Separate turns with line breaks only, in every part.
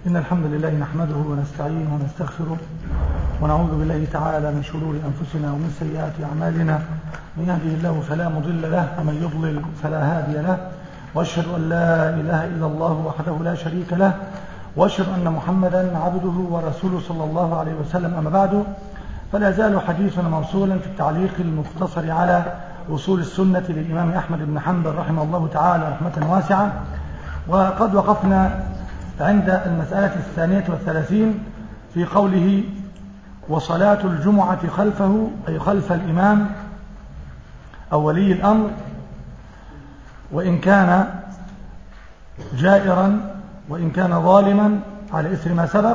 إن الحمد لله نحمده ونستعينه ونستغفره ونعوذ بالله تعالى من شرور أنفسنا ومن سيئات أعمالنا من يهده الله فلا مضل له ومن يضلل فلا هادي له وأشهد أن لا إله إلا الله وحده لا شريك له وأشهد أن محمدا عبده ورسوله صلى الله عليه وسلم أما بعد فلا زال حديثنا موصولا في التعليق المختصر على وصول السنة للإمام أحمد بن حنبل رحمه الله تعالى رحمة واسعة وقد وقفنا عند المسألة الثانية والثلاثين في قوله وصلاة الجمعة خلفه أي خلف الإمام أو ولي الأمر وإن كان جائرا وإن كان ظالما على إثر ما سبق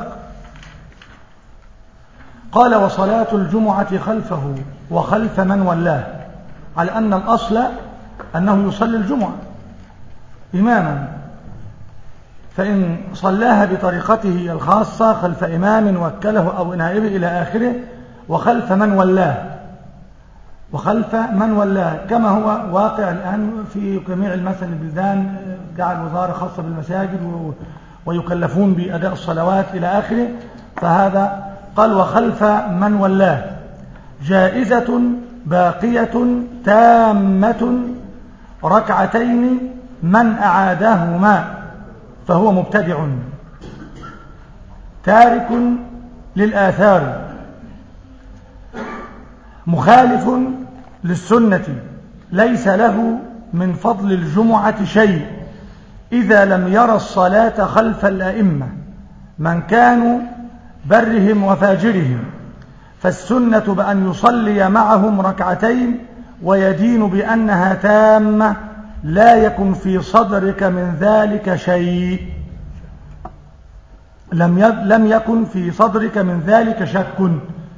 قال وصلاة الجمعة خلفه وخلف من ولاه على أن الأصل أنه يصلي الجمعة إماما فإن صلاها بطريقته الخاصة خلف إمام وكله أو نائبه إلى آخره وخلف من ولاه وخلف من ولاه كما هو واقع الآن في جميع المثل البلدان جعل وزارة خاصة بالمساجد ويكلفون بأداء الصلوات إلى آخره فهذا قال وخلف من ولاه جائزة باقية تامة ركعتين من أعادهما فهو مبتدع تارك للآثار مخالف للسنة ليس له من فضل الجمعة شيء إذا لم يرى الصلاة خلف الأئمة من كانوا برهم وفاجرهم فالسنة بأن يصلي معهم ركعتين ويدين بأنها تامة لا يكن في صدرك من ذلك شيء لم لم يكن في صدرك من ذلك شك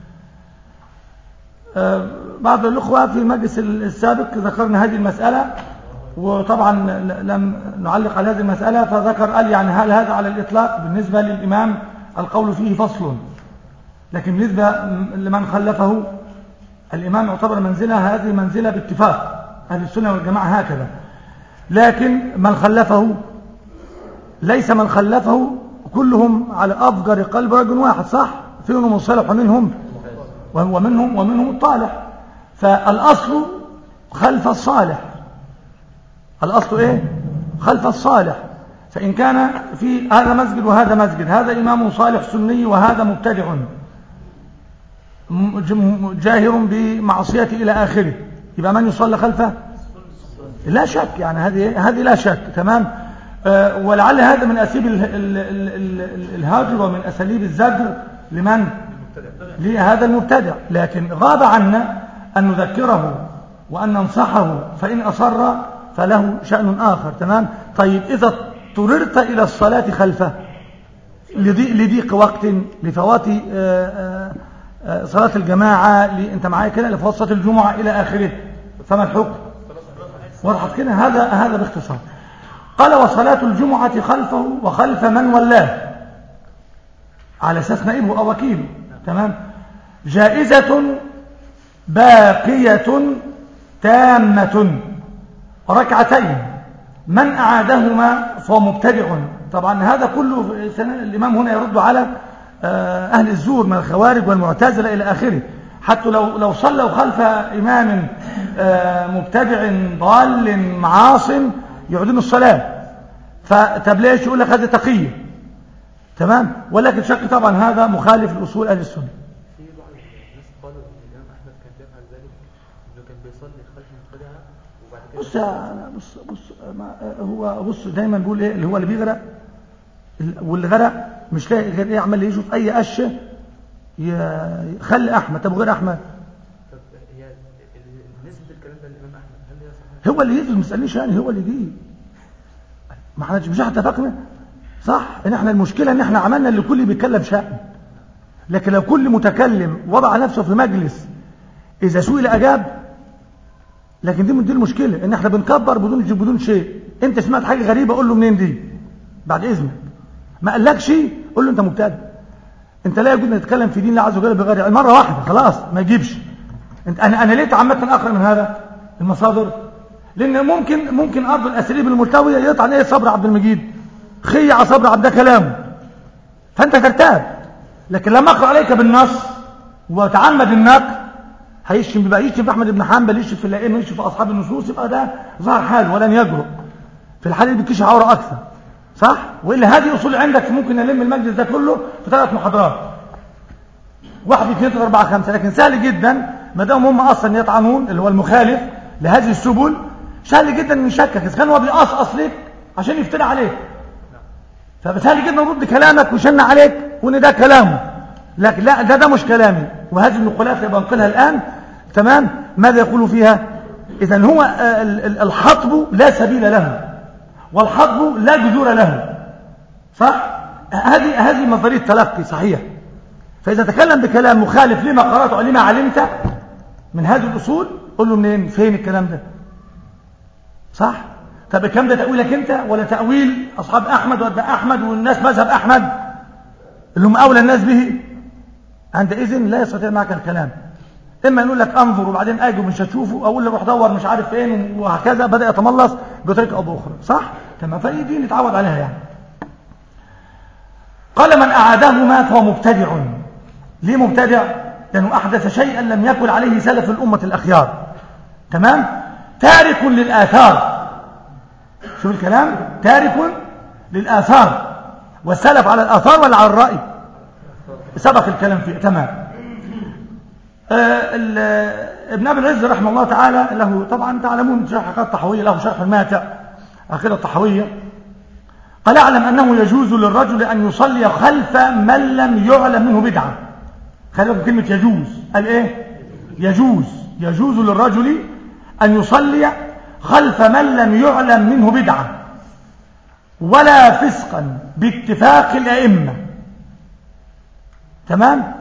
بعض الأخوة في المجلس السابق ذكرنا هذه المسألة وطبعا لم نعلق على هذه المسألة فذكر قال يعني هل هذا على الإطلاق بالنسبة للإمام القول فيه فصل لكن بالنسبة لمن خلفه الإمام يعتبر منزلة هذه منزلة باتفاق أهل السنة والجماعة هكذا لكن من خلفه ليس من خلفه كلهم على أفجر قلب رجل واحد صح فيهم الصالح ومنهم ومنهم ومنهم الطالح فالأصل خلف الصالح الأصل إيه خلف الصالح فإن كان في هذا مسجد وهذا مسجد هذا إمام صالح سني وهذا مبتدع جاهر بمعصيته إلى آخره يبقى من يصلى خلفه لا شك يعني هذه هذه لا شك تمام آه ولعل هذا من أساليب الهاجر ومن أساليب الزجر لمن لهذا المبتدع لكن غاب عنا أن نذكره وأن ننصحه فإن أصر فله شأن آخر تمام طيب إذا اضطررت إلى الصلاة خلفه لضيق وقت لفوات آآ آآ صلاة الجماعة أنت معايا كده لفوات صلاة الجمعة إلى آخره فما الحكم وضحت كده هذا هذا باختصار قال وصلاة الجمعة خلفه وخلف من ولاه على أساس نائبه أو وكيله تمام جائزة باقية تامة ركعتين من أعادهما فهو مبتدع طبعا هذا كله الإمام هنا يرد على أهل الزور من الخوارج والمعتزلة إلى آخره حتى لو لو صلوا خلف إمام مبتدع ضال معاص يعدم الصلاة فطب ليش يقول لك هذا تقية تمام ولكن شك طبعا هذا مخالف لأصول أهل السنة
في بعض الناس قالوا ان الامام احمد كان بيفعل ذلك انه كان بيصلي خلف مبتدعه وبعد كده
بص أنا بص بص ما هو بص دايما بيقول ايه اللي هو اللي بيغرق واللي غرق مش لاقي غير ايه عمال يشوف اي قشه خلي احمد طب غير احمد
طب هي ال- نسبه الكلام ده للامام احمد هل هي صحيحه؟
هو اللي يجي ما تسالنيش يعني هو اللي يجي ما احنا مش احنا اتفقنا صح ان احنا المشكله ان احنا عملنا اللي كل بيتكلم شأن لكن لو كل متكلم وضع نفسه في مجلس اذا سئل اجاب لكن دي دي المشكله ان احنا بنكبر بدون بدون شيء انت سمعت حاجه غريبه قول له منين دي بعد اذنك ما قالكش قول له انت مبتدئ انت لا يجوز ان تتكلم في دين الله عز وجل بغير مره واحده خلاص ما يجيبش انت انا انا ليه عامه اقرا من هذا المصادر لان ممكن ممكن ارض الاساليب الملتويه يطعن ايه صبر عبد المجيد خي على صبر عبد ده كلامه فانت ترتاب لكن لما اقرا عليك بالنص وتعمد النقل هيشتم بقى يشتم في احمد بن حنبل يشتم في الائمه يشتم في اصحاب النصوص يبقى ده ظهر حاله ولن يجرؤ في الحاله دي بتكشف عوره اكثر صح والا هذه اصول عندك ممكن نلم المجلس ده كله في ثلاث محاضرات واحد اثنين ثلاثة أربعة خمسة لكن سهل جدا ما دام هم أصلا يطعنون اللي هو المخالف لهذه السبل سهل جدا إن يشكك إذا كان هو بيقصقص لك عشان يفتري عليك فسهل جدا نرد كلامك ويشن عليك وإن ده كلامه لكن لا ده ده مش كلامي وهذه النقولات اللي بنقلها الآن تمام ماذا يقول فيها إذا هو آه، ال- ال- الحطب لا سبيل له والحطب لا جذور له صح هذه هذه مصدرية تلقي صحيح فإذا تكلم بكلام مخالف لما قرأته أو لما علمت من هذه الأصول قل له منين فين الكلام ده صح طب الكلام ده تأويلك أنت ولا تأويل أصحاب أحمد وأتباع أحمد والناس مذهب أحمد اللي هم أولى الناس به عندئذ لا يستطيع معك الكلام إما يقول لك أنظر وبعدين أجي ومش هتشوفه أو أقول له روح دور مش عارف فين وهكذا بدأ يتملص بطريقة أو بأخرى صح تمام فهي دي نتعود عليها يعني قال من أعادهما فهو مبتدع ليه مبتدع لأنه أحدث شيئا لم يكن عليه سلف الأمة الأخيار تمام تارك للآثار شوف الكلام تارك للآثار والسلف على الآثار ولا على الرأي سبق الكلام فيه تمام آه ال- ابن أبي العز رحمه الله تعالى له طبعا تعلمون شرح عقيدة الطحوية له شرح الماتع عقيدة الطحوية قال اعلم أنه يجوز للرجل أن يصلي خلف من لم يعلم منه بدعة خلي بالكم كلمة يجوز قال إيه يجوز يجوز للرجل أن يصلي خلف من لم يعلم منه بدعة ولا فسقا باتفاق الأئمة تمام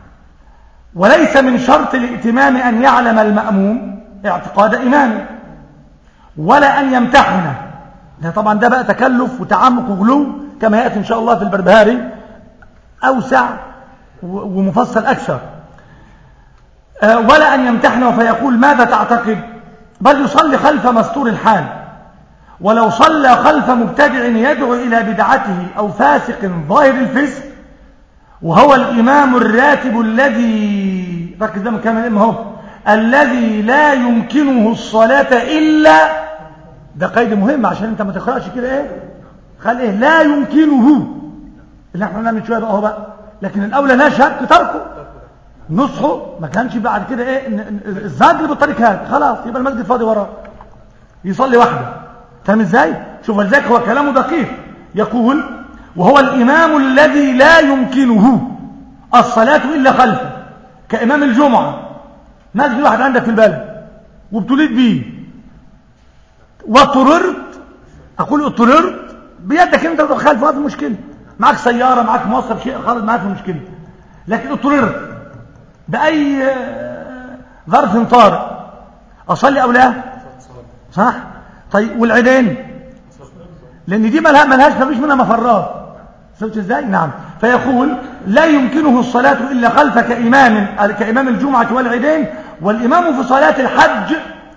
وليس من شرط الائتمام أن يعلم المأموم اعتقاد إمامه ولا أن يمتحنه ده طبعا ده بقى تكلف وتعمق وغلو كما يأتي إن شاء الله في البربهاري أوسع و- ومفصل أكثر آه، ولا أن يمتحنه فيقول ماذا تعتقد بل يصلي خلف مستور الحال ولو صلى خلف مبتدع يدعو إلى بدعته أو فاسق ظاهر الفسق وهو الإمام الراتب الذي ركز ده مكان الإمام هو الذي لا يمكنه الصلاة إلا ده قيد مهم عشان انت ما تقرأش كده ايه خلي ايه لا يمكنه اللي احنا نعمل شوية بقى هو بقى لكن الأولى لا شك تركه نصحه ما كانش بعد كده ايه ن- ن- الزجر بالطريق هذا خلاص يبقى المسجد فاضي وراه يصلي وحده فاهم ازاي شوف ولذلك هو كلامه دقيق يقول وهو الإمام الذي لا يمكنه الصلاة إلا خلفه كإمام الجمعة مسجد واحد عندك في البلد وابتليت بيه واضطررت أقول اضطررت بيدك أنت تروح خلفه ما في مشكلة معك سيارة معك موصف شيء خالص ما في مشكلة لكن اضطررت بأي آه، ظرف طارئ أصلي أو لا صح طيب والعيدين لأن دي ملها ملهاش ما فيش منها مفرات شفت ازاي نعم فيقول لا يمكنه الصلاة إلا خلف كإمام كإمام الجمعة والعيدين والإمام في صلاة الحج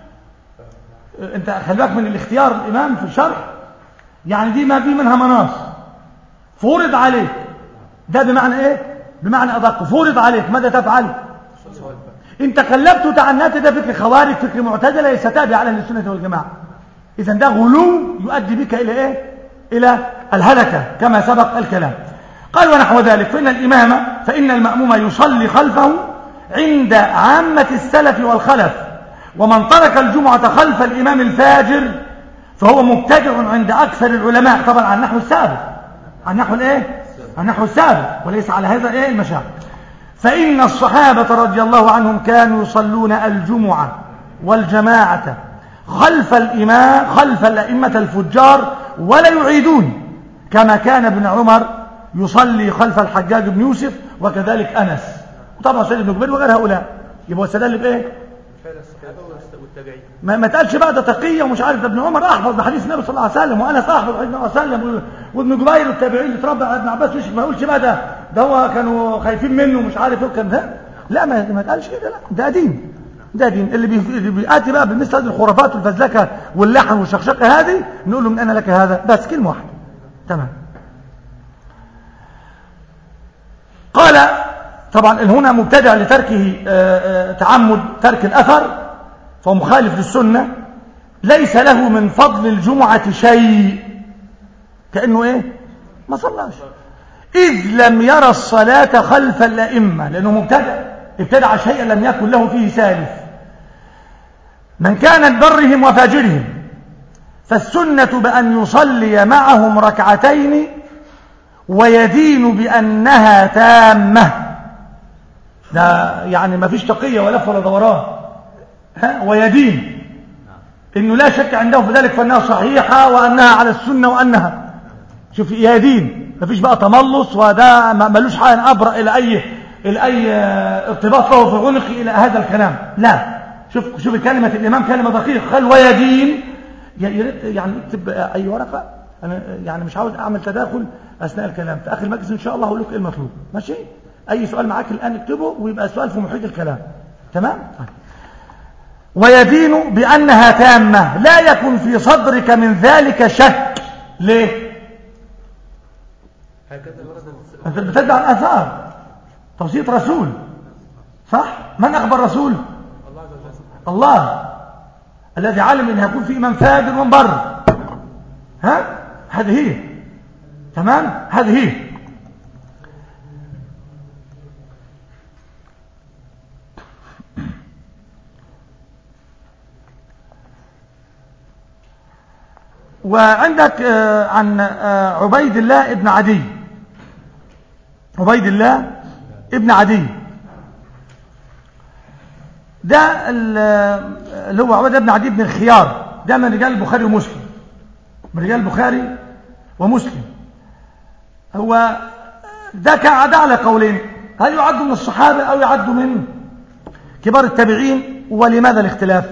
انت خلي بالك من الاختيار الإمام في الشرح يعني دي ما في منها مناص فرض عليك ده بمعنى ايه بمعنى أدق فرض عليك ماذا تفعل انت قلبت وتعنت ده فكر خوارج فكر معتزله ليس تابع على أهل السنه والجماعه اذا ده غلو يؤدي بك الى ايه الى الهلكه كما سبق الكلام قال ونحو ذلك فان الامام فان الماموم يصلي خلفه عند عامه السلف والخلف ومن ترك الجمعه خلف الامام الفاجر فهو مبتدع عند اكثر العلماء طبعا عن نحو السابق عن نحو الايه عن نحو السابق وليس على هذا ايه المشاعر فإن الصحابة رضي الله عنهم كانوا يصلون الجمعة والجماعة خلف الإمام خلف الأئمة الفجار ولا يعيدون كما كان ابن عمر يصلي خلف الحجاج بن يوسف وكذلك أنس وطبعا سيد بن جبير وغير هؤلاء يبقى استدل بإيه؟
فعل الصحابة والتابعين
ما, ما تقالش بقى ده تقية ومش عارف ده ابن عمر أحفظ بحديث النبي صلى الله عليه وسلم وأنس أحفظ بحديث النبي صلى الله عليه وسلم وابن جبير التابعين اللي اتربى على ابن عباس مش ما يقولش بقى ده ده هو كانوا خايفين منه ومش عارف ايه وكان ده لا ما ما تقالش كده لا ده دين ده دين اللي, بي... اللي بياتي بقى بمثل هذه الخرافات والفزلكه واللحن والشخشقه هذه نقول له من اين لك هذا بس كلمه واحده تمام قال طبعا هنا مبتدع لتركه آه، آه، تعمد ترك الأثر فهو مخالف للسنة ليس له من فضل الجمعة شيء كأنه ايه ما صلاش إذ لم يرى الصلاة خلف الأئمة لأنه مبتدع ابتدع شيئا لم يكن له فيه سالف من كانت برهم وفاجرهم فالسنة بأن يصلي معهم ركعتين ويدين بأنها تامة ده يعني ما فيش تقية ولا لف ولا دوران ها ويدين انه لا شك عنده في ذلك فانها صحيحة وانها على السنة وانها شوف يدين ما فيش بقى تملص وده ما- ملوش حاجة ابرأ الى اي الى اي آه، ارتباط له في عنقي الى هذا الكلام لا شوف شوف كلمة الامام كلمة دقيقة قال ويدين يا يا ريت يعني اكتب اي ورقة انا يعني مش عاوز اعمل تداخل اثناء الكلام في اخر المجلس ان شاء الله هقول لك ايه المطلوب ماشي اي سؤال معاك الان اكتبه ويبقى سؤال في محيط الكلام تمام طيب. ويدين بانها تامه لا يكن في صدرك من ذلك شك ليه
هكذا ورد الس-
انت بتدعي الاثار توصيه رسول صح من اخبر رسول
الله عز وجل
الله الذي علم ان هيكون في امام فاجر ومبر ها هذه هي تمام هذه هي وعندك آه، عن آه، عبيد الله ابن عدي عبيد الله ابن عدي ده ال- اللي هو عبيد بن عدي بن الخيار ده من رجال البخاري ومسلم من رجال البخاري ومسلم هو ده كان ده على قولين هل يعد من الصحابة أو يعد من كبار التابعين ولماذا الاختلاف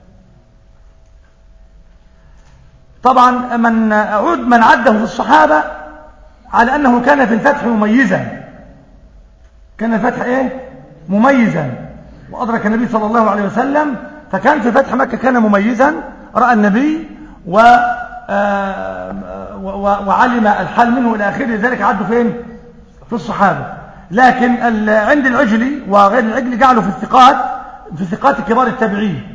طبعا من عد من عده في الصحابة على أنه كان في الفتح مميزا كان الفتح ايه مميزا وأدرك النبي صلى الله عليه وسلم فكان في فتح مكة كان مميزا رأى النبي و آه، و- و- وعلم الحال منه إلى آخره لذلك عدوا فين في الصحابة لكن ال- عند العجلي وغير العجلي جعلوا في الثقات في ثقات كبار التابعين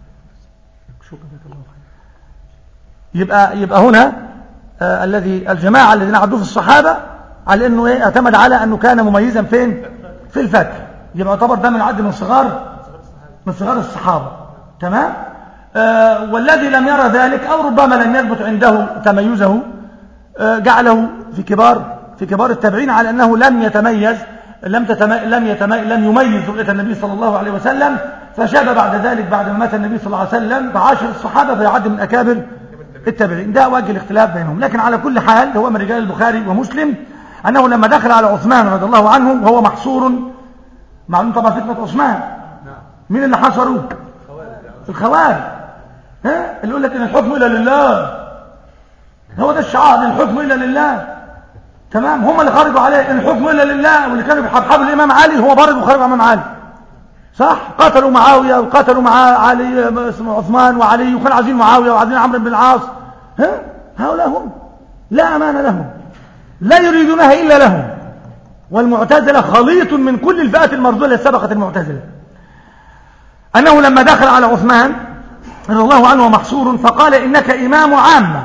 يبقى يبقى هنا آه الذي الجماعة الذين عدوا في الصحابة على انه ايه اعتمد على انه كان مميزا فين في الفتح يبقى يعتبر ده من عد من صغار من صغار الصحابة تمام آه والذي لم يرى ذلك او ربما لم يثبت عنده تميزه آه جعله في كبار في كبار التابعين على انه لم يتميز لم تتمي لم يتمي لم يميز رؤية النبي صلى الله عليه وسلم فشاب بعد ذلك بعد ما مات النبي صلى الله عليه وسلم فعاشر الصحابة فيعد من اكابر التابعين ده وجه الاختلاف بينهم لكن على كل حال هو من رجال البخاري ومسلم أنه لما دخل على عثمان رضي الله عنه وهو محصور معلوم طبعا فتنة عثمان
نعم
مين اللي حصروه
خوارج
الخوارج ها اللي يقول لك ان الحكم الا لله هو ده الشعار ان الحكم الا لله تمام هم اللي خرجوا عليه ان الحكم الا لله واللي كانوا بيحبحبوا الامام علي هو برضه وخرجوا على الامام علي صح قتلوا معاويه وقتلوا مع علي اسمه عثمان وعلي وكانوا عايزين معاويه وعايزين عمرو بن العاص ها هؤلاء هم لا امان لهم لا يريدونها الا لهم والمعتزله خليط من كل الفئات المرذوله اللي سبقت المعتزله أنه لما دخل على عثمان رضي الله عنه محصور فقال إنك إمام عامة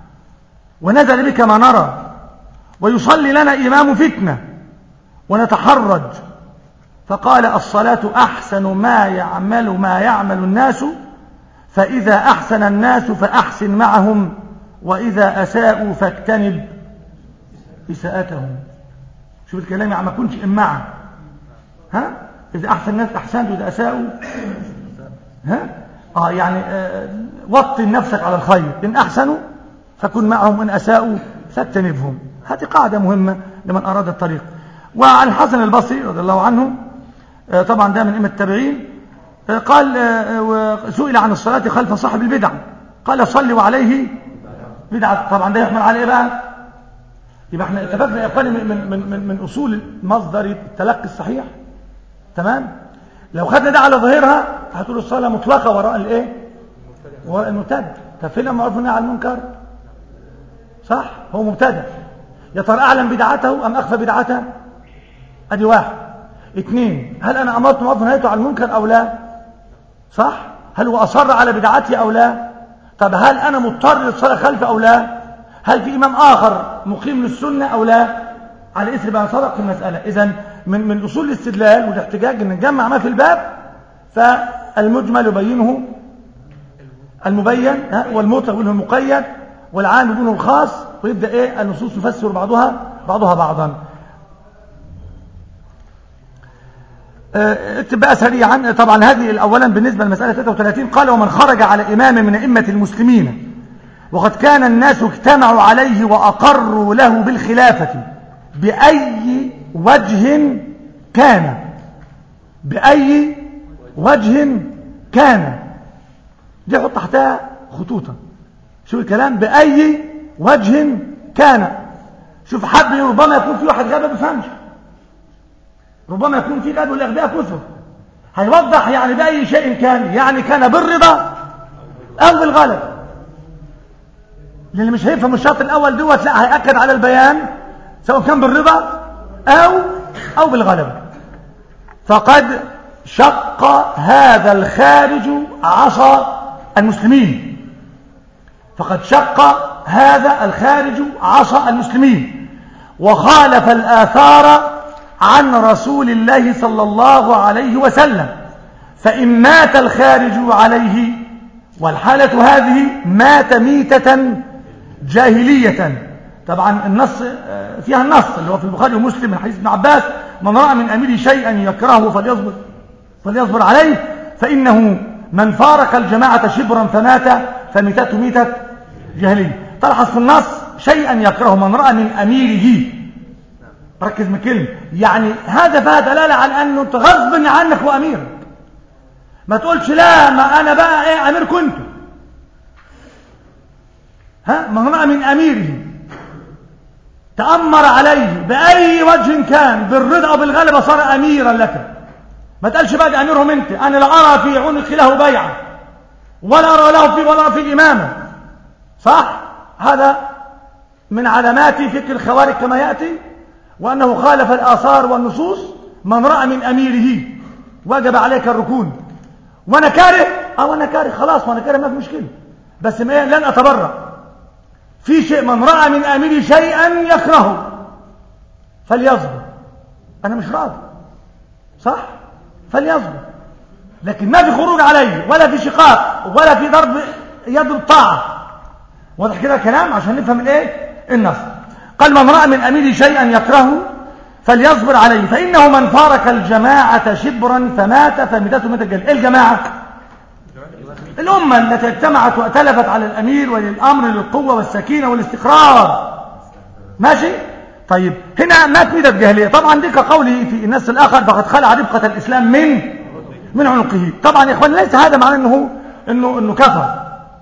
ونزل بك ما نرى ويصلي لنا إمام فتنة ونتحرج فقال الصلاة أحسن ما يعمل ما يعمل الناس فإذا أحسن الناس فأحسن معهم وإذا أساءوا فاجتنب إساءتهم شوف الكلام يعني ما كنش إمعة ها إذا أحسن الناس أحسنت وإذا أساءوا ها آه يعني آه وطن نفسك على الخير إن أحسنوا فكن معهم إن أساءوا فاجتنبهم هذه قاعدة مهمة لمن أراد الطريق وعن الحسن البصري رضي الله عنه آه طبعا ده من أئمة التابعين آه قال آه سئل عن الصلاة خلف صاحب البدع قال صلوا عليه بدعة طبعا ده يحمل على إيه بقى يبقى احنا اتفقنا يا اخواني من من من من اصول مصدر التلقي الصحيح تمام لو خدنا ده على ظاهرها هتقول الصلاه مطلقه وراء الايه وراء المبتدع طب فين المعروف على المنكر صح هو مبتدع يا ترى اعلم بدعته ام اخفى بدعته ادي واحد اثنين هل انا امرت معروف ونهيته عن المنكر او لا صح هل هو اصر على بدعتي او لا طب هل انا مضطر للصلاه خلفه او لا هل في امام اخر مقيم للسنه او لا على اثر ما سبق في المساله اذا من من اصول الاستدلال والاحتجاج ان نجمع ما في الباب فالمجمل يبينه المبين ها والمطلق يبينه المقيد والعام يبينه الخاص ويبدا ايه النصوص تفسر بعضها بعضها بعضا اكتب بقى سريعا طبعا هذه اولا بالنسبه لمساله 33 قال ومن خرج على امام من ائمه المسلمين وقد كان الناس اجتمعوا عليه واقروا له بالخلافه باي وجه كان باي وجه كان دي حط تحتها خطوطا شوف الكلام باي وجه كان شوف حد ربما يكون في واحد غبي ما بيفهمش ربما يكون في غبي والاغبياء كثر هيوضح يعني باي شيء كان يعني كان بالرضا او بالغلب للي مش هيفهم الشرط الاول دوت لا هياكد على البيان سواء كان بالرضا او او بالغلبه فقد شق هذا الخارج عصا المسلمين فقد شق هذا الخارج عصا المسلمين وخالف الآثار عن رسول الله صلى الله عليه وسلم فإن مات الخارج عليه والحالة هذه مات ميتة جاهلية طبعا النص فيها النص اللي هو في البخاري ومسلم من حديث ابن عباس من رأى من أمير شيئا يكرهه فليصبر فليصبر عليه فإنه من فارق الجماعة شبرا فمات فميتته ميتة جاهلية تلحظ في النص شيئا يكرهه من رأى من أميره ركز من كلمة يعني هذا فيها دلالة على أنه أنت غصب عنك وأميرك ما تقولش لا ما أنا بقى إيه أمير كنت ها من رأى من أميره تأمر عليه بأي وجه كان بالرضا أو بالغلبة صار أميرا لك ما تقالش بقى أميرهم أنت أنا لا أرى في عنق له بيعة ولا أرى له في ولا أرى في الإمامة صح هذا من علامات فكر الخوارج كما يأتي وأنه خالف الآثار والنصوص من رأى من أميره وجب عليك الركون وأنا كاره أو أنا كاره خلاص وأنا كاره ما في مشكلة بس ما لن أتبرع في شيء من رأى من أميره شيئا يكرهه فليصبر أنا مش راضي صح فليصبر لكن ما في خروج عليه ولا في شقاق ولا في ضرب يد الطاعة واضح كده كلام عشان نفهم الايه النص قال من رأى من أميره شيئا يكرهه فليصبر عليه فإنه من فارق الجماعة شبرا فمات فمدته مات الجل إيه الجماعة الأمة التي اجتمعت وأتلفت على الأمير وللأمر للقوة والسكينة والاستقرار ماشي طيب هنا مات ميتة جاهلية طبعا دي كقوله في النص الآخر فقد خلع ربقة الإسلام من من عنقه طبعا يا إخوان ليس هذا معناه أنه إنه إنه كفر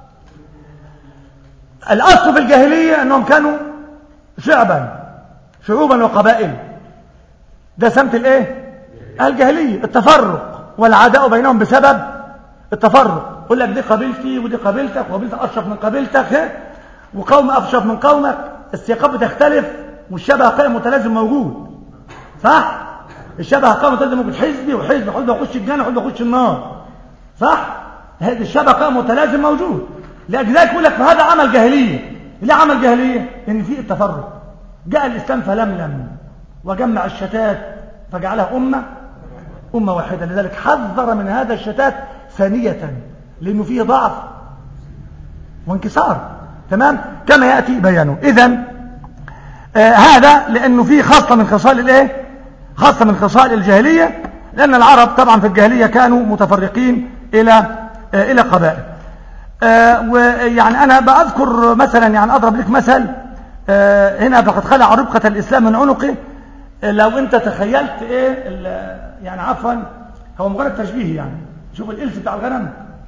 الأصل في الجاهلية أنهم كانوا شعبا شعوبا وقبائل ده سمت الايه الجاهلية التفرق والعداء بينهم بسبب التفرق يقول لك دي قبيلتي ودي قبيلتك وقبيلتك أشرف من قبيلتك وقوم أشرف من قومك السياقات بتختلف والشبه قائم متلازم موجود صح الشبه قائم متلازم موجود حزبي وحزب حزب يخش الجنة وحزب يخش النار صح هذا الشبه قائم متلازم موجود لذلك يقول لك فهذا عمل جاهليه ليه عمل جاهليه ان في التفرق جاء الاسلام فلملم وجمع الشتات فجعلها امه امه واحده لذلك حذر من هذا الشتات ثانيه لانه فيه ضعف وانكسار تمام كما ياتي بيانه اذا آه هذا لانه فيه خاصه من خصال الايه خاصه من خصال الجاهليه لان العرب طبعا في الجاهليه كانوا متفرقين الى آه الى قبائل آه ويعني أنا بأذكر مثلا يعني أضرب لك مثل آه هنا فقد خلع ربقة الإسلام من عنقه آه لو أنت تخيلت إيه يعني عفوا هو مجرد تشبيه يعني شوف الإلف بتاع الغنم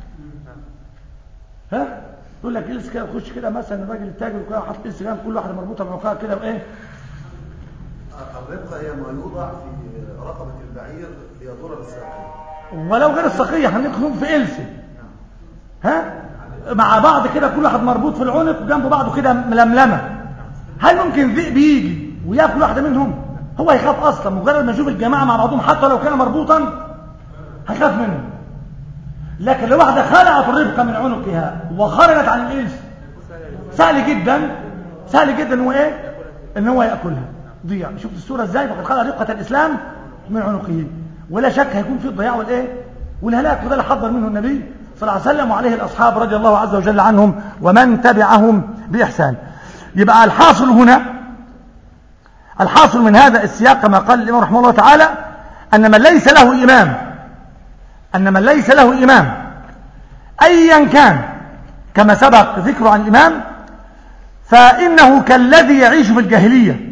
ها يقول لك إلس كده خش كده مثلا الراجل التاجر وكده حاطط إلس كده كل واحدة مربوطة بعنقها كده وإيه
الربقة هي ما يوضع في رقبة البعير ليضر بالساقين
ولو غير السقية هندخل في إلس ها مع بعض كده كل واحد مربوط في العنق وجنب بعضه كده ململمه هل ممكن ذئب يجي وياكل واحده منهم هو هيخاف اصلا مجرد ما يشوف الجماعه مع بعضهم حتى لو كان مربوطا هيخاف منه لكن لو واحده خلعت الربقه من عنقها وخرجت عن الانس سهل جدا سهل جدا ان هو ايه ان هو ياكلها ضيع شفت الصوره ازاي فقد خلع ربقه الاسلام من عنقه ولا شك هيكون في الضياع والايه والهلاك وده اللي حذر منه النبي صلى الله عليه وسلم وعليه الاصحاب رضي الله عز وجل عنهم ومن تبعهم باحسان يبقى الحاصل هنا الحاصل من هذا السياق كما قال الامام رحمه الله تعالى ان من ليس له امام ان من ليس له امام ايا كان كما سبق ذكره عن الامام فانه كالذي يعيش في الجاهليه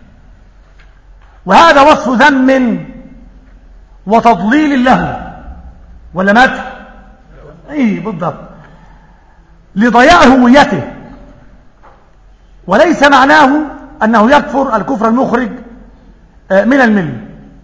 وهذا وصف ذم وتضليل له ولا مدح ايه بالضبط لضياع هويته وليس معناه انه يكفر الكفر المخرج من المله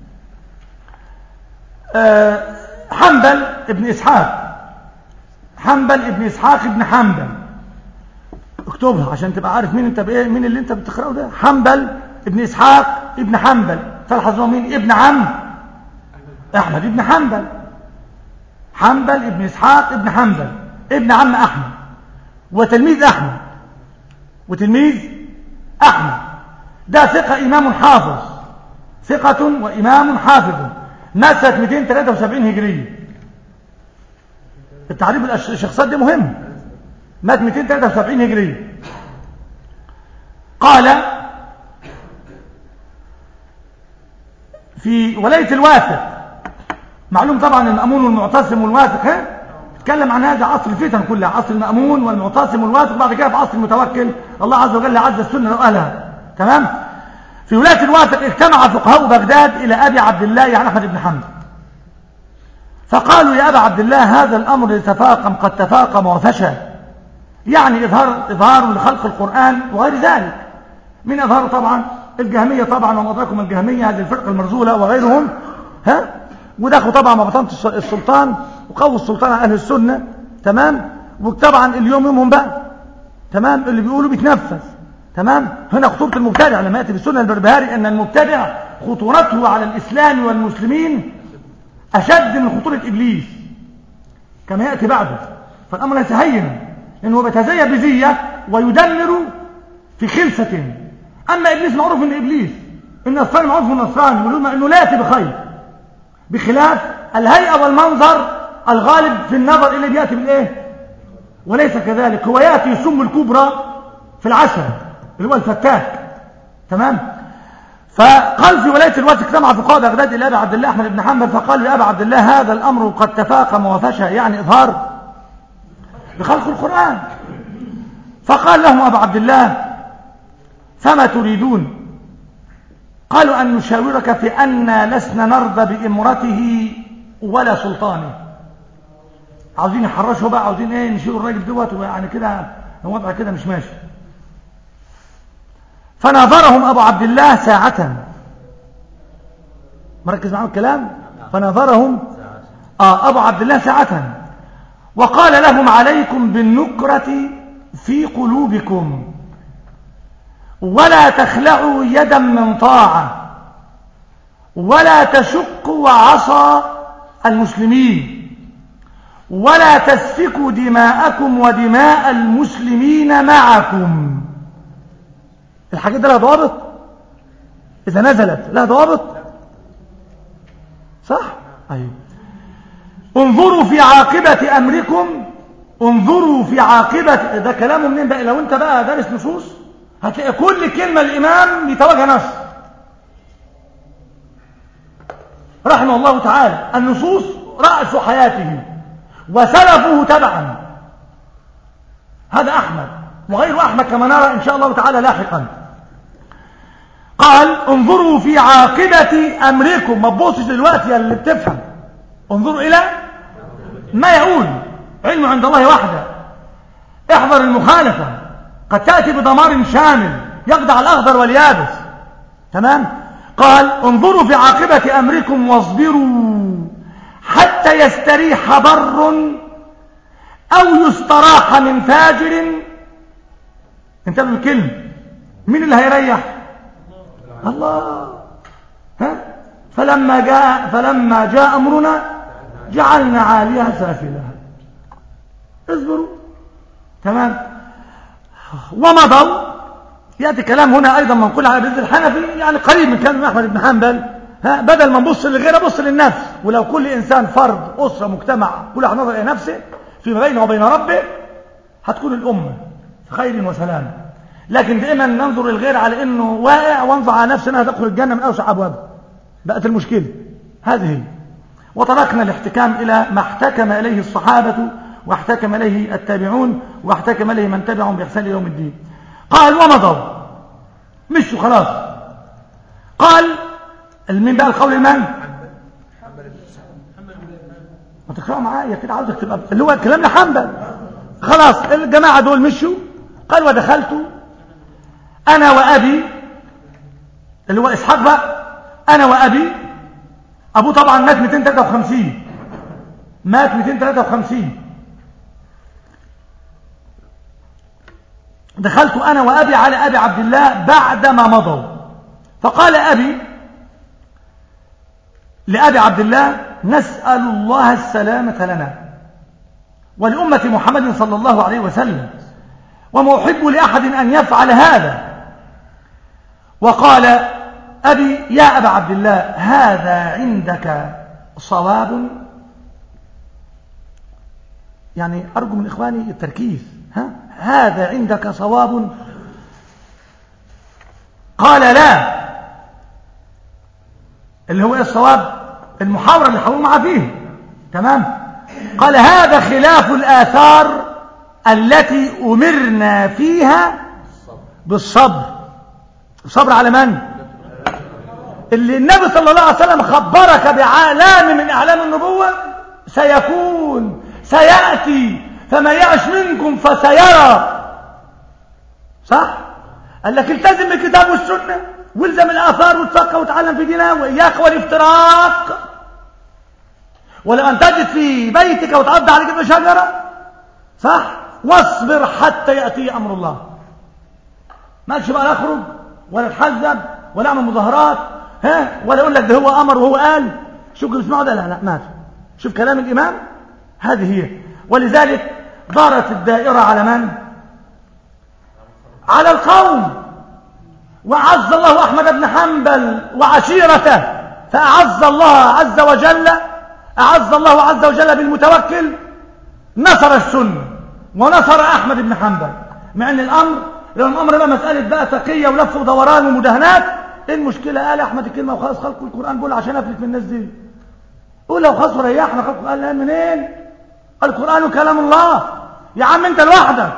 حنبل ابن اسحاق حنبل ابن اسحاق ابن حنبل اكتبها عشان تبقى عارف مين انت بايه مين اللي انت بتقراه ده حنبل ابن اسحاق ابن حنبل تلحظ هو مين ابن عم احمد ابن حنبل حنبل ابن اسحاق ابن حنبل ابن عم احمد وتلميذ احمد وتلميذ احمد ده ثقة امام حافظ ثقة وامام حافظ مات سنة 273 هجرية التعريف الشخصيات دي مهم مات 273 هجرية قال في ولاية الواثق معلوم طبعا المأمون والمعتصم والواثق ها اتكلم عن هذا عصر الفتن كلها عصر المأمون والمعتصم والواثق بعد كده في عصر المتوكل الله عز وجل عز السنة وأهلها تمام في ولاية الواثق اجتمع فقهاء بغداد إلى أبي عبد الله يعني أحمد بن حنبل فقالوا يا أبا عبد الله هذا الأمر تفاقم قد تفاقم وفشى يعني إظهار إظهار لخلق القرآن وغير ذلك من أظهره طبعا الجهمية طبعا وما أدراكم الجهمية هذه الفرقة المرزولة وغيرهم ها ودخلوا طبعا مبطنة السلطان وقووا السلطان على أهل السنة تمام وطبعا اليوم يومهم بقى تمام اللي بيقولوا بيتنفذ تمام هنا خطورة المبتدع لما يأتي بالسنة البربهاري أن المبتدع خطورته على الإسلام والمسلمين أشد من خطورة إبليس كما يأتي بعده فالأمر ليس هينا لأنه بيتزيى بزية ويدمر في خلسة أما إبليس معروف إن إبليس النصراني معروف إنه النصراني إنه لا يأتي بخير بخلاف الهيئة والمنظر الغالب في النظر اللي بيأتي بالإيه وليس كذلك هو يأتي السم الكبرى في العسل اللي هو الفتاك تمام فقال في ولاية الوقت اجتمع فقهاء بغداد إلى أبي عبد الله أحمد بن حنبل فقال يا أبا عبد الله هذا الأمر قد تفاقم وفشى يعني إظهار بخلق القرآن فقال لهم أبا عبد الله فما تريدون قالوا أن نشاورك في أن لسنا نرضى بإمرته ولا سلطانه عاوزين يحرشوا بقى عاوزين ايه نشيلوا الراجل دوت ويعني كده الوضع كده مش ماشي فناظرهم أبو عبد الله ساعة مركز معاهم الكلام فناظرهم آه أبو عبد الله ساعة وقال لهم عليكم بالنكرة في قلوبكم ولا تخلعوا يدا من طاعة ولا تشقوا عصا المسلمين ولا تسفكوا دماءكم ودماء المسلمين معكم الحاجات دي لها ضوابط إذا نزلت لها ضوابط صح أيوه انظروا في عاقبة أمركم انظروا في عاقبة ده كلامه منين بقى لو انت بقى دارس نصوص هتلاقي كل كلمة الإمام بيتوجه نص رحمه الله تعالى النصوص رأس حياته وسلفه تبعا هذا أحمد وغير أحمد كما نرى إن شاء الله تعالى لاحقا قال انظروا في عاقبة أمركم ما تبصش دلوقتي يا اللي بتفهم انظروا إلى ما يقول علم عند الله وحده احذر المخالفة قد تأتي بدمار شامل يقضع الأخضر واليابس تمام قال انظروا في عاقبة أمركم واصبروا حتى يستريح بر أو يستراح من فاجر انتبهوا الكلمة مين اللي هيريح الله فلما جاء فلما جاء امرنا جعلنا عاليها سافلها اصبروا تمام ومضوا ياتي كلام هنا ايضا منقول على ابن الحنفي يعني قريب من كلام احمد بن حنبل ها بدل ما نبص للغير ابص للنفس ولو كل انسان فرد اسره مجتمع كل واحد نظر الى نفسه فيما بينه وبين ربه هتكون الامه في خير وسلام لكن دائما ننظر للغير على انه واقع وانظر على نفسنا تدخل الجنه من اوسع ابوابها بقت المشكله هذه هي وتركنا الاحتكام الى ما احتكم اليه الصحابه واحتكم اليه التابعون واحتكم اليه من تبعهم باحسان يوم الدين قال ومضوا مشوا خلاص قال المين بقى القول المن ما تقرأوا معايا كده عاوزك تبقى اللي هو كلام لحنبل خلاص الجماعة دول مشوا قال ودخلت أنا وأبي اللي هو إسحاق بقى أنا وأبي أبوه طبعا مات 253 مات 253 دخلت أنا وأبي على أبي عبد الله بعدما مضوا فقال أبي لأبي عبد الله نسأل الله السلامة لنا ولأمة محمد صلى الله عليه وسلم وما أحب لأحد أن يفعل هذا وقال أبي يا أبا عبد الله هذا عندك صواب يعني أرجو من إخواني التركيز ها؟ هذا عندك صواب قال لا اللي هو الصواب المحاورة اللي حاولوا معاه فيه تمام قال هذا خلاف الآثار التي أمرنا فيها بالصبر الصبر على من اللي النبي صلى الله عليه وسلم خبرك بعلام من أعلام النبوة سيكون سيأتي فما يعش منكم فسيرى صح قال لك التزم بالكتاب والسنة والزم الآثار وتفقه وتعلم في دينه وإياك والافتراق ولو أن تجد في بيتك وتعض عليك ابن شجرة صح واصبر حتى يأتي أمر الله ما قالش بقى نخرج ولا نتحزب ولا نعمل مظاهرات ها ولا يقول لك ده هو أمر وهو قال شو كنت بتسمعوا ده لا لا ما في شوف كلام الإمام هذه هي ولذلك دارت الدائرة على من على القوم وعز الله أحمد بن حنبل وعشيرته فأعز الله عز وجل أعز الله عز وجل بالمتوكل نصر السنة ونصر أحمد بن حنبل مع أن الأمر لو الأمر بقى مسألة بقى تقية ولف ودوران ومداهنات إيه المشكلة قال أحمد الكلمة وخلاص خلق القرآن بقول عشان أفلت من الناس دي قول لو خلاص ريحنا خلق قال لا منين القرآن كلام الله يا عم أنت لوحدك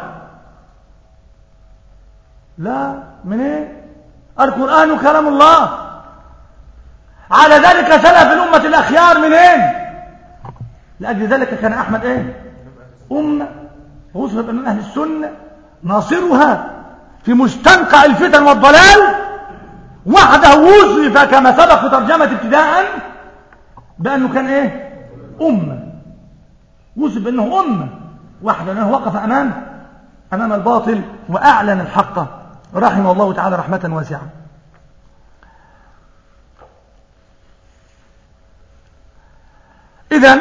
لا منين القرآن كلام الله على ذلك سلف الأمة الأخيار منين لأجل ذلك كان أحمد إيه أمة وصف من أهل السنة ناصرها في مستنقع الفتن والضلال وحده وصف كما سبق ترجمة ابتداء بأنه كان إيه أمة وصف بأنه أمة وحده أنه وقف أمام أمام الباطل وأعلن الحق رحمه الله تعالى رحمة واسعة إذا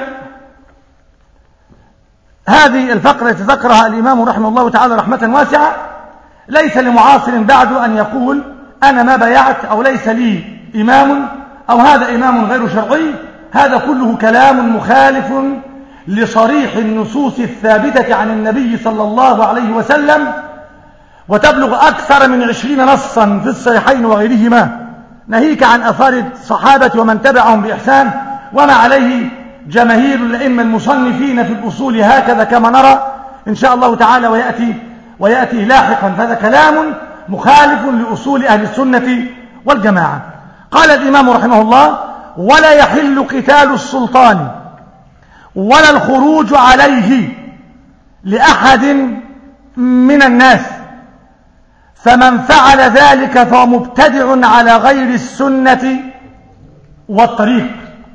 هذه الفقرة ذكرها الإمام رحمه الله تعالى رحمة واسعة ليس لمعاصر بعد أن يقول أنا ما بايعت أو ليس لي إمام أو هذا إمام غير شرعي هذا كله كلام مخالف لصريح النصوص الثابتة عن النبي صلى الله عليه وسلم وتبلغ أكثر من عشرين نصا في الصحيحين وغيرهما ناهيك عن أثار الصحابة ومن تبعهم بإحسان وما عليه جماهير الأئمة المصنفين في الأصول هكذا كما نرى إن شاء الله تعالى ويأتي ويأتي لاحقا فهذا كلام مخالف لأصول أهل السنة والجماعة قال الإمام رحمه الله ولا يحل قتال السلطان ولا الخروج عليه لأحد من الناس فمن فعل ذلك فهو مبتدع على غير السنة والطريق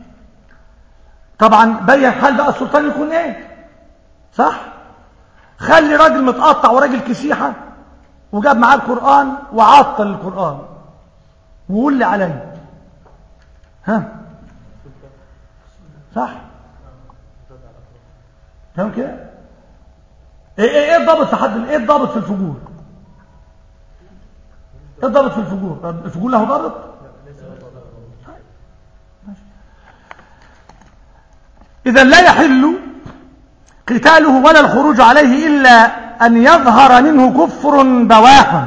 طبعا بين حال بقى السلطان يكون ايه صح خلي راجل متقطع وراجل كسيحة وجاب معاه القرآن وعطل القرآن وقول لي عليه ها صح تمام كده ايه ايه ايه الضابط في حد ايه الضابط في الفجور ايه الضابط في الفجور طب الفجور له ضابط طيب، ماشي. اذا لا يحل قتاله ولا الخروج عليه الا ان يظهر منه كفر بواح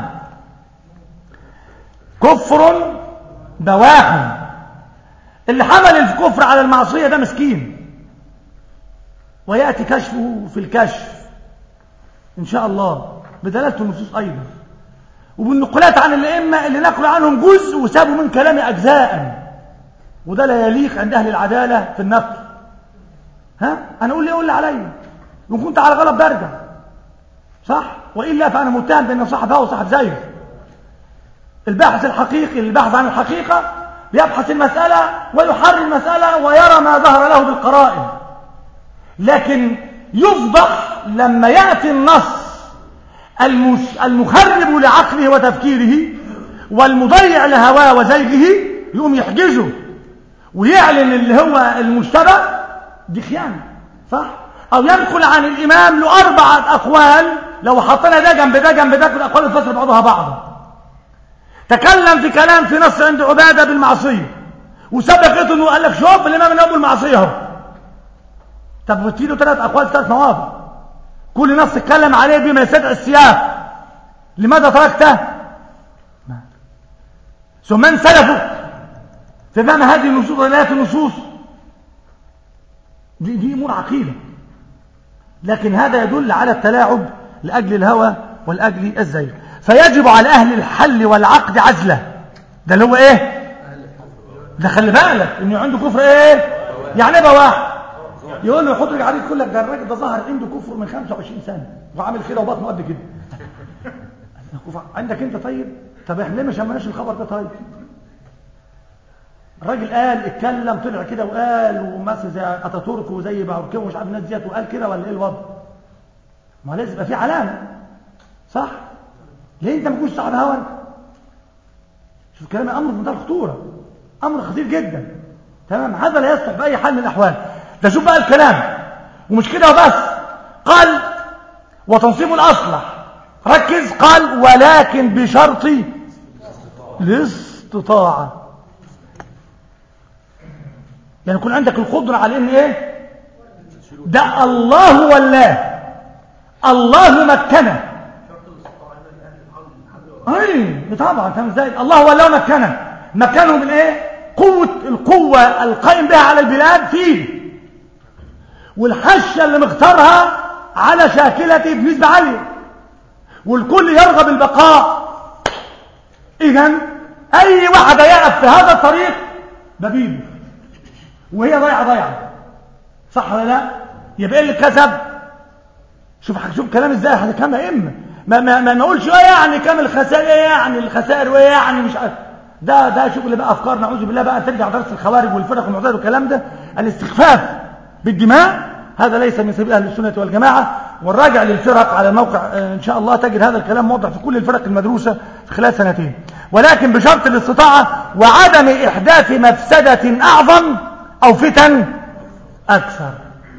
كفر بواح اللي حمل الكفر على المعصيه ده مسكين ويأتي كشفه في الكشف إن شاء الله بدلالة النصوص أيضا وبالنقلات عن الأئمة اللي نقل عنهم جزء وسابوا من كلام أجزاء وده لا يليق عند أهل العدالة في النقل ها أنا أقول لي أقول لي عليا وإن كنت على غلط برجع صح وإلا فأنا متهم بأن صاحب هو صاحب زيه الباحث الحقيقي اللي بحث عن الحقيقة يبحث المسألة ويحرر المسألة ويرى ما ظهر له بالقرائن لكن يفضح لما يأتي النص المش المخرب لعقله وتفكيره والمضيع لهواه وزيغه يقوم يحجزه ويعلن اللي هو المشتبه دي خيانة صح أو ينقل عن الإمام لأربعة أقوال لو حطينا ده جنب ده جنب ده كل أقوال الفصل بعضها بعضا تكلم في كلام في نص عند عبادة بالمعصية وسبقته انه قال لك شوف الإمام النووي المعصية اهو طب وتفيده ثلاث أقوال ثلاث مواضع كل نص اتكلم عليه بما يستدعي السياق لماذا تركته ما. ثم من سلفه في فهم هذه النصوص ولايات النصوص دي, دي أمور عقيدة لكن هذا يدل على التلاعب لأجل الهوى والأجل الزيغ فيجب على أهل الحل والعقد عزله ده اللي هو ايه ده خلي بالك انه عنده كفر ايه يعني ايه بواح يقول له يحط لك عليك يقول لك ده الراجل ده ظهر عنده كفر من 25 سنه وعامل كده وبطنه قد كده عندك انت طيب طب احنا ليه ما شمناش الخبر ده طيب الراجل قال اتكلم طلع كده وقال ومثل زي اتاتورك وزي باوركيه ومش عارف الناس ديت وقال كده ولا ايه الوضع ما لازم يبقى في علامه صح ليه انت ما تكونش صاحب هوا انت شوف كلام امر في منتهى الخطوره امر خطير جدا تمام هذا لا يصلح باي حال من الاحوال ده شوف بقى الكلام ومش كده وبس قال وتنصيب الاصلح ركز قال ولكن بشرط الاستطاعه يعني يكون عندك القدره على ان ايه ده الله ولاه الله مكنه اي طبعا فاهم ازاي الله ولاه مكنه مكنه من ايه قوه القوه القائم بها على البلاد فيه والحشه اللي مختارها على شاكلته بنسبه عاليه والكل يرغب البقاء اذا اي واحد يقف في هذا الطريق ببيده وهي ضايعه ضايعه صح ولا لا يبقى اللي كسب شوف شوف كلام ازاي هذا كلام ائمه ما ما ما نقولش ايه يعني كام الخسائر ايه يعني الخسائر وايه يعني مش عارف ده ده شغل بقى افكار نعوذ بالله بقى ترجع درس الخوارج والفرق والمعتزله والكلام ده الاستخفاف بالدماء هذا ليس من سبيل اهل السنه والجماعه والراجع للفرق على الموقع ان شاء الله تجد هذا الكلام موضح في كل الفرق المدروسه في خلال سنتين ولكن بشرط الاستطاعه وعدم احداث مفسده اعظم او فتن اكثر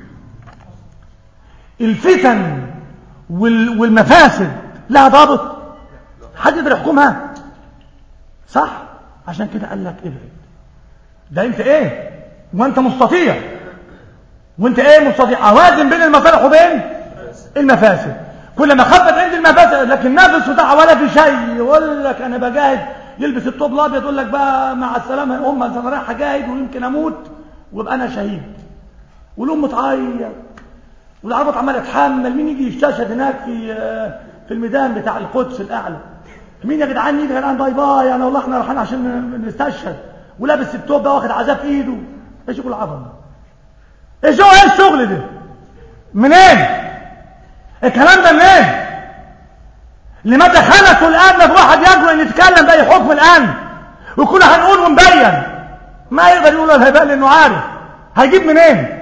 الفتن والمفاسد لها ضابط حد يقدر يحكمها صح عشان كده قال لك ابعد ده انت ايه وانت مستطيع وانت ايه مستطيع اوازن بين المصالح وبين المفاسد كل ما خفت عندي المفاسد لكن ما في استطاعه ولا في شيء يقول لك انا بجاهد يلبس الطوب الابيض يقول لك بقى مع السلامه هم انا رايح اجاهد ويمكن اموت وابقى انا شهيد والام تعيط والعربات عماله تحمل مين يجي يستشهد هناك في في الميدان بتاع القدس الاعلى مين يا جدعان يجي يا جدعان باي باي انا والله احنا رايحين عشان نستشهد ولابس التوب ده واخد عذاب في ايده ايش يقول العظم ايش هو ايه الشغل ده منين الكلام ده منين لماذا خلصوا الان في واحد يجرؤ ان يتكلم باي حكم الان وكنا هنقول ونبين ما يقدر يقول الهباء لانه عارف هيجيب منين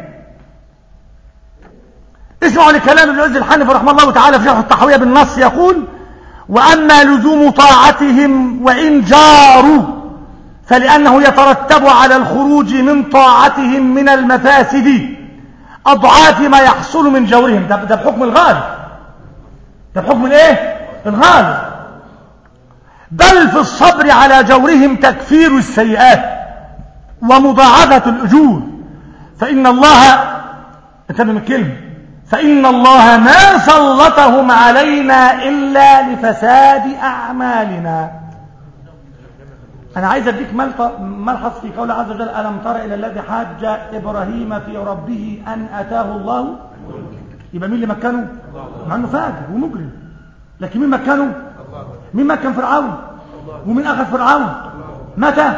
اسمعوا لكلام ابن عز الحنفي رحمه الله تعالى في شرح التحوية بالنص يقول وأما لزوم طاعتهم وإن جاروا فلأنه يترتب على الخروج من طاعتهم من المفاسد أضعاف ما يحصل من جورهم ده, ده بحكم الغالب ده بحكم الايه الغالب بل في الصبر على جورهم تكفير السيئات ومضاعفة الأجور فإن الله انتبه من الكلمة فإن الله ما سلطهم علينا إلا لفساد أعمالنا أنا عايز أديك ملحظ في قول عز وجل ألم تر إلى الذي حاج إبراهيم في ربه أن أتاه الله يبقى مين اللي مكنه مع أنه فاجر ومجرم لكن مين مكنه مين مكن فرعون ومين أخذ فرعون متى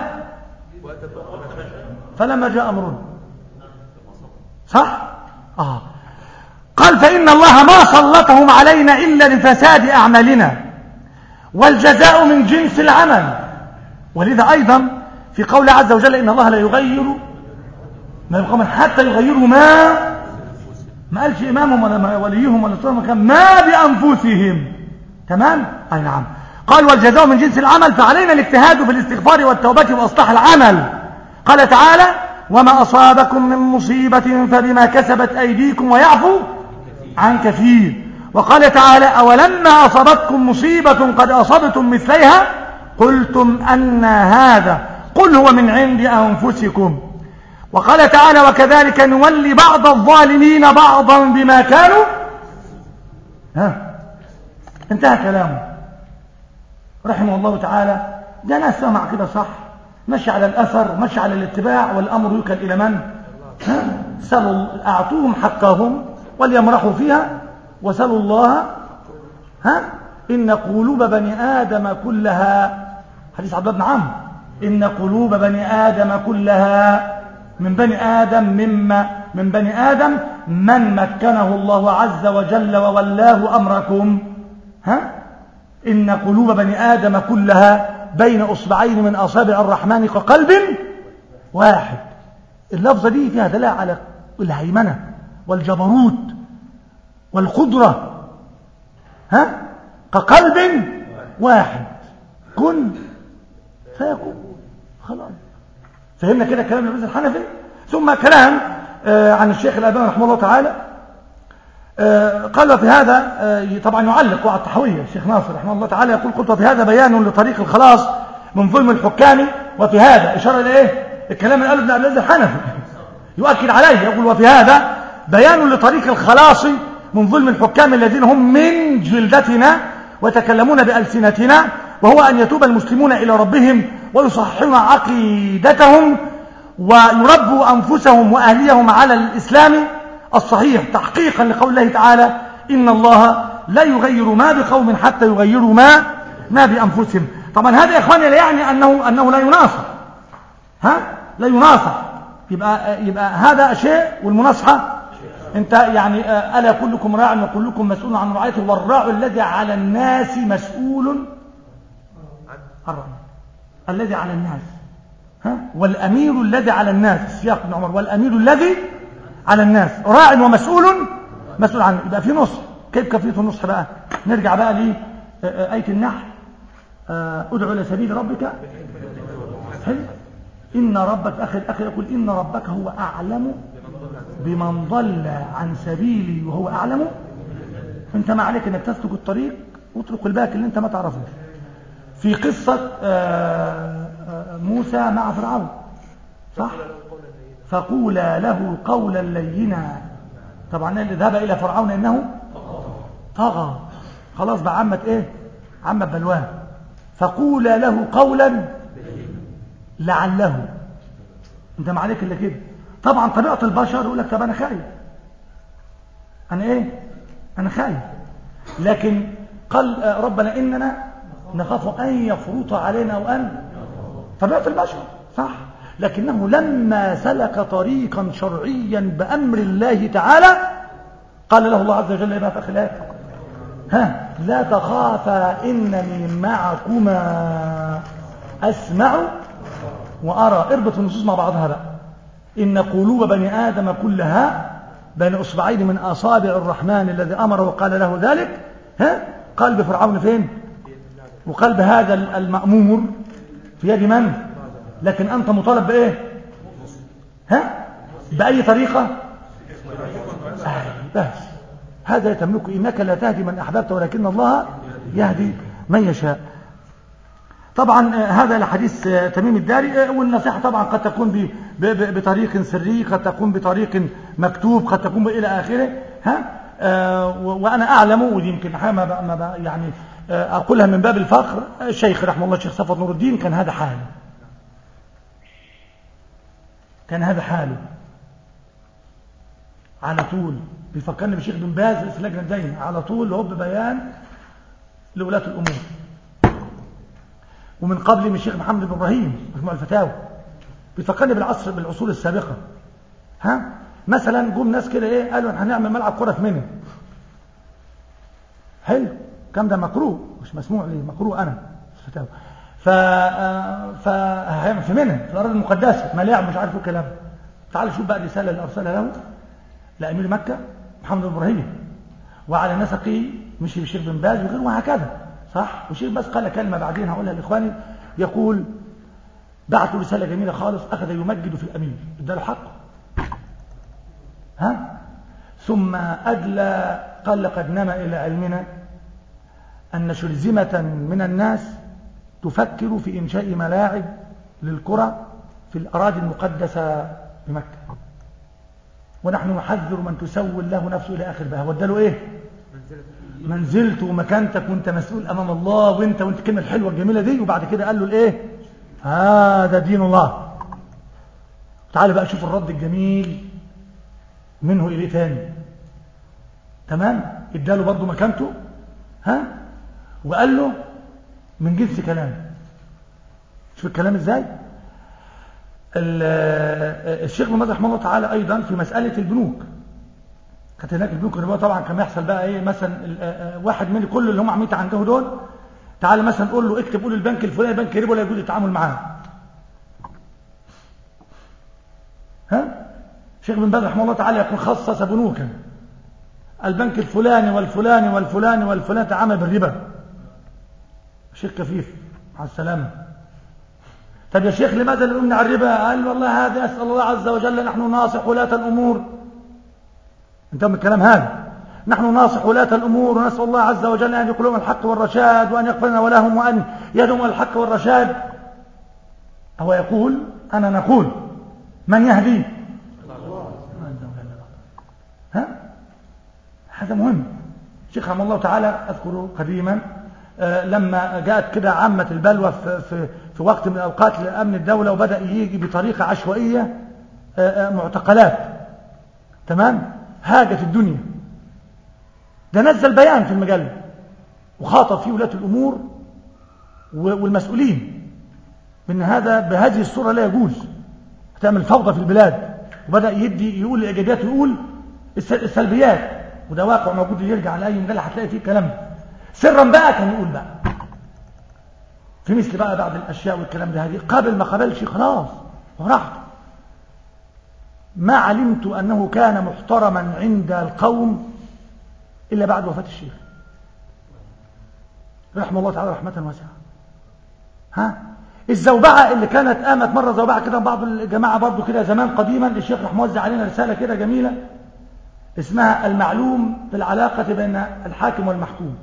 فلما جاء أمرنا صح آه قال فإن الله ما سلطهم علينا إلا لفساد أعمالنا والجزاء من جنس العمل ولذا أيضا في قول عز وجل إن الله لا يغير ما يقوم حتى يغيروا ما ما قالش إمامهم ولا وليهم ولا صورهم كان ما بأنفسهم تمام أي نعم قال والجزاء من جنس العمل فعلينا الاجتهاد في الاستغفار والتوبة وأصلاح العمل قال تعالى وما أصابكم من مصيبة فبما كسبت أيديكم ويعفو عن كثير وقال تعالى أولما أصابتكم مصيبة قد أصبتم مثليها قلتم أن هذا قل هو من عند أنفسكم وقال تعالى وكذلك نولي بعض الظالمين بعضا بما كانوا ها انتهى كلامه رحمه الله تعالى ده ناس سمع كده صح مشي على الأثر مشي على الاتباع والأمر يكل إلى من ها سلوا أعطوهم حقهم وليمرحوا فيها وسلوا الله ها إن قلوب بني آدم كلها حديث عبد الله بن عمرو إن قلوب بني آدم كلها من بني آدم مما من بني آدم من مكنه الله عز وجل وولاه أمركم ها إن قلوب بني آدم كلها بين أصبعين من أصابع الرحمن كقلب واحد اللفظة دي فيها دلالة على الهيمنة والجبروت والقدرة ها كقلب واحد كن فيكون خلاص فهمنا كده كلام الابن الحنفي ثم كلام آه عن الشيخ الألباني رحمه الله تعالى آه قال في هذا آه طبعا يعلق على التحوية الشيخ ناصر رحمه الله تعالى يقول قلت في هذا بيان لطريق الخلاص من ظلم الحكام وفي هذا إشارة إليه الكلام اللي قاله ابن عبد العزيز الحنفي يؤكد عليه يقول وفي هذا بيان لطريق الخلاص من ظلم الحكام الذين هم من جلدتنا ويتكلمون بألسنتنا وهو أن يتوب المسلمون إلى ربهم ويصححون عقيدتهم ويربوا أنفسهم وأهليهم على الإسلام الصحيح تحقيقا لقول الله تعالى إن الله لا يغير ما بقوم حتى يغيروا ما ما بأنفسهم طبعا هذا يا إخواني لا يعني أنه, أنه لا يناصر ها لا يناصر يبقى, يبقى هذا شيء والمناصحة انت يعني ألا كلكم راع وكلكم مسؤول عن رعايته والراع الذي على الناس مسؤول عن الذي على الناس ها والأمير الذي على الناس سياق ابن عمر والأمير الذي على الناس راع ومسؤول مسؤول عنه يبقى في نصح كيف كفية النصح بقى نرجع بقى لآية النحل ادعو إلى سبيل ربك حلو إن ربك أخي الأخي يقول إن ربك هو أعلم بمن ضل عن سبيلي وهو أعلم أنت ما عليك أنك تسلك الطريق واترك الباقي اللي أنت ما تعرفوش في قصة موسى مع فرعون صح فقولا له قولا لينا طبعا اللي ذهب إلى فرعون إنه طغى خلاص بقى عمت إيه عمت بلواه فقولا له قولا لعله انت ما عليك الا كده طبعا طبيعه البشر يقول لك طب انا خايف انا ايه انا خايف لكن قال ربنا اننا نخاف ان يفرط علينا او ان طبيعه البشر صح لكنه لما سلك طريقا شرعيا بامر الله تعالى قال له الله عز وجل ما في اخلاق ها لا تخافا انني معكما اسمع وأرى اربط النصوص مع بعضها بقى إن قلوب بني آدم كلها بين أصبعين من أصابع الرحمن الذي أمر وقال له ذلك ها قلب فرعون فين وقلب هذا المأمور في يد من لكن أنت مطالب بإيه ها بأي طريقة آه، بس هذا يتملك إنك لا تهدي من أحببت ولكن الله يهدي من يشاء طبعا آه، هذا الحديث آه، تميم الداري آه، والنصيحة طبعا قد تكون ب- ب- ب- بطريق سري قد تكون بطريق مكتوب قد تكون إلى آخره ها آه، و- وأنا أعلم ودي يمكن حاجة ما ب- ما ب- يعني آه، أقولها من باب الفخر الشيخ رحمه الله الشيخ صفوت نور الدين كان هذا حاله كان هذا حاله على طول بيفكرني بالشيخ بن باز في لجنة دايما على طول هو ببيان لولاة الأمور ومن قبل من الشيخ محمد بن إبراهيم مجموع الفتاوى بيفكرني بالعصر بالعصور السابقة ها مثلا جم ناس كده ايه قالوا احنا هنعمل ملعب كرة في منى حلو كم ده مكروه مش مسموع لي مكروه انا في الفتاوى ف ف هيعمل في منى في الارض المقدسه ملاعب مش عارف ايه الكلام تعال شوف بقى الرساله اللي ارسلها له لامير مكه محمد بن ابراهيم وعلى نسقه مشي الشيخ بن باز وغيره وهكذا صح والشيخ باز قال كلمه بعدين هقولها لاخواني يقول بعثوا رساله جميله خالص اخذ يمجد في الامير اداله حقه ها ثم ادلى قال لقد نما الى علمنا ان شرذمه من الناس تفكر في انشاء ملاعب للكره في الاراضي المقدسه بمكه ونحن نحذر من تسول له نفسه الى اخر بها وداله ايه منزلته ومكانتك وانت مسؤول امام الله وانت وانت الكلمه الحلوه الجميله دي وبعد كده قال له الايه هذا دين الله تعال بقى شوف الرد الجميل منه اليه تاني تمام اداله برضه مكانته ها وقال له من جنس كلام شوف الكلام ازاي ال- الشيخ بن باز رحمه الله تعالى ايضا في مساله البنوك كانت هناك البنوك الربويه طبعا كان يحصل بقى ايه مثلا ال- آه، آه، واحد من كل اللي هم عاملين عنده دول تعالى مثلا قول له اكتب قول البنك الفلاني بنك ربا لا يجوز التعامل معاه ها الشيخ بن باز رحمه الله تعالى يكون خصص بنوكا البنك الفلاني والفلاني والفلاني والفلاني تعامل بالربا الشيخ كفيف مع السلامه طب يا شيخ لماذا لا نمنع الربا قال والله هذا اسال الله عز وجل نحن ناصح ولاة الامور انتم من الكلام هذا نحن ناصح ولاة الامور ونسال الله عز وجل ان يقولون الحق والرشاد وان يغفر لنا ولهم وان يدهم على الحق والرشاد هو يقول انا نقول من يهدي ها هذا مهم الشيخ رحمه الله تعالى اذكره قديما آه، لما جاءت كده عامة البلوى في, في, في وقت من الأوقات لأمن الدولة وبدأ يجي بطريقة عشوائية آه، آه، معتقلات تمام هاجت الدنيا ده نزل بيان في المجلة وخاطب فيه ولاة الأمور و- والمسؤولين من هذا بهذه الصورة لا يجوز تعمل فوضى في البلاد وبدأ يدي يقول الإيجابيات ويقول الس- السلبيات وده واقع موجود يرجع على أي مجلة هتلاقي فيه الكلام ده سرا بقى كان يقول بقى في مثل بقى بعض الأشياء والكلام ده هذه قابل ما قابلش خلاص وراحته ما علمت أنه كان محترما عند القوم إلا بعد وفاة الشيخ رحمه الله تعالى رحمة واسعة ها الزوبعة اللي كانت قامت مرة زوبعة كده بعض الجماعة برضو كده زمان قديما الشيخ راح موزع علينا رسالة كده جميلة اسمها المعلوم في العلاقة بين الحاكم والمحكوم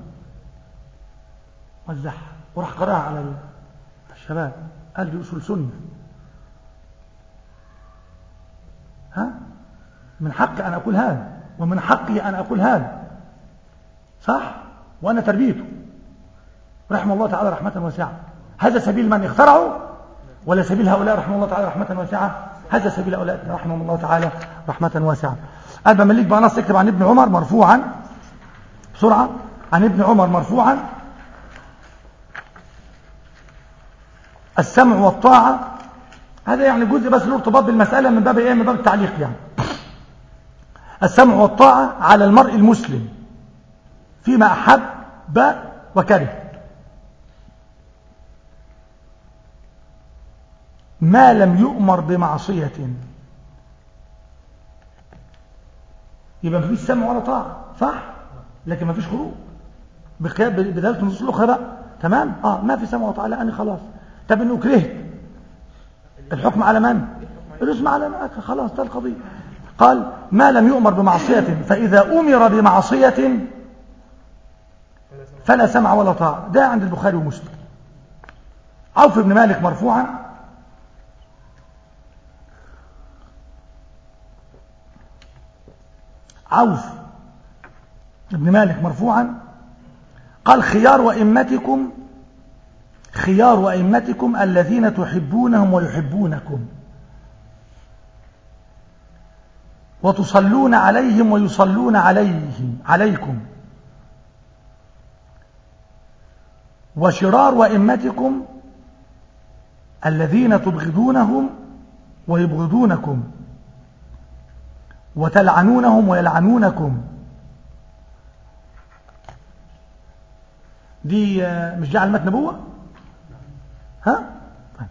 وزعها وراح قراها على الشباب قال دي أصول سنة ها من حقي أن أقول هذا ومن حقي أن أقول هذا صح وأنا تربيته رحمه الله تعالى رحمة واسعة هذا سبيل من اخترعوا ولا سبيل هؤلاء رحمه الله تعالى رحمة واسعة هذا سبيل هؤلاء رحمه الله تعالى رحمة واسعة أنا بمليك بقى نص اكتب عن ابن عمر مرفوعا بسرعة عن ابن عمر مرفوعا السمع والطاعة هذا يعني جزء بس له ارتباط بالمسألة من باب ايه من باب التعليق يعني السمع والطاعة على المرء المسلم فيما أحب وكره ما لم يؤمر بمعصية يبقى مفيش سمع ولا طاعة صح لكن مفيش خروج بقيام بدلالة النصوص الأخرى بقى تمام اه ما في سمع وطاعة لأني خلاص طب إنه كرهت الحكم على من الاسم على من خلاص ده القضية قال ما لم يؤمر بمعصية فإذا أمر بمعصية فلا سمع ولا طاعة ده عند البخاري ومسلم عوف بن مالك مرفوعا عوف بن مالك مرفوعا قال خيار وإمتكم خيار وأئمتكم الذين تحبونهم ويحبونكم وتصلون عليهم ويصلون عليهم عليكم وشرار وأئمتكم الذين تبغضونهم ويبغضونكم وتلعنونهم ويلعنونكم دي مش جعل متن نبوه ها طيب.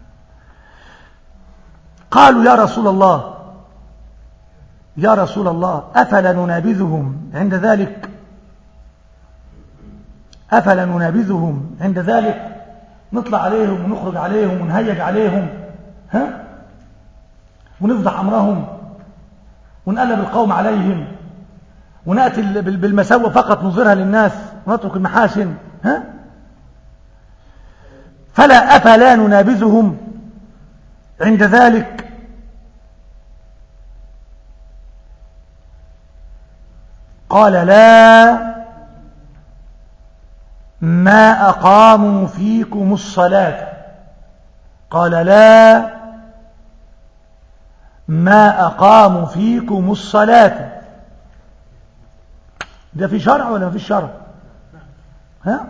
قالوا يا رسول الله يا رسول الله أفلا ننابذهم عند ذلك أفلا ننابذهم عند ذلك نطلع عليهم ونخرج عليهم ونهيج عليهم ها ونفضح أمرهم ونقلب القوم عليهم ونأتي بالمساوئ فقط نظهرها للناس ونترك المحاسن ها فلا أفلا ننابذهم عند ذلك قال لا ما أقاموا فيكم الصلاة قال لا ما أقاموا فيكم الصلاة ده في شرع ولا ما في شرع ها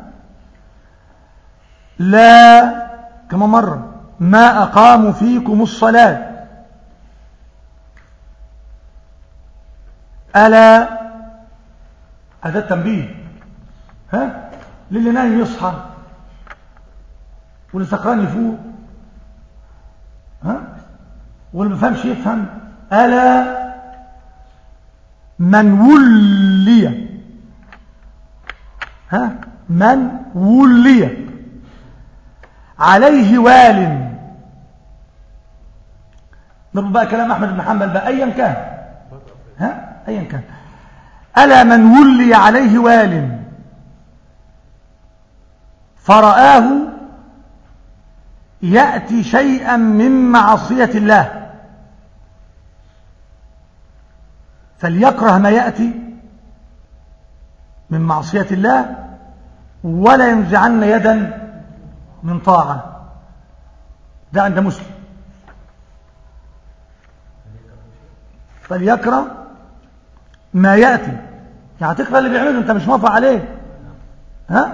لا كما مرة ما أقاموا فيكم الصلاة ألا هذا التنبيه ها للي نايم يصحى واللي سكران يفوق ها واللي ما فهمش يفهم ألا من ولي ها من ولي عليه وال نربط بقى كلام أحمد بن حنبل بقى أيا كان ها أيا كان ألا من ولي عليه وال فرآه يأتي شيئا من معصية الله فليكره ما يأتي من معصية الله ولا ينزعن يدا من طاعة ده عند مسلم فليكره ما يأتي يعني تكره اللي بيعمله انت مش موافق عليه ها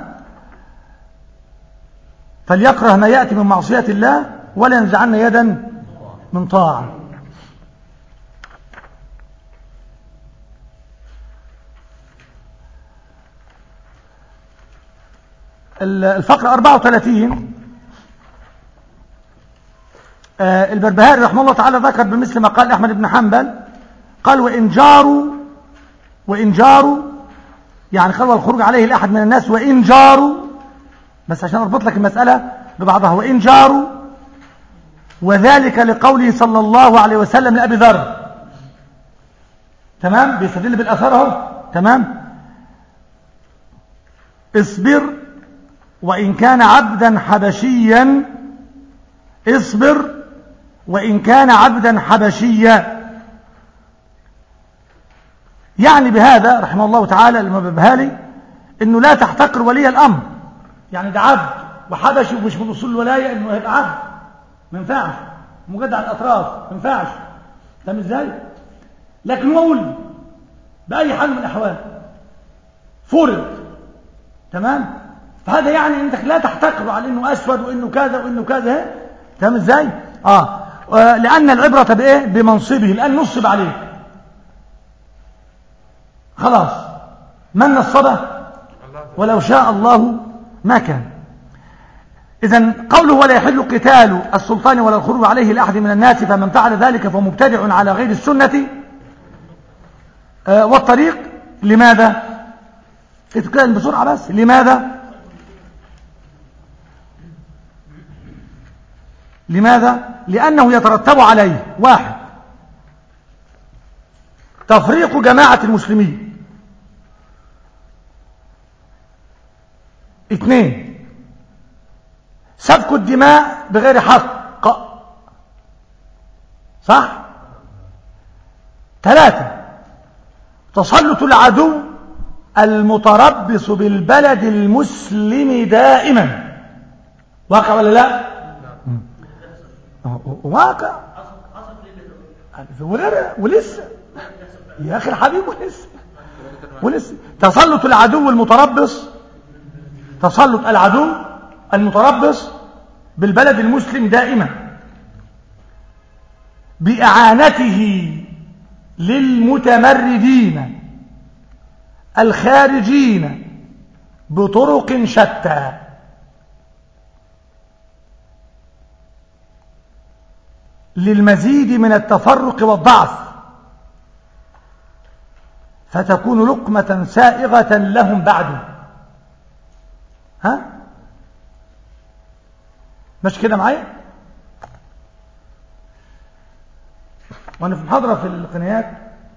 فليكره ما يأتي من معصية الله ولا ينزعن يدا من طاعة الفقرة 34 البربهاري رحمه الله تعالى ذكر بمثل ما قال أحمد بن حنبل قال وإن جاروا وإن جاروا يعني قال الخروج عليه الأحد من الناس وإن جاروا بس عشان أربط لك المسألة ببعضها وإن جاروا وذلك لقوله صلى الله عليه وسلم لأبي ذر تمام بيستدل بالأثر اهو تمام اصبر وإن كان عبدا حبشيا اصبر وإن كان عبدا حبشيا يعني بهذا رحمه الله تعالى المبهالي انه لا تحتقر ولي الامر يعني ده عبد وحبشي ومش من اصول الولايه انه هيبقى عبد ما ينفعش مجد على الاطراف ما ينفعش فاهم ازاي لكن هو ولي باي حال من الاحوال فرض تمام فهذا يعني انك لا تحتقر على انه اسود وانه كذا وانه كذا تمام ازاي اه لان العبره بايه بمنصبه لان نصب عليه خلاص من نصبه ولو شاء الله ما كان إذا قوله ولا يحل قتال السلطان ولا الخروج عليه لأحد من الناس فمن فعل ذلك فهو مبتدع على غير السنة آه والطريق لماذا اتكلم بسرعة بس لماذا لماذا لانه يترتب عليه واحد تفريق جماعه المسلمين اثنين سفك الدماء بغير حق صح ثلاثة تسلط العدو المتربص بالبلد المسلم دائما واقع ولا لا واقع وغير ولسه يا اخي الحبيب ولسه ولسه تسلط العدو المتربص تسلط العدو المتربص بالبلد المسلم دائما بإعانته للمتمردين الخارجين بطرق شتى للمزيد من التفرق والضعف فتكون لقمة سائغة لهم بعد ها مش كده معايا وانا في محاضرة في القنيات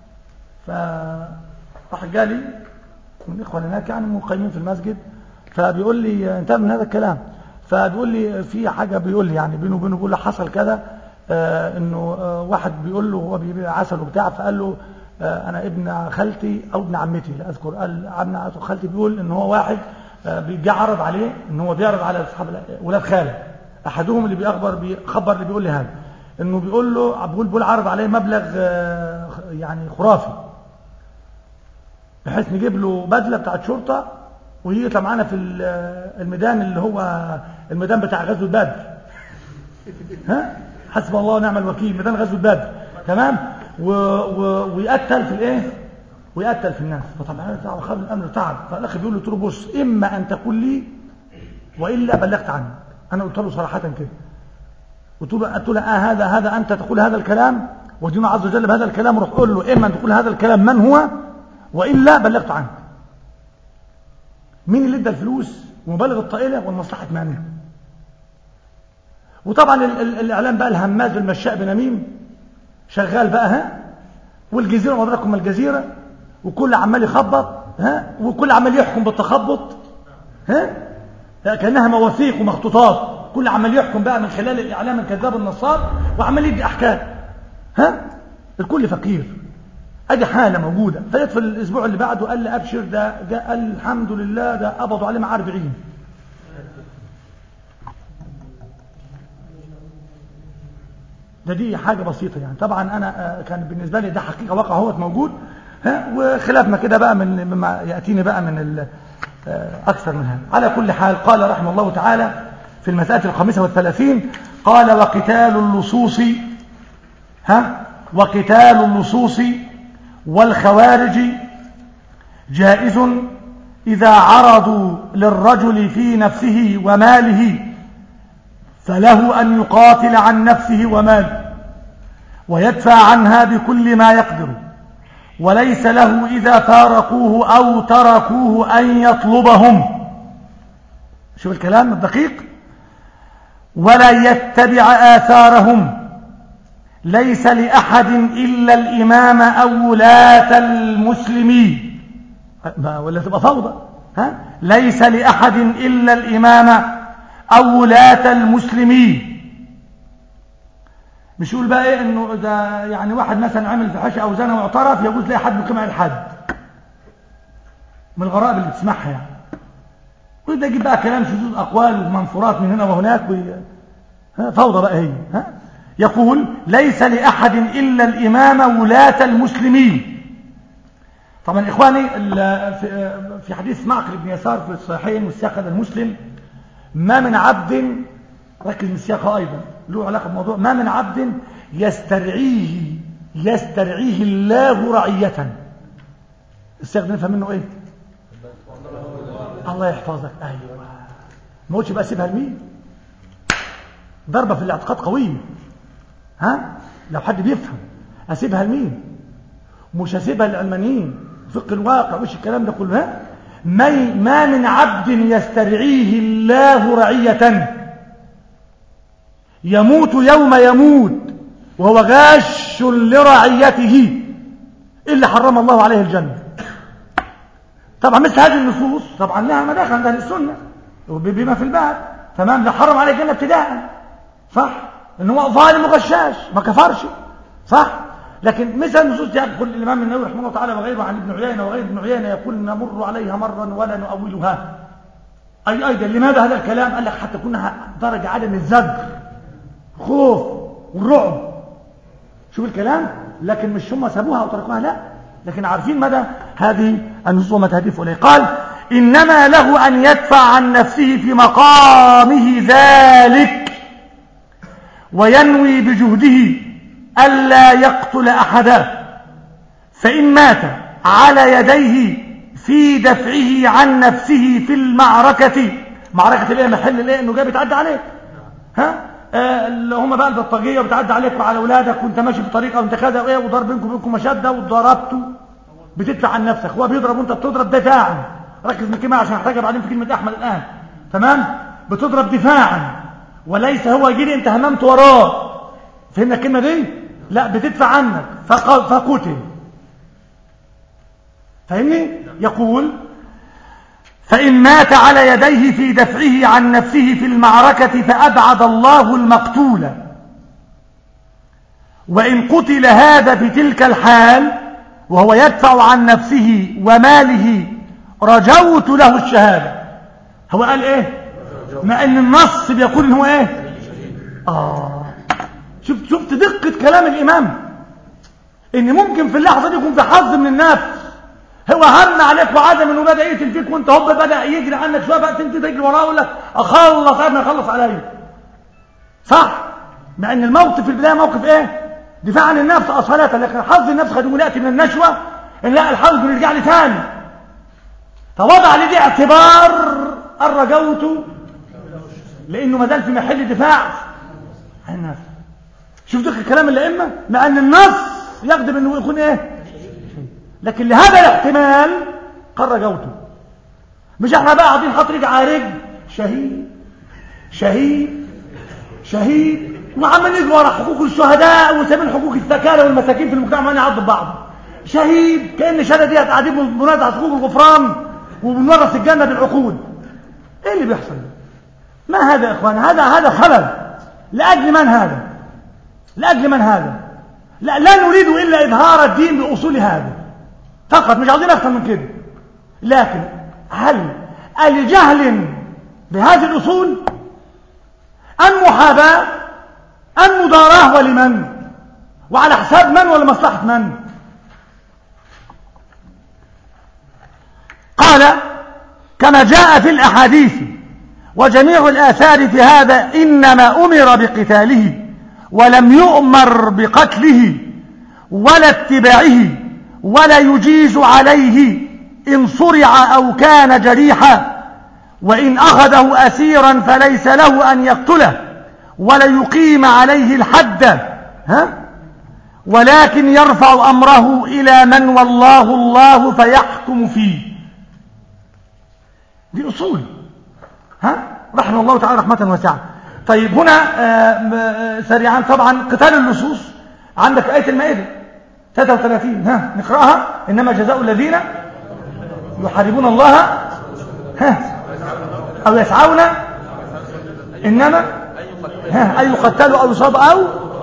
فراح جالي من اخوان هناك يعني مقيمين في المسجد فبيقول لي انتهى من هذا الكلام فبيقول لي في حاجة بيقول لي يعني بينه وبينه بيقول له حصل كذا آه انه آه واحد بيقول له هو بيبيع عسل وبتاع فقال له آه انا ابن خالتي او ابن عمتي لا اذكر قال ابن خالتي بيقول ان هو واحد آه بيجي عرض عليه ان هو بيعرض على اصحاب ولاد خاله احدهم اللي بيخبر بيخبر اللي بيقول لي هذا انه بيقول له بيقول بيقول عرض عليه مبلغ آه يعني خرافي بحيث نجيب له بدله بتاعت شرطه ويجي يطلع معانا في الميدان اللي هو الميدان بتاع غزوه بدر ها حسب الله ونعم الوكيل ميدان غزوه بدر تمام و... و... ويقتل في الايه ويقتل في الناس فطبعا تعب خاب الامر تعب فالاخ بيقول له قلت له بص اما ان تقول لي والا بلغت عنك انا قلت له صراحه كده قلت له قلت له آه هذا هذا انت تقول هذا الكلام ودين عز وجل بهذا الكلام روح قول له اما ان تقول هذا الكلام من هو والا بلغت عنك مين اللي ادى الفلوس ومبالغ الطائله والمصلحه مانعه وطبعا ال ال الاعلام بقى الهماز المشاء بنميم شغال بقى ها والجزيره وادراكم الجزيره وكل عمال يخبط ها وكل عمال يحكم بالتخبط ها كانها مواثيق ومخطوطات كل عمال يحكم بقى من خلال الاعلام الكذاب النصاب وعمال يدي احكام ها الكل فقير ادي حاله موجوده فجت في الاسبوع اللي بعده قال لي ابشر ده ده قال الحمد لله ده قبضوا عليه مع 40 ده دي حاجه بسيطه يعني طبعا انا كان بالنسبه لي ده حقيقه واقع هو موجود ها وخلاف ما كده بقى من مما ياتيني بقى من اكثر من هذا على كل حال قال رحمه الله تعالى في المساله الخامسه والثلاثين قال وقتال اللصوص ها وقتال اللصوص والخوارج جائز إذا عرضوا للرجل في نفسه وماله فله أن يقاتل عن نفسه وماله ويدفع عنها بكل ما يقدر وليس له إذا فارقوه أو تركوه أن يطلبهم شوف الكلام الدقيق ولا يتبع آثارهم ليس لأحد إلا الإمام أو ولاة المسلمين ولا تبقى فوضى ها؟ ليس لأحد إلا الإمام أو ولاة المسلمين مش يقول بقى ايه انه ده يعني واحد مثلا عمل فحشه او زنا واعترف يجوز لاي حد يقيم عليه الحد من الغرائب اللي بتسمعها يعني وده يجيب بقى كلام شذوذ اقوال ومنفورات من هنا وهناك وي... فوضى بقى هي ها يقول ليس لأحد إلا الإمام ولاة المسلمين طبعا إخواني في حديث معقل بن يسار في الصحيحين والسياق هذا المسلم ما من عبد ركز من السياق أيضا له علاقة بموضوع ما من عبد يسترعيه يسترعيه الله رعية السياق ده نفهم منه ايه الله يحفظك ايوه ما قلتش بقى سيبها لمين ضربة في الاعتقاد قوية ها لو حد بيفهم اسيبها لمين مش هسيبها للعلمانيين فقه الواقع وش الكلام ده كله ها ما ما من عبد يسترعيه الله رعية يموت يوم يموت وهو غاش لرعيته إلا حرم الله عليه الجنة طبعا مثل هذه النصوص طبعا لها مداخل عند اهل السنه بما في الباب تمام ده حرم عليه الجنه ابتداء صح ان هو ظالم وغشاش ما كفرش صح لكن مثل النصوص دي يقول الامام النووي رحمه الله تعالى وغيره عن ابن عيينه وغير ابن عيينه يقول نمر عليها مرا ولا نؤولها اي ايضا لماذا هذا الكلام قال لك حتى كنا درجه عدم الزجر خوف والرعب شوف الكلام لكن مش هم سابوها وتركوها لا لكن عارفين مدى هذه النصوص وما تهدف إليه قال إنما له أن يدفع عن نفسه في مقامه ذلك وينوي بجهده ألا يقتل أحدا فإن مات على يديه في دفعه عن نفسه في المعركة معركة الايه محل الايه انه جاي بيتعدى عليك ها آه اللي هم بقى البلطجيه وبتعدى عليك وعلى اولادك وانت ماشي في طريق او انت كذا وايه وضرب بينكم وبينكم مشده وضربته بتدفع عن نفسك هو بيضرب وانت بتضرب دفاعا ركز من كلمه عشان احتاجها بعدين في كلمه احمد الان تمام بتضرب دفاعا وليس هو يجي انت هممت وراه فهمنا الكلمه دي لا بتدفع عنك فقتل فاهمني يقول فإن مات على يديه في دفعه عن نفسه في المعركة فأبعد الله المقتول وإن قتل هذا في تلك الحال وهو يدفع عن نفسه وماله رجوت له الشهادة هو قال ايه مع ان النص بيقول ان هو ايه اه شفت شفت دقة كلام الامام ان ممكن في اللحظة دي يكون في حظ من النفس هو هم عليك وعدم انه بدا يقتل فيك وانت هوب بدا يجري عنك شويه بقى انت تجري وراه يقول لك اخلص قبل ما يخلص عليا صح مع ان الموقف في البدايه موقف ايه دفاع عن النفس اصاله لكن حظ النفس قد يكون ياتي من النشوه ان لا الحظ بيرجع لي ثاني فوضع لي دي اعتبار الرجوت لانه ما زال في محل دفاع عن النفس شوف دقة كلام الائمه مع ان النص يقدم انه يكون ايه لكن لهذا الاحتمال قال رجوته مش احنا بقى قاعدين حاطط رجل على رجل شهيد شهيد شهيد وعمال نجري ورا حقوق الشهداء وسابين حقوق السكارى والمساكين في المجتمع ما يعضوا بعض شهيد كان الشهاده دي قاعدين بننادى على حقوق الغفران وبنورث الجنه بالعقود ايه اللي بيحصل ما هذا يا اخوان هذا هذا خلل لاجل من هذا لاجل من هذا لا لا نريد الا اظهار الدين باصول هذا فقط مش عاوزين اكثر من كده لكن هل الجهل بهذه الاصول ام محاباه ام مضاراه ولمن وعلى حساب من ولا مصلحه من قال كما جاء في الاحاديث وجميع الاثار في هذا انما امر بقتاله ولم يؤمر بقتله ولا اتباعه ولا يجيز عليه إن صرع أو كان جريحا وإن أخذه أسيرا فليس له أن يقتله ولا يقيم عليه الحد ها؟ ولكن يرفع أمره إلى من والله الله فيحكم فيه دي أصول ها؟ رحمه الله تعالى رحمة واسعة طيب هنا آه سريعا طبعا قتال اللصوص عندك آية المائدة 33 ها نقرأها إنما جزاء الذين يحاربون الله ها أو يسعون إنما ها أن يقتلوا أو يصابوا أو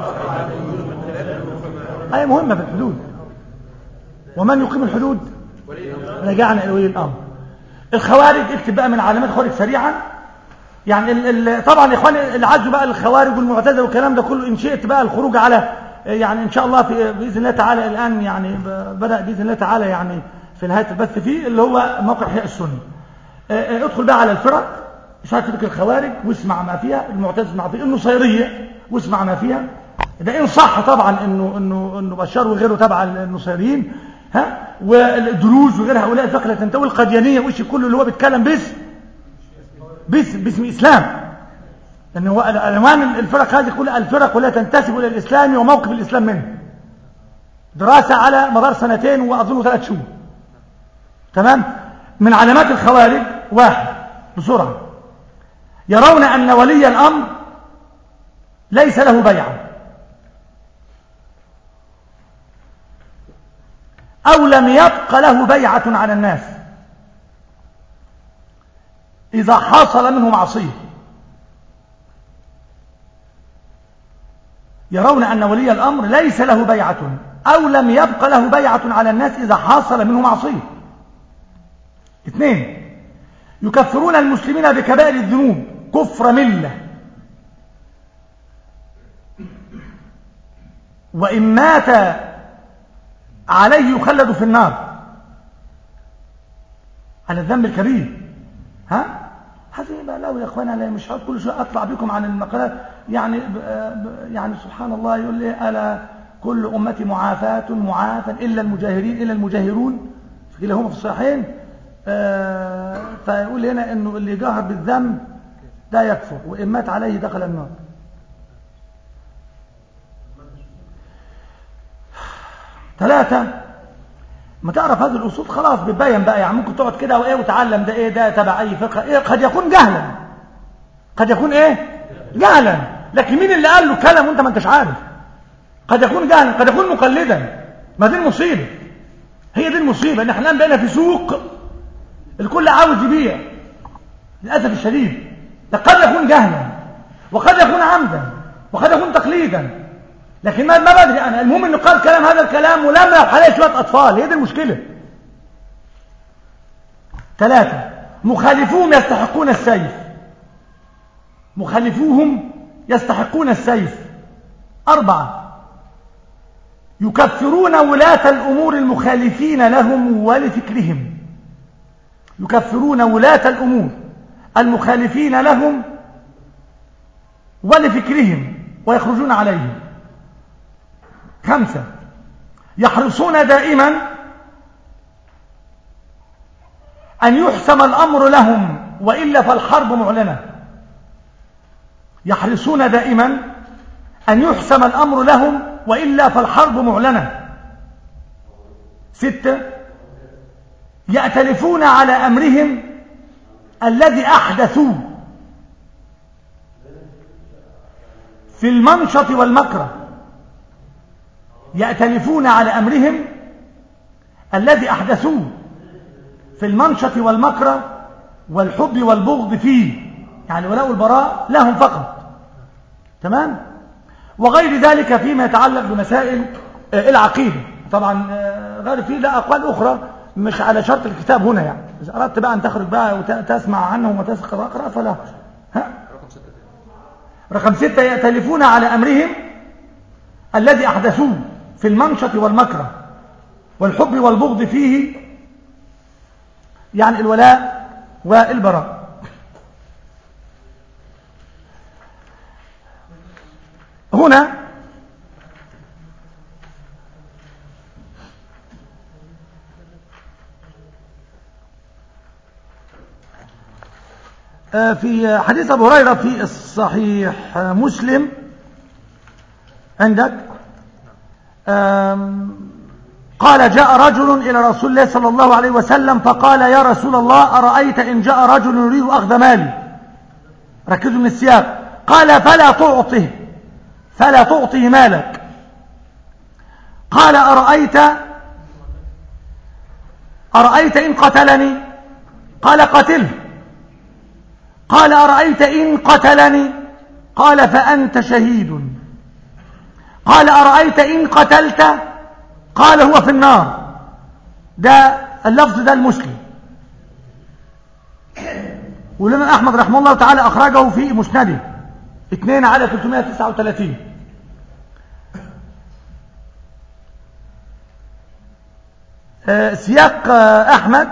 أي مهمة في الحدود ومن يقيم الحدود رجعنا إلى ولي الأمر الخوارج اكتب بقى من علامات الخوارج سريعا يعني ال ال طبعا يا اخوان العزو بقى الخوارج والمعتزله والكلام ده كله ان شئت بقى الخروج على يعني ان شاء الله في باذن الله تعالى الان يعني بدا باذن الله تعالى يعني في نهايه البث فيه اللي هو موقع احياء السنه ادخل بقى على الفرق اشاره فكر الخوارج واسمع ما فيها المعتزله اسمع فيها النصيريه واسمع ما فيها ده ان صح طبعا انه انه انه بشار وغيره تبع النصيريين ها والدروز وغير هؤلاء الفقه اللي تنتوي القديانيه وش كله اللي هو بيتكلم باسم باسم باسم اسلام ان هو العنوان الفرق هذه كلها الفرق ولا تنتسب الى الاسلام وموقف الاسلام منه دراسه على مدار سنتين واظن ثلاث شهور تمام من علامات الخوارج واحد بسرعه يرون ان ولي الامر ليس له بيعة أو لم يبق له بيعة على الناس إذا حصل منه معصية يرون أن ولي الأمر ليس له بيعة أو لم يبق له بيعة على الناس إذا حصل منه معصية اثنين يكفرون المسلمين بكبائر الذنوب كفر ملة وإن مات عليه يخلد في النار على الذنب الكبير ها هذه بقى لو يا اخوانا لا مش هقعد كل شويه اطلع بكم عن المقالات يعني ب ب يعني سبحان الله يقول لي الا كل امتي معافاة معافى الا المجاهرين الا المجاهرون في كلاهما في الصحيحين آه فيقول لي هنا انه اللي جاهر بالذنب ده يكفر وان مات عليه دخل النار ثلاثة ما تعرف هذه الأصول خلاص بتبين بقى يعني ممكن تقعد كده وإيه وتعلم ده إيه ده تبع أي فقه إيه قد يكون جهلا قد يكون إيه جهلا لكن مين اللي قال له كلام وأنت ما أنتش عارف قد يكون جهلا قد يكون مقلدا ما دي المصيبة هي دي المصيبة إن إحنا الآن بقينا في سوق الكل عاوز يبيع للأسف الشديد ده قد يكون جهلا وقد يكون عمدا وقد يكون تقليدا لكن ما ما بدري انا المهم انه قال كلام هذا الكلام ولم عليه شويه اطفال هي دي المشكله ثلاثه مخالفوهم يستحقون السيف مخالفوهم يستحقون السيف اربعه يكفرون ولاة الامور المخالفين لهم ولفكرهم يكفرون ولاة الامور المخالفين لهم ولفكرهم ويخرجون عليهم خمسة يحرصون دائما أن يحسم الأمر لهم وإلا فالحرب معلنة يحرصون دائما أن يحسم الأمر لهم وإلا فالحرب معلنة ستة يأتلفون على أمرهم الذي أحدثوه في المنشط والمكره يأتلفون على أمرهم الذي أحدثوه في المنشط والمكره والحب والبغض فيه يعني ولاء البراء لهم فقط تمام وغير ذلك فيما يتعلق بمسائل العقيدة طبعا غير فيه لا أقوال أخرى مش على شرط الكتاب هنا يعني إذا أردت بقى أن تخرج بقى وتسمع عنه وتقرأ فلا ها؟ رقم ستة يأتلفون على أمرهم الذي أحدثوه في المنشط والمكره والحب والبغض فيه يعني الولاء والبراء هنا في حديث أبو هريرة في الصحيح مسلم عندك قال جاء رجل إلى رسول الله صلى الله عليه وسلم فقال يا رسول الله أرأيت إن جاء رجل يريد أخذ مالي ركزوا من السياق قال فلا تعطه فلا تعطه مالك قال أرأيت أرأيت إن قتلني قال قتله قال أرأيت إن قتلني قال فأنت شهيد قال أرأيت إن قتلت قال هو في النار ده اللفظ ده المسلم والإمام أحمد رحمه الله تعالى أخرجه في مسنده 2 على 339 آه سياق آه أحمد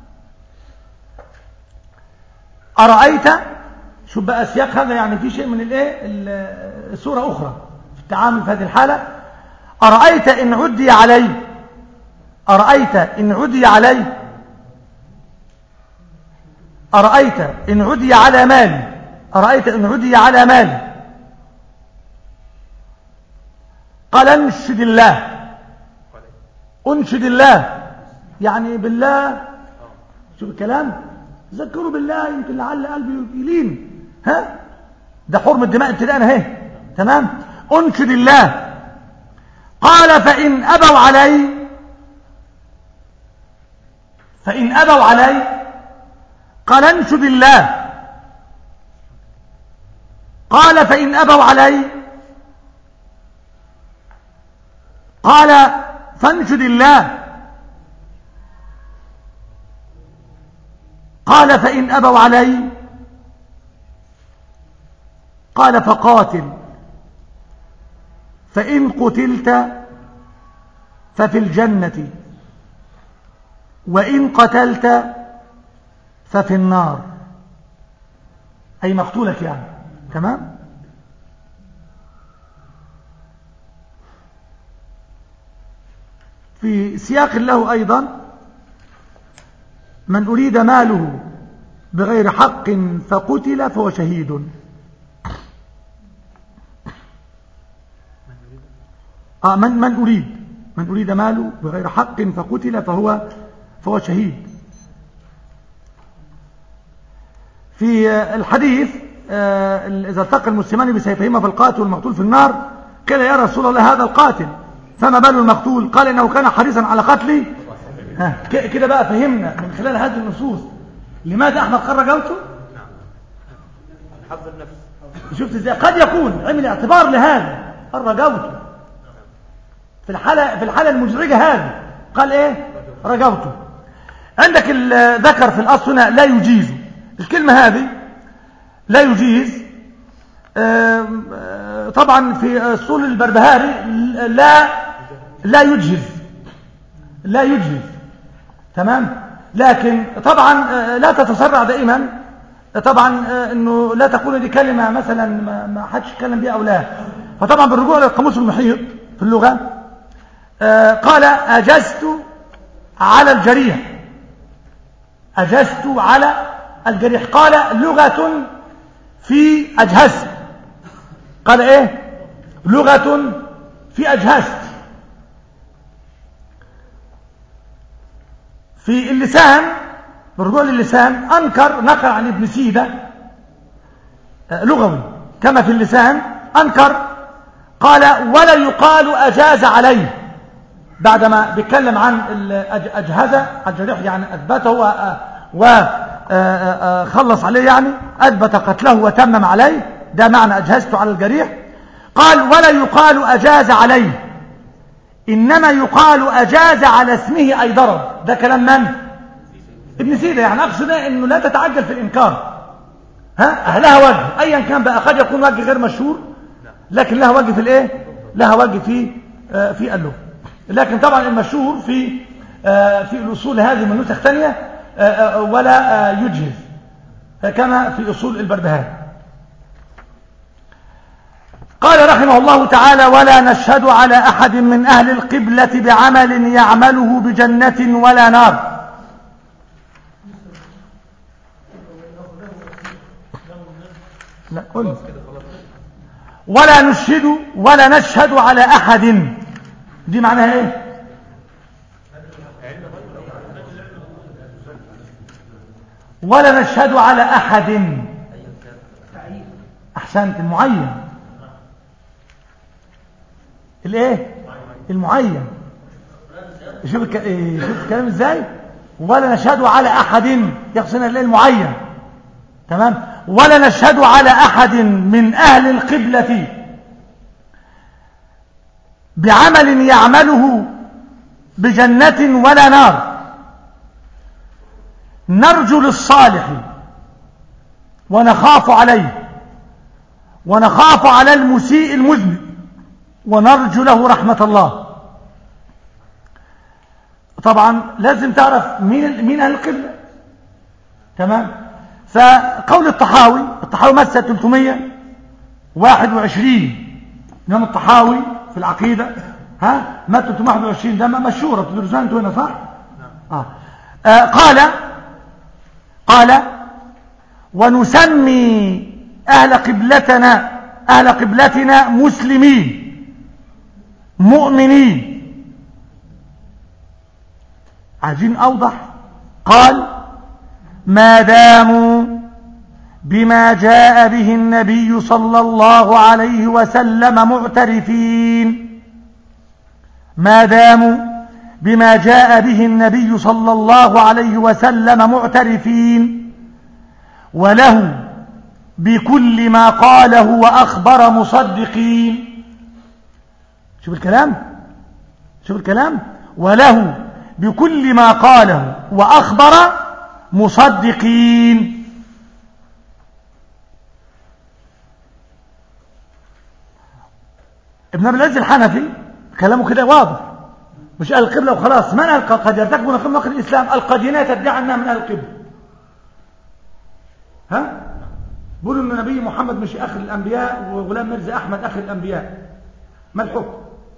أرأيت شوف بقى السياق هذا يعني في شيء من الايه الصورة أخرى في التعامل في هذه الحالة أرأيت إن عدي علي أرأيت إن عدي علي أرأيت إن عدي على مالي أرأيت إن عدي على مالي قال انشد الله انشد الله يعني بالله شوف الكلام ذكروا بالله يمكن لعل قلبي يلين ها ده حرم الدماء ابتداء اهي تمام انشد الله قال فإن أبوا علي فإن أبوا علي قال انشد الله قال فإن أبوا علي قال فانشد الله قال فإن أبوا علي قال فقاتل فإن قتلت ففي الجنة وإن قتلت ففي النار أي مقتولك يعني تمام في سياق له أيضا من أريد ماله بغير حق فقتل فهو شهيد آه من من أريد من أريد ماله بغير حق فقتل فهو فهو شهيد في الحديث آه، إذا التقى المسلمان بسيفهما فالقاتل والمقتول في النار قيل يا رسول الله هذا القاتل فما بال المقتول قال إنه كان حريصا على قتلي ها ك- كده بقى فهمنا من خلال هذه النصوص لماذا أحمد قرر جوته
حظ النفس
شفت ازاي قد يكون عمل اعتبار لهذا الرجوت في الحالة في الحالة المزعجة هذه قال ايه رجوت عندك ال- ذكر في الاصل هنا لا يجيز الكلمة هذه لا يجيز آم، آه، طبعا في اصول البربهاري لا لا يجهز لا يجهز تمام لكن طبعا آه، لا تتسرع دائما طبعا آه، انه لا تقول دي كلمه مثلا ما- ما حدش يتكلم بها او لا فطبعا بالرجوع للقاموس المحيط في اللغه آه، قال اجزت على الجريح اجزت على الجريح قال لغه في اجهزت قال ايه لغه في اجهزت في اللسان بالرجوع للسان أنكر نقل عن ابن سيدة آه، لغوي كما في اللسان أنكر قال ولا يقال أجاز عليه بعدما بيتكلم عن الأجهزة الجريح يعني أثبته وخلص عليه يعني أثبت قتله وتمم عليه ده معنى أجهزته على الجريح قال ولا يقال أجاز عليه إنما يقال أجاز على اسمه أي ضرب ده كلام من؟ ابن سيدة يعني أقصد أنه لا تتعجل في الإنكار ها لها وجه أيا كان بقى قد يكون وجه غير مشهور لكن لها وجه في الإيه؟ لها وجه في آه في اللغة لكن طبعا المشهور في آه في الأصول هذه من نسخ ثانية آه آه ولا آه يجهز آه كما في أصول البربهاري قال رحمه الله تعالى ولا نشهد على أحد من أهل القبلة بعمل يعمله بجنة ولا نار لا قل ولا نشهد ولا نشهد على أحد دي معناها ايه ولا نشهد على أحد أحسنت المعين الايه المعين شوف الك... إيه، شوف الكلام ازاي ولا نشهد على احد يقصد الايه المعين تمام ولا نشهد على احد من اهل القبلة بعمل يعمله بجنة ولا نار نرجو للصالح ونخاف عليه ونخاف على المسيء المذنب ونرجو له رحمة الله طبعا لازم تعرف مين مين اهل القبلة تمام فقول الطحاوي الطحاوي مثل 321 امام الطحاوي في العقيدة ها مات 321 ده مشهورة بتدرسوها انتوا هنا صح آه. آه قال قال ونسمي أهل قبلتنا أهل قبلتنا مسلمين مؤمنين عايزين أوضح قال ما داموا بما جاء به النبي صلى الله عليه وسلم معترفين ما داموا بما جاء به النبي صلى الله عليه وسلم معترفين وله بكل ما قاله وأخبر مصدقين شوف الكلام شوف الكلام وله بكل ما قاله وأخبر مصدقين ابن ابي العز الحنفي كلامه كده واضح مش قال القبله وخلاص من قال قد يرتكبون في مقر الاسلام القدينه تدعي انها من اهل القبله ها بيقولوا ان النبي محمد مش اخر الانبياء وغلام مرزا احمد اخر الانبياء ما الحكم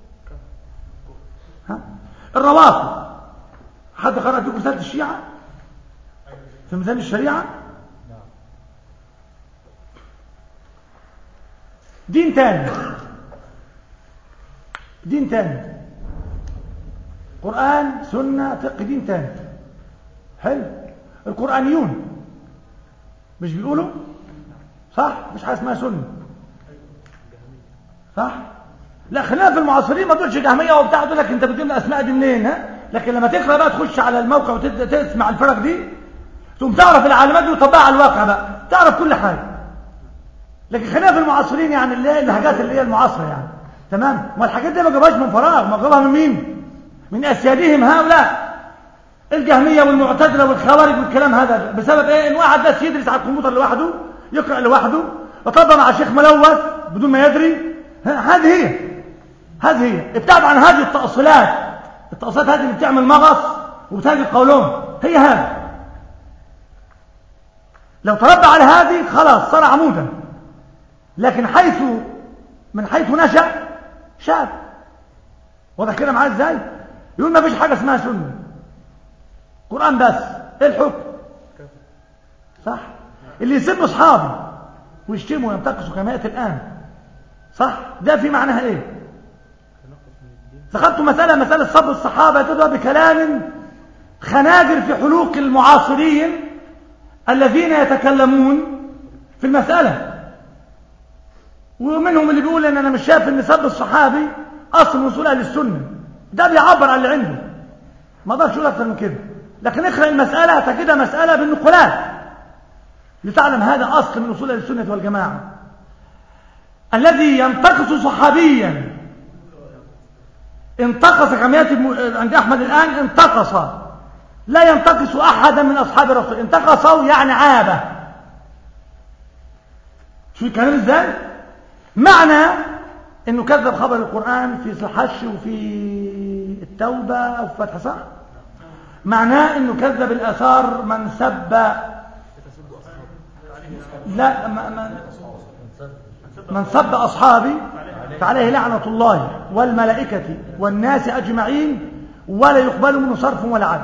ها الروافض حد قرأ فيكم رسالة الشيعة في ميزان الشريعة دين تاني دين تاني قرآن سنة فقه دين تاني حلو القرآنيون مش بيقولوا صح مش حاجة اسمها سنة صح لا خلينا في المعاصرين ما تقولش جهميه وبتاع تقول لك انت بتجيب لنا الاسماء دي منين ها لكن لما تقرا بقى تخش على الموقع وتسمع الفرق دي تقوم تعرف العلامات دي وتطبقها على الواقع بقى تعرف كل حاجه لكن خلينا في المعاصرين يعني اللي هي اللهجات اللي هي المعاصره يعني تمام والحاجات دي ما جابهاش من فراغ ما جابها من مين من اسيادهم هؤلاء الجهميه والمعتزله والخوارج والكلام هذا بسبب ايه ان واحد بس يدرس على الكمبيوتر لوحده يقرا لوحده وطبق مع شيخ ملوث بدون ما يدري هذه هي هذه هي ابتعد عن هذه التأصيلات التأصيلات هذه اللي بتعمل مغص وبتهاجم قولهم هي هذا لو تربى على هذه خلاص صار عمودا لكن حيث من حيث نشأ شاب واضح كده معاه ازاي يقول ما فيش حاجة اسمها سنة قرآن بس ايه الحكم صح اللي يسب اصحابي ويشتموا وينتقصوا كما ياتي الان صح ده في معناها ايه ذكرت مسألة مسألة صب الصحابة تدعى بكلام خناجر في حلوق المعاصرين الذين يتكلمون في المسألة ومنهم اللي بيقول ان انا مش شايف ان سب الصحابي اصل من اصول اهل السنه ده بيعبر عن اللي عنده ما اقدرش اقول اكتر من كده لكن اقرا المساله هتجدها مساله بالنقولات لتعلم هذا اصل من اصول اهل السنه والجماعه الذي ينتقص صحابيا انتقص كما ياتي عند احمد الان انتقص لا ينتقص احدا من اصحاب الرسول انتقصوا يعني عابه شو الكلام ازاي معنى انه كذب خبر القران في الحش وفي التوبه او في فتح صح معناه انه كذب الاثار من سب لا من من سب اصحابي فعليه لعنه الله والملائكه والناس اجمعين ولا يقبل منه صرف ولا عدل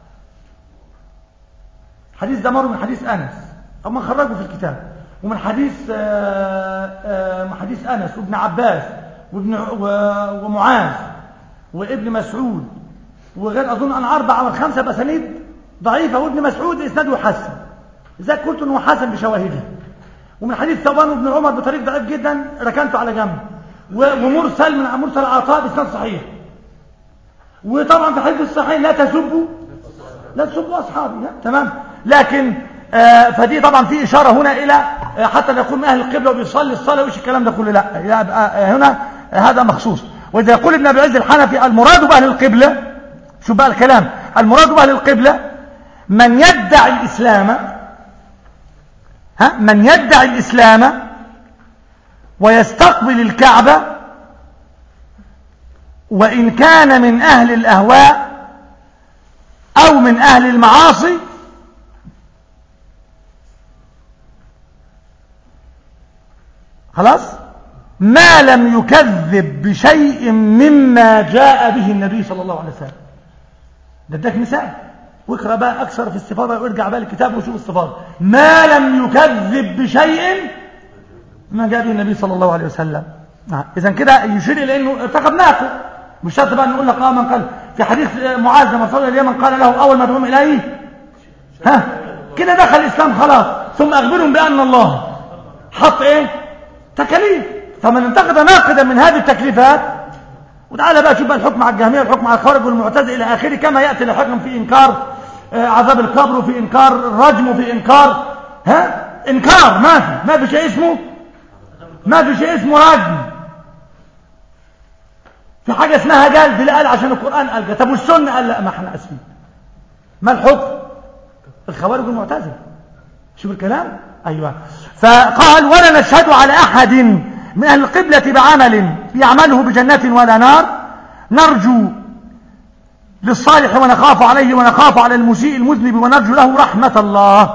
حديث ده مر من حديث انس او من خرجه في الكتاب ومن حديث آآ آآ حديث انس وابن عباس وابن ومعاذ وابن مسعود وغير اظن ان اربعه من خمسه باسانيد ضعيفه وابن مسعود اسناده حسن اذا قلت انه حسن بشواهده ومن حديث ثوبان وابن عمر بطريق ضعيف جدا ركنته على جنب ومرسل من مرسل عطاء باسناد صحيح وطبعا في الحديث الصحيح لا تسبوا لا تسبوا اصحابي تمام لكن آه فدي طبعا في اشاره هنا الى آه حتى لا يكون من اهل القبله وبيصلي الصلاه وش الكلام ده كله لا يبقى آه هنا هذا مخصوص واذا يقول ابن ابي العز الحنفي المراد باهل القبله شو بقى الكلام المراد باهل القبله من يدعي الاسلام ها من يدعي الاسلام ويستقبل الكعبه وان كان من اهل الاهواء او من اهل المعاصي خلاص ما لم يكذب بشيء مما جاء به النبي صلى الله عليه وسلم ده اداك مثال واقرا بقى اكثر في استفاضه وارجع بقى الكتاب وشوف استفاضه ما لم يكذب بشيء ما جاء به النبي صلى الله عليه وسلم نعم اذا كده يشير الى انه ارتكب ناقض مش شرط بقى نقول لك اه من قال في حديث معاذ لما صلى اليمن قال له اول ما تقوم اليه ها كده دخل الاسلام خلاص ثم أخبرهم بأن الله حط إيه تكاليف فمن انتقد ناقدا من هذه التكليفات وتعالى بقى شوف بقى الحكم على الجهمية الحكم على الخوارج والمعتزله إلى آخره كما يأتي الحكم في إنكار آه، عذاب القبر وفي إنكار الرجم وفي إنكار ها إنكار ما في ما في شيء اسمه ما في شيء اسمه رجم في حاجة اسمها جلد لا قال عشان القرآن قال طب والسنة قال لا ما احنا اسفين ما الحكم الخوارج والمعتزله شوف الكلام ايوه فقال ولا نشهد على احد من اهل القبلة بعمل يعمله بجنة ولا نار نرجو للصالح ونخاف عليه ونخاف على المسيء المذنب ونرجو له رحمة الله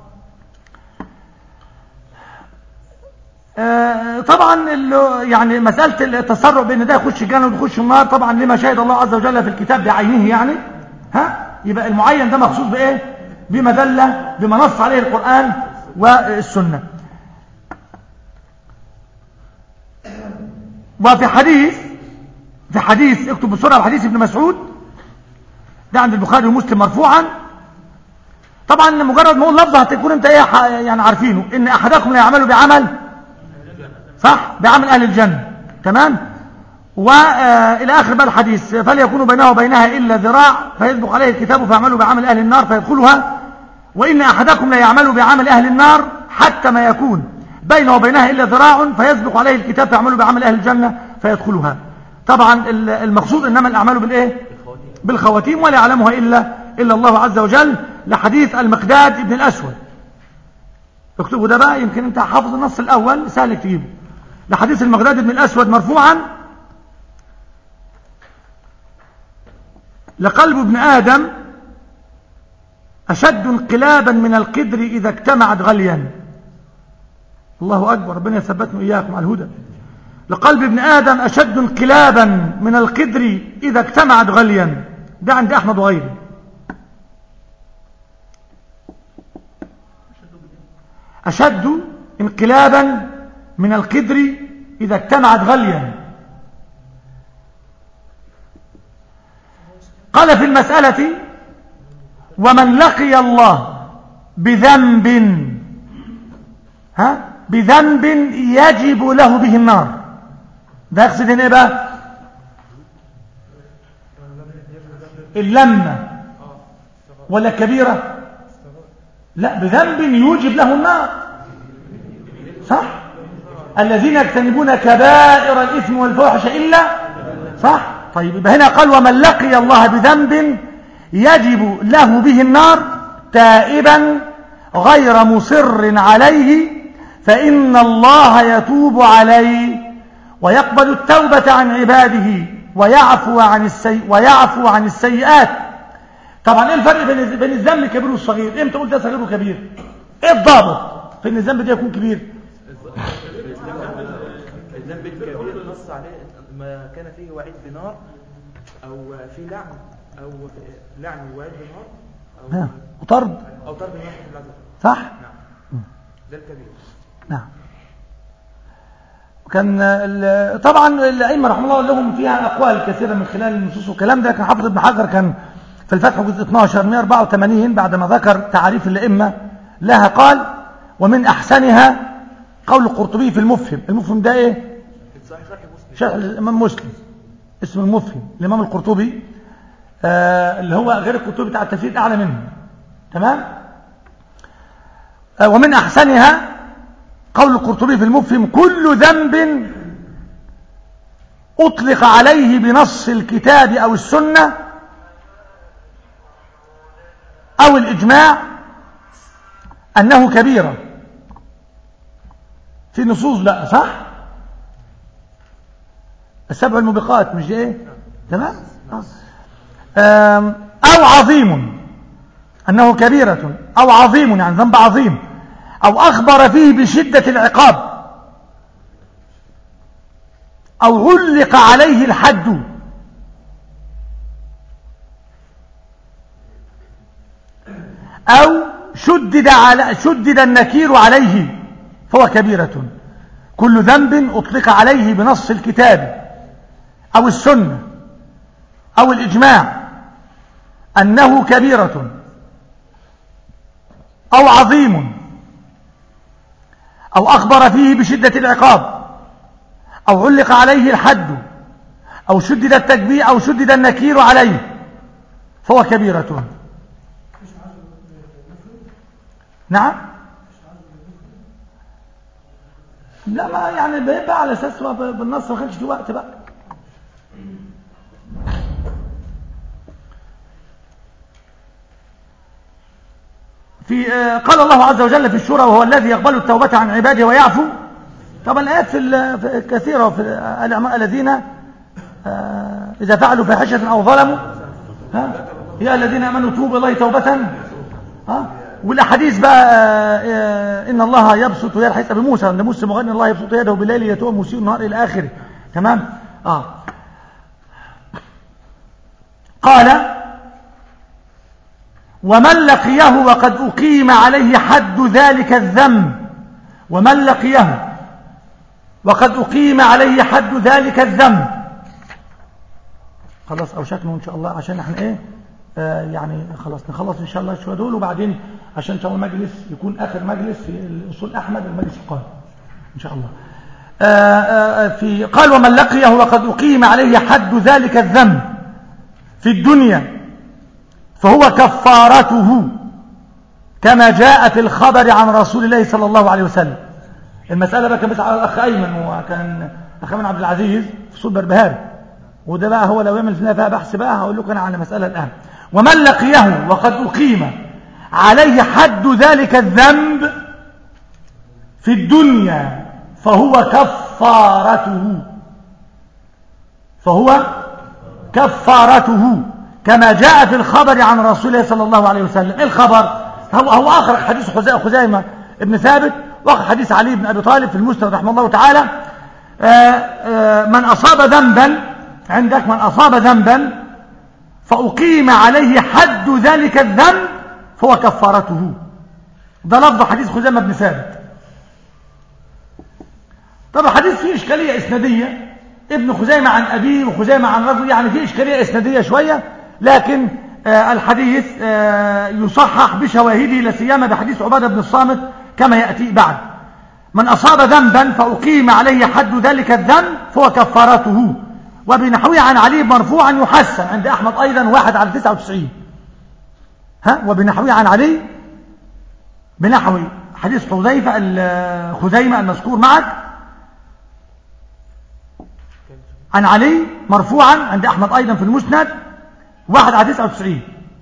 آه، طبعا ال- يعني مسألة التسرع بأن ده يخش الجنة وده يخش النار طبعا لما شهد الله عز وجل في الكتاب بعينه يعني ها يبقى المعين ده مخصوص بإيه بما دل بما نص عليه القرآن والسنة وفي حديث في حديث اكتب بسرعة حديث ابن مسعود ده عند البخاري ومسلم مرفوعا طبعا مجرد ما اقول لفظه هتكون انت ايه ح- يعني عارفينه ان احدكم لا يعمل بعمل صح بعمل اهل الجنه تمام والى اخر بقى الحديث فليكون بينه وبينها الا ذراع فيسبق عليه الكتاب فيعمل بعمل اهل النار فيدخلها وان احدكم لا يعمل بعمل اهل النار حتى ما يكون بينه وبينها الا ذراع فيسبق عليه الكتاب فيعمل بعمل اهل الجنه فيدخلها طبعا ال- المقصود انما الاعمال بالايه بالخواتيم ولا يعلمها الا الا الله عز وجل لحديث المقداد ابن الاسود اكتبوا ده بقى يمكن انت حافظ النص الاول سهل تجيبه لحديث المقداد بن الاسود مرفوعا لقلب ابن ادم اشد انقلابا من القدر اذا اجتمعت غليا الله اكبر ربنا يثبتنا اياكم على الهدى لقلب ابن ادم اشد انقلابا من القدر اذا اجتمعت غليا ده عند احمد وغيره أشد انقلابا من القدر إذا اجتمعت غليا قال في المسألة ومن لقي الله بذنب ها بذنب يجب له به النار ده يقصد هنا ايه بقى اللمة ولا كبيرة لا بذنب يوجب له النار صح الذين يجتنبون كبائر الإثم والفواحش إلا صح طيب يبقى هنا قال ومن لقي الله بذنب يجب له به النار تائبا غير مصر عليه فإن الله يتوب عليه ويقبل التوبة عن عباده ويعفو عن السي... ويعفو عن السيئات طبعا ايه الفرق بين بين الذنب الكبير والصغير امتى قلت ده صغير وكبير ايه الضابط في ان الذنب ده يكون كبير
الذنب الكبير نص عليه ما كان فيه وعيد بنار او في لعن او لعن ووعيد بنار
ها
او
وطرد
او طرد من واحد من العذاب
صح
نعم ده الكبير
نعم وكان ال- طبعا الائمه رحمه الله لهم فيها اقوال كثيره من خلال النصوص والكلام ده كان حافظ ابن حجر كان في الفتح جزء 12 184 بعد ما ذكر تعريف الائمه لها قال ومن احسنها قول القرطبي في المفهم المفهم ده ايه
صحيح شرح مسلم
شرح الامام مسلم اسمه المفهم الامام القرطبي آه اللي هو غير القرطبي بتاع التفسير اعلى منه تمام آه ومن احسنها قول القرطبي في المفهم كل ذنب اطلق عليه بنص الكتاب او السنه او الاجماع انه كبيره في نصوص بقى صح السبع الموبقات مش دي ايه تمام آه. آم، او عظيم انه كبيرة او عظيم يعني ذنب عظيم او اخبر فيه بشدة العقاب او علق عليه الحد او شدد على شدد النكير عليه فهو كبيرة كل ذنب اطلق عليه بنص الكتاب او السنة او الاجماع انه كبيرة او عظيم أو أخبر فيه بشدة العقاب أو علق عليه الحد أو شدد التكبير أو شدد النكير عليه فهو كبيرة نعم لا ما يعني بيبقى على اساس هو بالنص ما كانش في وقت بقى في آه، قال الله عز وجل في الشورى وهو الذي يقبل التوبة عن عباده ويعفو طبعا الآيات في ال- في كثيرة في آل عمران الذين آه، إذا فعلوا فاحشة أو ظلموا ها يا الذين آمنوا توبوا الله توبة ها والأحاديث بقى آه، آه، إن الله يبسط يد حيث أبي موسى أن موسى مغني الله يبسط يده بالليل يتوب مسيء النهار إلى آخره تمام آه قال ومن لقيه وقد أقيم عليه حد ذلك الذنب ومن لقيه وقد أقيم عليه حد ذلك الذنب خلاص أوشكنا إن شاء الله عشان احنا إيه آه يعني خلاص نخلص إن شاء الله شوية دول وبعدين عشان إن شاء الله المجلس يكون آخر مجلس في الأصول أحمد المجلس القادم إن شاء الله آه آه في قال ومن لقيه وقد أقيم عليه حد ذلك الذنب في الدنيا فهو كفارته كما جاء في الخبر عن رسول الله صلى الله عليه وسلم المسألة بقى كان بس على الأخ أيمن وكان أخ أيمن عبد العزيز في صول بربهاري وده بقى هو لو يعمل فيها فيها بحث بقى هقول لكم أنا على مسألة الآن ومن لقيه وقد أقيم عليه حد ذلك الذنب في الدنيا فهو كفارته فهو كفارته كما جاء في الخبر عن رسول الله صلى الله عليه وسلم إيه الخبر هو, هو أخرج حديث خزا- خزيمة ابن ثابت وأخرج حديث علي بن أبي طالب في المسند رحمه الله تعالى آه، آه، من أصاب ذنبا عندك من أصاب ذنبا فأقيم عليه حد ذلك الذنب فهو كفارته ده لفظ حديث خزيمة بن ثابت طبعا حديث فيه إشكالية إسنادية ابن خزيمة عن أبيه وخزيمة عن رجل يعني فيه إشكالية إسنادية شوية لكن آه الحديث آه يصحح بشواهده لا سيما بحديث عبادة بن الصامت كما يأتي بعد من أصاب ذنبا فأقيم عليه حد ذلك الذنب فهو كفارته وبنحوه عن علي مرفوعا يحسن عند أحمد أيضا واحد على 99 ها وبنحوه عن علي بنحو حديث حذيفة ال- خزيمة المذكور معك عن علي مرفوعا عند أحمد أيضا في المسند واحد على 99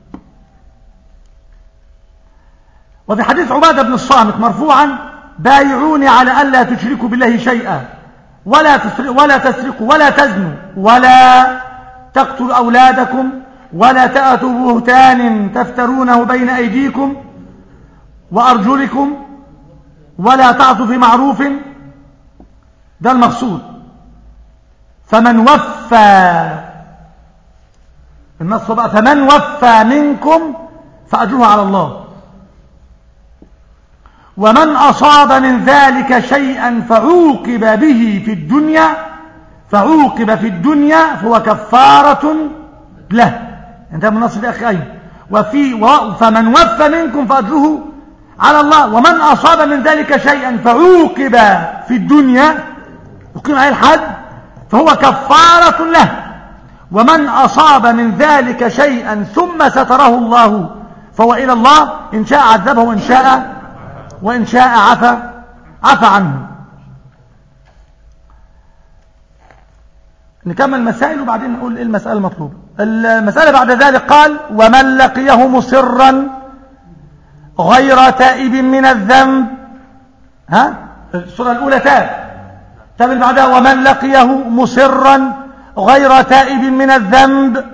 وفي حديث عبادة بن الصامت مرفوعا بايعوني على ألا تشركوا بالله شيئا ولا تسرقوا ولا تسرقوا ولا تزنوا ولا تقتلوا أولادكم ولا تأتوا بهتان تفترونه بين أيديكم وأرجلكم ولا تعصوا في معروف ده المقصود فمن وفى النص بقى فمن وفى منكم فأجره على الله ومن أصاب من ذلك شيئا فعوقب به في الدنيا فعوقب في الدنيا فهو كفارة له انتهى من النص ده أخي أيمن وفي و- فمن وفى منكم فأجره على الله ومن أصاب من ذلك شيئا فعوقب في الدنيا يقيم عليه الحد فهو كفارة له ومن أصاب من ذلك شيئا ثم ستره الله فهو إلى الله إن شاء عذبه وإن شاء وإن شاء عفى عفى عنه نكمل المسائل وبعدين نقول إيه المسألة المطلوبة المسألة بعد ذلك قال ومن لقيه مصرا غير تائب من الذنب ها السورة الأولى تاب تاب اللي بعدها ومن لقيه مصرا غير تائب من الذنب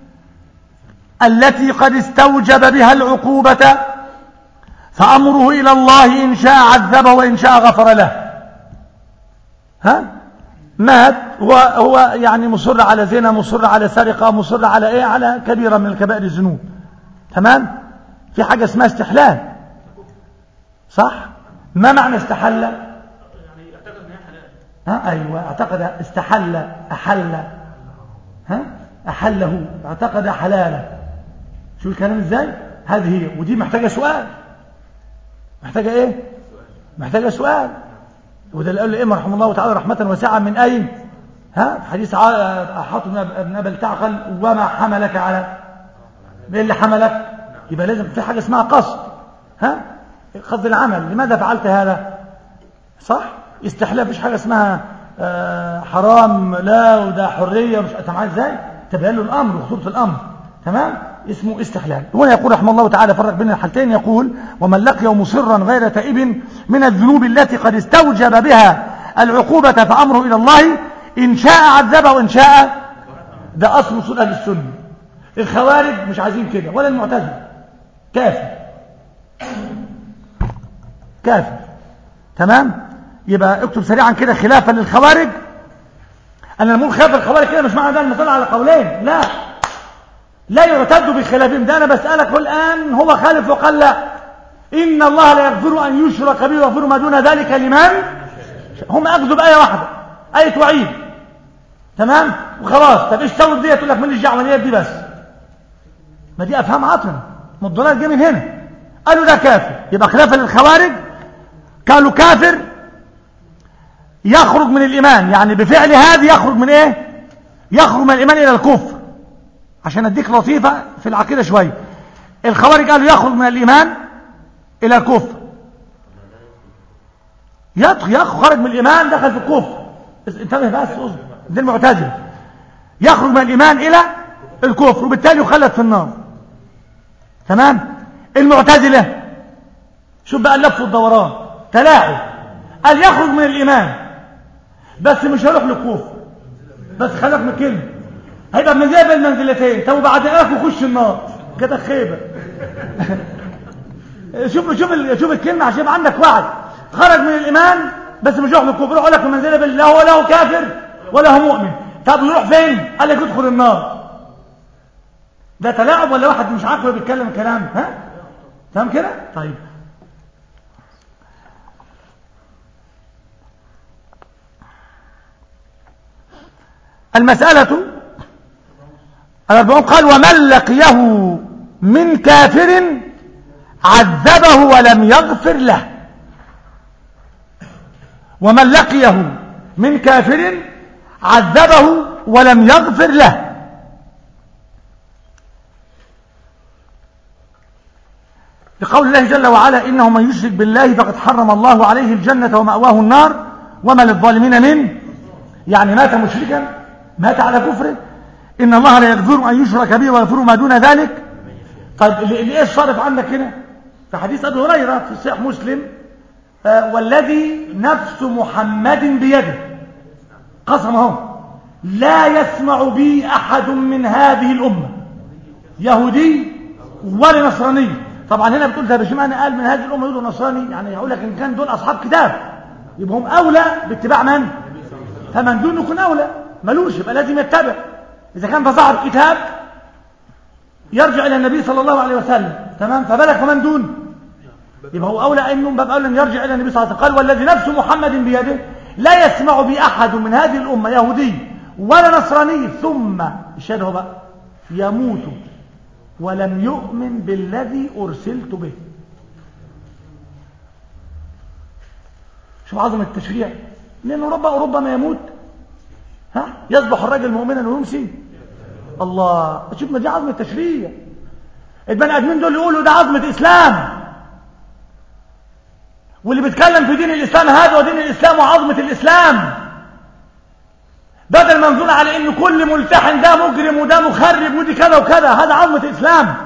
التي قد استوجب بها العقوبة فأمره إلى الله إن شاء عذبه وإن شاء غفر له ها مات هو, هو يعني مصر على زنا مصر على سرقة مصر على إيه على كبيرة من الكبائر الذنوب تمام في حاجة اسمها استحلال صح ما معنى استحل
يعني اعتقد ان هي حلال
ها أيوة اعتقد استحل أحل ها أحله اعتقد حلاله شو الكلام ازاي هذه هي ودي محتاجة سؤال محتاجة ايه محتاجة سؤال وده اللي قال الائمه رحمه الله تعالى رحمه واسعه من اين ها حديث ع- حاطب بن ابي التعقل وما حملك على ايه اللي حملك يبقى لازم في حاجه اسمها قصد ها قصد العمل لماذا فعلت هذا صح استحلال مفيش حاجه اسمها آه، حرام لا وده حريه مش انت معايا ازاي تبين له الامر وخطوره الامر تمام اسمه استحلال هنا يقول رحمه الله تعالى فرق بين الحالتين يقول ومن لقي مصرا غير تائب من الذنوب التي قد استوجب بها العقوبة فأمره إلى الله إن شاء عذبه وإن شاء ده أصل أصول أهل السنة الخوارج مش عايزين كده ولا المعتزلة كافر كافر تمام يبقى اكتب سريعا كده خلافا للخوارج انا لما اقول خلاف الخوارج كده مش معنى ده المثال على قولين لا لا يعتد بخلافهم ده انا بسالك الان هو خالف وقال لا ان الله لا يغفر ان يشرك به ويغفر ما دون ذلك لمن هم اخذوا بايه واحده ايه وعيد تمام وخلاص طب ايش سووا دي تقول لك ماليش دعوه ديت دي بس ما دي افهام عطله ما الضلال جه من هنا قالوا ده كافر يبقى خلافا للخوارج قالوا كافر يخرج من الإيمان يعني بفعل هذا يخرج من إيه يخرج من الإيمان إلى الكفر عشان أديك لطيفة في العقيدة شوية الخوارج قالوا يخرج من الإيمان إلى الكفر يدخل يخرج خرج من الإيمان دخل في الكفر انتبه بس اصبر دي المعتزلة يخرج من الإيمان إلى الكفر وبالتالي يخلد في النار تمام المعتزلة شوف بقى اللف والدوران تلاعب قال يخرج من الإيمان بس مش هيروح للكوفة بس خليك من كلمة هيبقى من زي المنزلتين طب وبعد اخ يخش النار كده خيبة شوف شوف ال- شوف الكلمة عشان يبقى عندك وعي خرج من الإيمان بس مش هيروح للكوفة يروح لك في منزلة بال- لا هو لا هو كافر ولا هو مؤمن طب يروح فين؟ قال لك يدخل النار ده تلاعب ولا واحد مش عاقله بيتكلم كلام ها؟ تمام كده؟ طيب المسألة الأربعون قال ومن لقيه من كافر عذبه ولم يغفر له ومن لقيه من كافر عذبه ولم يغفر له لقول الله جل وعلا إنه من يشرك بالله فقد حرم الله عليه الجنة ومأواه النار وما للظالمين من يعني مات مشركا مات على كفره إن الله لا يغفر أن يشرك به ويغفر ما دون ذلك طيب اللي اللي ايش صارف عنك هنا في حديث أبي هريرة في صحيح مسلم آه والذي نفس محمد بيده قسمه لا يسمع بي أحد من هذه الأمة يهودي ولا نصراني طبعا هنا بتقول ده بشمعنى قال من هذه الأمة يهودي ونصراني يعني يقول لك إن كان دول أصحاب كتاب يبقى هم أولى باتباع من؟ فمن دون يكون أولى ملوش يبقى لازم يتبع إذا كان فصاحب كتاب يرجع إلى النبي صلى الله عليه وسلم تمام فبلغ فمن دون يبقى هو أولى أنه باب أولى أن يرجع إلى النبي صلى الله عليه وسلم قال والذي نفس محمد بيده لا يسمع بأحد من هذه الأمة يهودي ولا نصراني ثم الشهد بقى يموت ولم يؤمن بالذي أرسلت به شوف عظمة التشريع لأنه رب ربما يموت ها يصبح الرجل مؤمنا ويمسي الله شوف ما دي عظمة التشريع البني ادمين دول يقولوا ده عظمة اسلام واللي بيتكلم في دين الاسلام هذا ودين الاسلام وعظمة الاسلام بدل ما نظن على ان كل ملتحن ده مجرم وده مخرب ودي كذا وكذا هذا عظمة الاسلام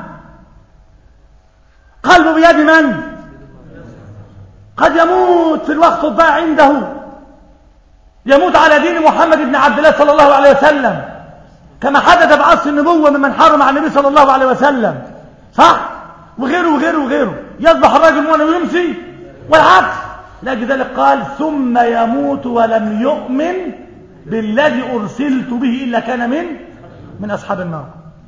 قلبه بيد من قد يموت في الوقت الضائع عنده يموت على دين محمد بن عبد الله صلى الله عليه وسلم كما حدث بعصر النبوة ممن حرم على النبي صلى الله عليه وسلم صح وغيره وغيره وغيره يصبح الرجل مؤمن ويمسي والعكس لأجل ذلك قال ثم يموت ولم يؤمن بالذي أرسلت به إلا كان من من أصحاب النار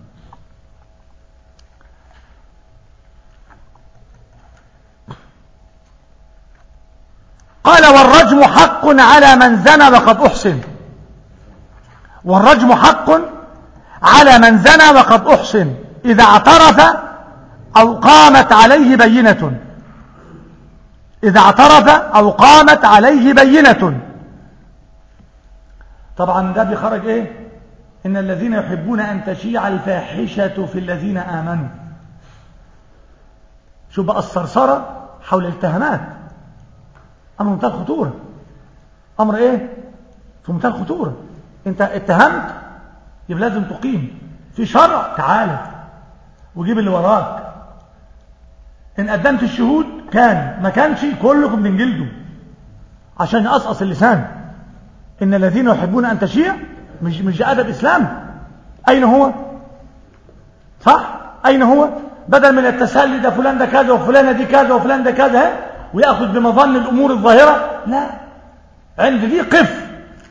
قال والرجم حق على من زنى وقد أحسن والرجم حق على من زنى وقد أحسن إذا اعترف أو قامت عليه بينة إذا اعترف أو قامت عليه بينة طبعا ده بيخرج إيه إن الذين يحبون أن تشيع الفاحشة في الذين آمنوا شو بقى الصرصرة حول الاتهامات أمر منتهى الخطورة أمر إيه في منتهى الخطورة أنت اتهمت يبقى لازم تقيم في شرع تعالى وجيب اللي وراك إن قدمت الشهود كان ما كانش كلكم بنجلده عشان يقصقص اللسان إن الذين يحبون أن تشيع مش مش أدب إسلام أين هو صح أين هو بدل من التسلي ده فلان ده كذا وفلانة دي كذا وفلان ده كذا ويأخذ بمظن الأمور الظاهرة لا عند دي قف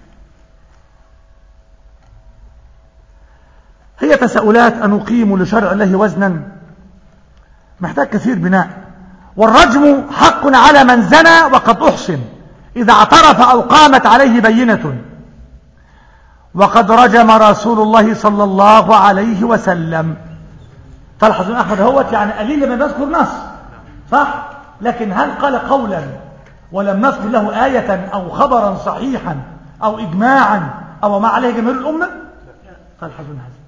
هي تساؤلات أن أقيم لشرع الله وزنا محتاج كثير بناء والرجم حق على من زنى وقد أحسن إذا اعترف أو قامت عليه بينة وقد رجم رسول الله صلى الله عليه وسلم تلحظون أحمد هوت يعني قليل لما بذكر نص صح لكن هل قال قولا ولم نذكر له آية أو خبرا صحيحا أو إجماعا أو ما عليه جماهير الأمة تلحظون هذا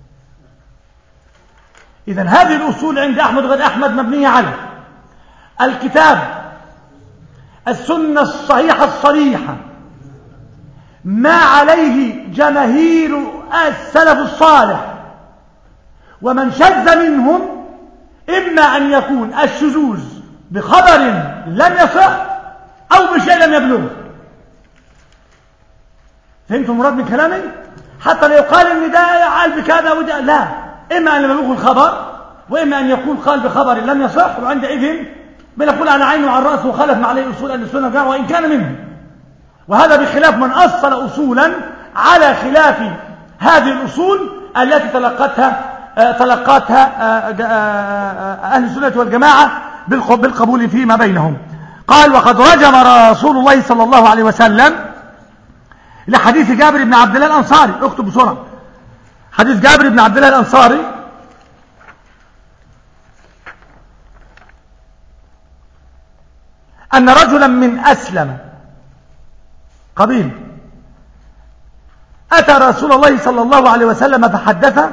إذا هذه الأصول عند أحمد غير أحمد مبنية على الكتاب السنة الصحيحة الصريحة ما عليه جماهير السلف الصالح ومن شذ منهم إما أن يكون الشذوذ بخبر لم يصح أو بشيء لم يبلغ فهمتم مراد من كلامي حتى لا يقال ان ده قال بكذا وده لا اما ان يبلغه الخبر واما ان يكون قال بخبر لم يصح وعندئذ بنقول على عينه وعلى راسه وخالف ما عليه اصول اهل السنه والجماعه وان كان منه وهذا بخلاف من اصل اصولا على خلاف هذه الاصول التي تلقتها تلقتها اهل السنه والجماعه بالقبول فيما بينهم قال وقد رجم رسول الله صلى الله عليه وسلم لحديث جابر بن عبد الله الأنصاري اكتب بسرعة حديث جابر بن عبد الله الأنصاري أن رجلا من أسلم قبيل أتى رسول الله صلى الله عليه وسلم فحدث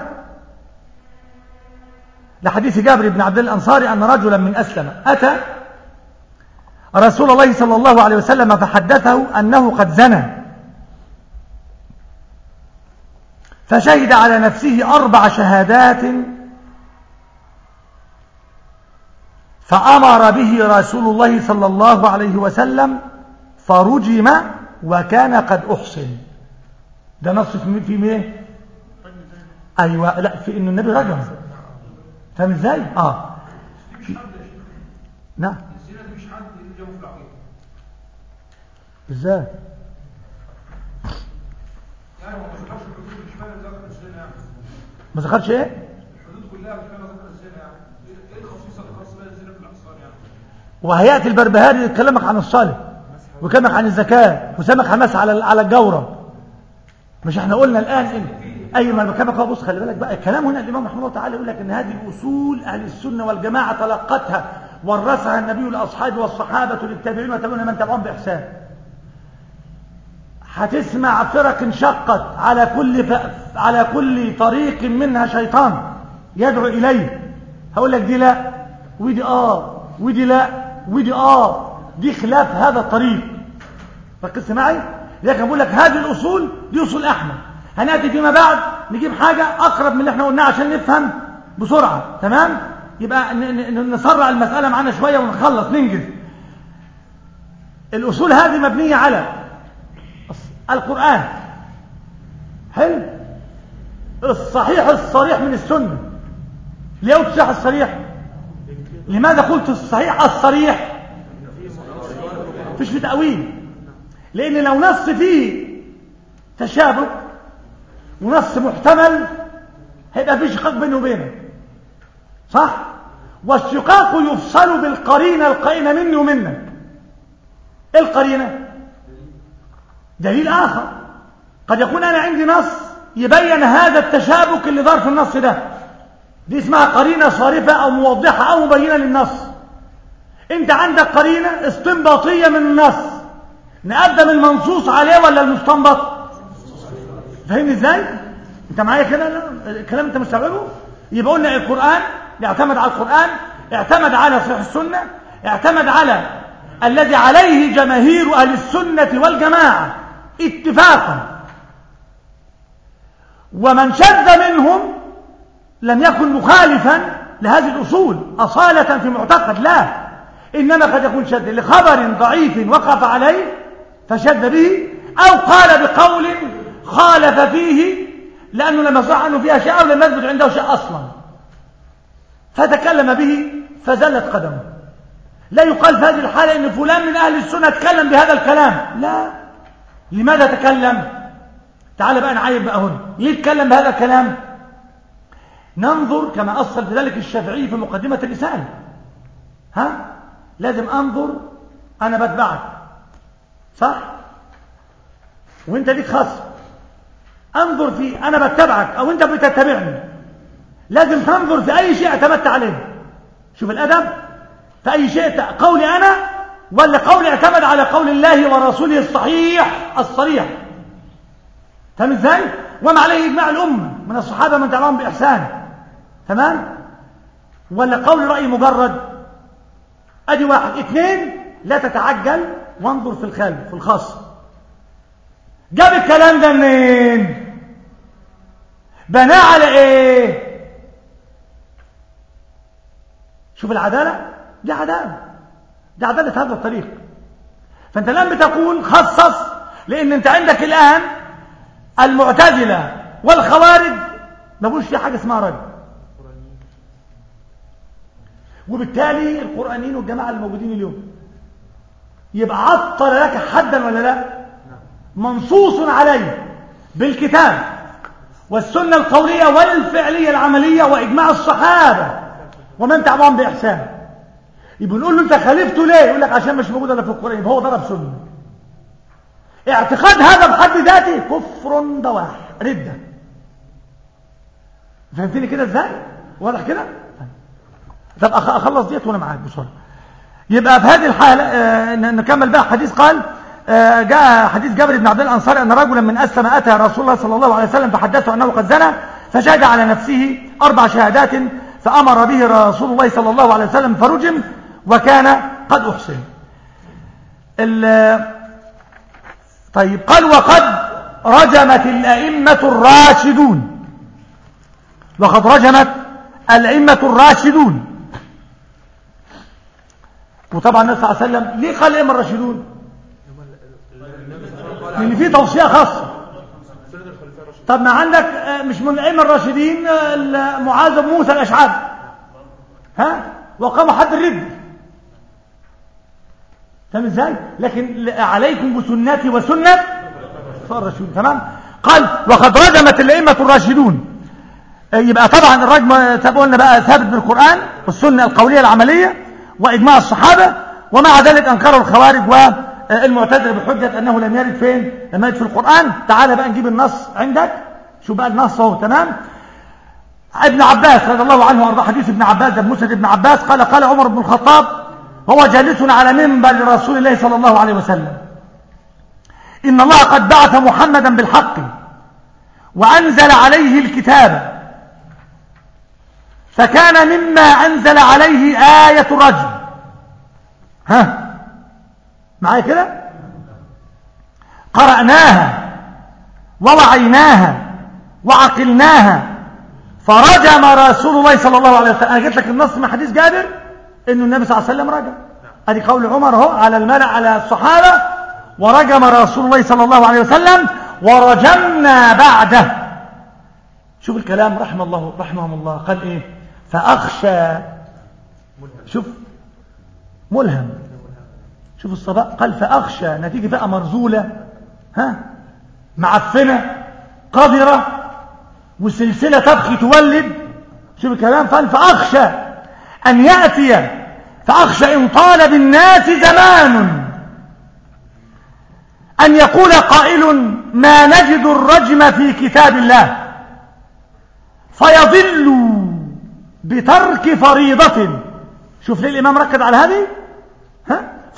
لحديث جابر بن عبد الله الأنصاري أن رجلا من أسلم أتى رسول الله صلى الله عليه وسلم فحدثه أنه قد زنى فشهد على نفسه أربع شهادات فأمر به رسول الله صلى الله عليه وسلم فرجم وكان قد أحسن ده نص في في مين أيوة لا في إن النبي رجم فاهم ازاي اه في... نعم ازاي
يعني هو ما ذكرش الحدود مش فاهم ذكر الزنا يعني
ما ذكرش ايه
الحدود كلها مش فاهم ذكر الزنا يعني ايه الخصيصه اللي خاصه بها الزنا في الاحصان يعني
وهياتي البربهاري يتكلمك عن الصلاه ويكلمك عن الزكاه وسامك حماس على على الجوره مش احنا قلنا الان إن اي ما بكلمك اهو بص خلي بالك بقى الكلام هنا الامام رحمه الله تعالى يقول لك ان هذه اصول اهل السنه والجماعه تلقتها ورثها النبي لاصحابه والصحابه للتابعين وتابعون من تبعهم باحسان هتسمع فرق انشقت على كل ف... على كل طريق منها شيطان يدعو اليه هقول لك دي لا ودي اه ودي لا ودي اه دي خلاف هذا الطريق ركزت معي لكن بقول لك هذه الاصول دي اصول احمد هناتي فيما بعد نجيب حاجه اقرب من اللي احنا قلناه عشان نفهم بسرعه تمام يبقى ن... ن... نسرع المساله معانا شويه ونخلص ننجز الاصول هذه مبنيه على القرآن حلو الصحيح الصريح من السنة ليه قلت الصحيح الصريح لماذا قلت الصحيح الصريح مش في تأويل لأن لو نص فيه تشابه ونص محتمل هيبقى في شقاق بينه وبينه صح والشقاق يفصل بالقرينة القائمة مني ومنك ايه القرينه دليل آخر قد يكون أنا عندي نص يبين هذا التشابك اللي دار في النص ده دي اسمها قرينة صارفة أو موضحة أو مبينة للنص انت عندك قرينة استنباطية من النص نقدم المنصوص عليه ولا المستنبط فاهمني ازاي انت معايا كده لا الكلام انت مستوعبه يبقى قلنا القرآن يعتمد على القرآن اعتمد على صحيح السنة اعتمد على الذي عليه جماهير أهل السنة والجماعة اتفاقا ومن شذ منهم لم يكن مخالفا لهذه الأصول أصالة في معتقد لا إنما قد يكون شذ لخبر ضعيف وقف عليه فشذ به أو قال بقول خالف فيه لأنه لم يصح عنه فيها شيء أو لم يثبت عنده شيء أصلا فتكلم به فزلت قدمه لا يقال في هذه الحالة إن فلان من أهل السنة تكلم بهذا الكلام لا لماذا تكلم تعال بقى نعيب بقى هنا ليه تكلم بهذا الكلام ننظر كما أصل بذلك الشافعي في مقدمة الرسالة ها لازم أنظر أنا بتبعك صح وانت ليك خاص انظر في انا بتبعك او انت بتتبعني لازم تنظر في اي شيء اعتمدت عليه شوف الادب في اي شيء قولي انا ولا قولي اعتمد على قول الله ورسوله الصحيح الصريح فاهم ازاي وما عليه اجماع الامه من الصحابه من تبعهم باحسان تمام ولا قول راي مجرد ادي واحد اثنين لا تتعجل وانظر في الخلف في الخاص جاب الكلام ده منين بناه على ايه شوف العدالة دي عدالة دي عدالة هذا الطريق فانت الآن بتقول خصص لان انت عندك الآن المعتزلة والخوارج ما بقولش في حاجة اسمها رجل وبالتالي القرآنيين والجماعة الموجودين اليوم يبقى عطل لك حدا ولا لا منصوص عليه بالكتاب والسنة القولية والفعلية العملية وإجماع الصحابة ومن تبعهم بإحسان يبقى نقول له أنت خالفته ليه يقول لك عشان مش موجود إلا في القرآن يبقى هو ضرب سنة اعتقاد هذا بحد ذاته كفر بواح ردة فهمتني كده ازاي واضح كده طب اخلص ديت وانا معاك بسرعه يبقى في هذه الحاله آه نكمل بقى حديث قال آه جاء حديث جابر بن عبد الله الانصاري ان رجلا من اسلم اتى رسول الله صلى الله عليه وسلم فحدثه انه قد زنى فشهد على نفسه اربع شهادات فامر به رسول الله صلى الله عليه وسلم فرجم وكان قد احسن طيب قال وقد رجمت الائمه الراشدون وقد رجمت الائمه الراشدون وطبعا النبي صلى الله عليه وسلم ليه قال الائمه الراشدون لان في توصيه خاصه طب ما عندك مش من الائمه الراشدين معاذ بن موسى الاشعري ها وقاموا حد الرد فاهم ازاي لكن عليكم بسنتي وسنه الراشدين تمام قال وقد رجمت الائمه الراشدون يبقى طبعا الرجم قلنا بقى ثابت بالقران والسنه القوليه العمليه واجماع الصحابه ومع ذلك انكروا الخوارج والمعتزله بحجه انه لم يرد فين لم يرد في القران تعال بقى نجيب النص عندك شوف بقى النص اهو تمام ابن عباس رضي الله عنه وارضاه حديث ابن عباس ده مسند ابن عباس قال قال عمر بن الخطاب وهو جالس على منبر رسول الله صلى الله عليه وسلم ان الله قد بعث محمدا بالحق وانزل عليه الكتاب فكان مما أنزل عليه آية الرجم ها معايا كده قرأناها ووعيناها وعقلناها فرجم رسول الله صلى الله عليه وسلم أنا جيت لك النص من حديث جابر إنه النبي صلى الله عليه وسلم رجم ادي قول عمر اهو على الملأ على الصحابة ورجم رسول الله صلى الله عليه وسلم ورجمنا بعده شوف الكلام رحمه الله رحمهم الله قال ايه فأخشى شوف ملهم شوف الصباح قال فأخشى نتيجة بقى مرزولة ها معفنة قذرة وسلسلة تبخي تولد شوف الكلام قال فأخشى أن يأتي فأخشى إن طال بالناس زمان أن يقول قائل ما نجد الرجم في كتاب الله فيضل بترك فريضة شوف ليه الإمام ركز على هذه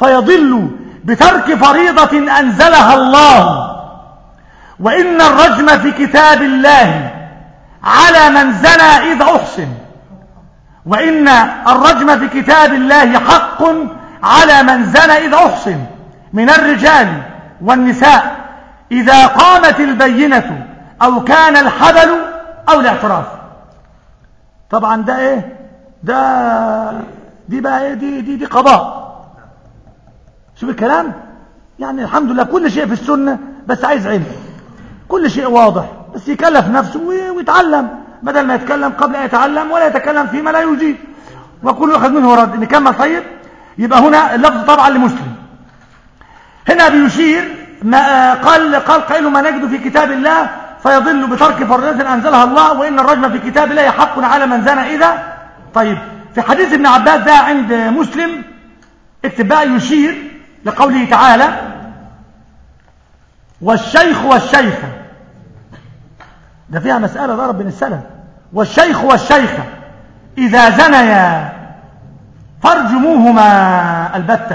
فيضل بترك فريضة أنزلها الله وإن الرجم في كتاب الله على من زنى إذا أحسن وإن الرجم في كتاب الله حق على من زنى إذا أحسن من الرجال والنساء إذا قامت البينة أو كان الحبل أو الاعتراف طبعا ده إيه ده دي بقى إيه دي دي, دي قضاء شوف الكلام يعني الحمد لله كل شيء في السنة بس عايز علم كل شيء واضح بس يكلف نفسه ويتعلم بدل ما يتكلم قبل أن يتعلم ولا يتكلم فيما لا يجيب وكل أخذ منه رد نكمل طيب يبقى هنا اللفظ طبعا لمسلم هنا بيشير ما قال قال قائل ما نجد في كتاب الله فيضل بترك فريضة أنزلها الله وإن الرجم في كتاب الله حق على من زنى إذا طيب في حديث ابن عباس ده عند مسلم اكتب بقى يشير لقوله تعالى والشيخ والشيخة ده فيها مسألة ضرب بين السلف والشيخ والشيخة إذا زنيا فارجموهما البتة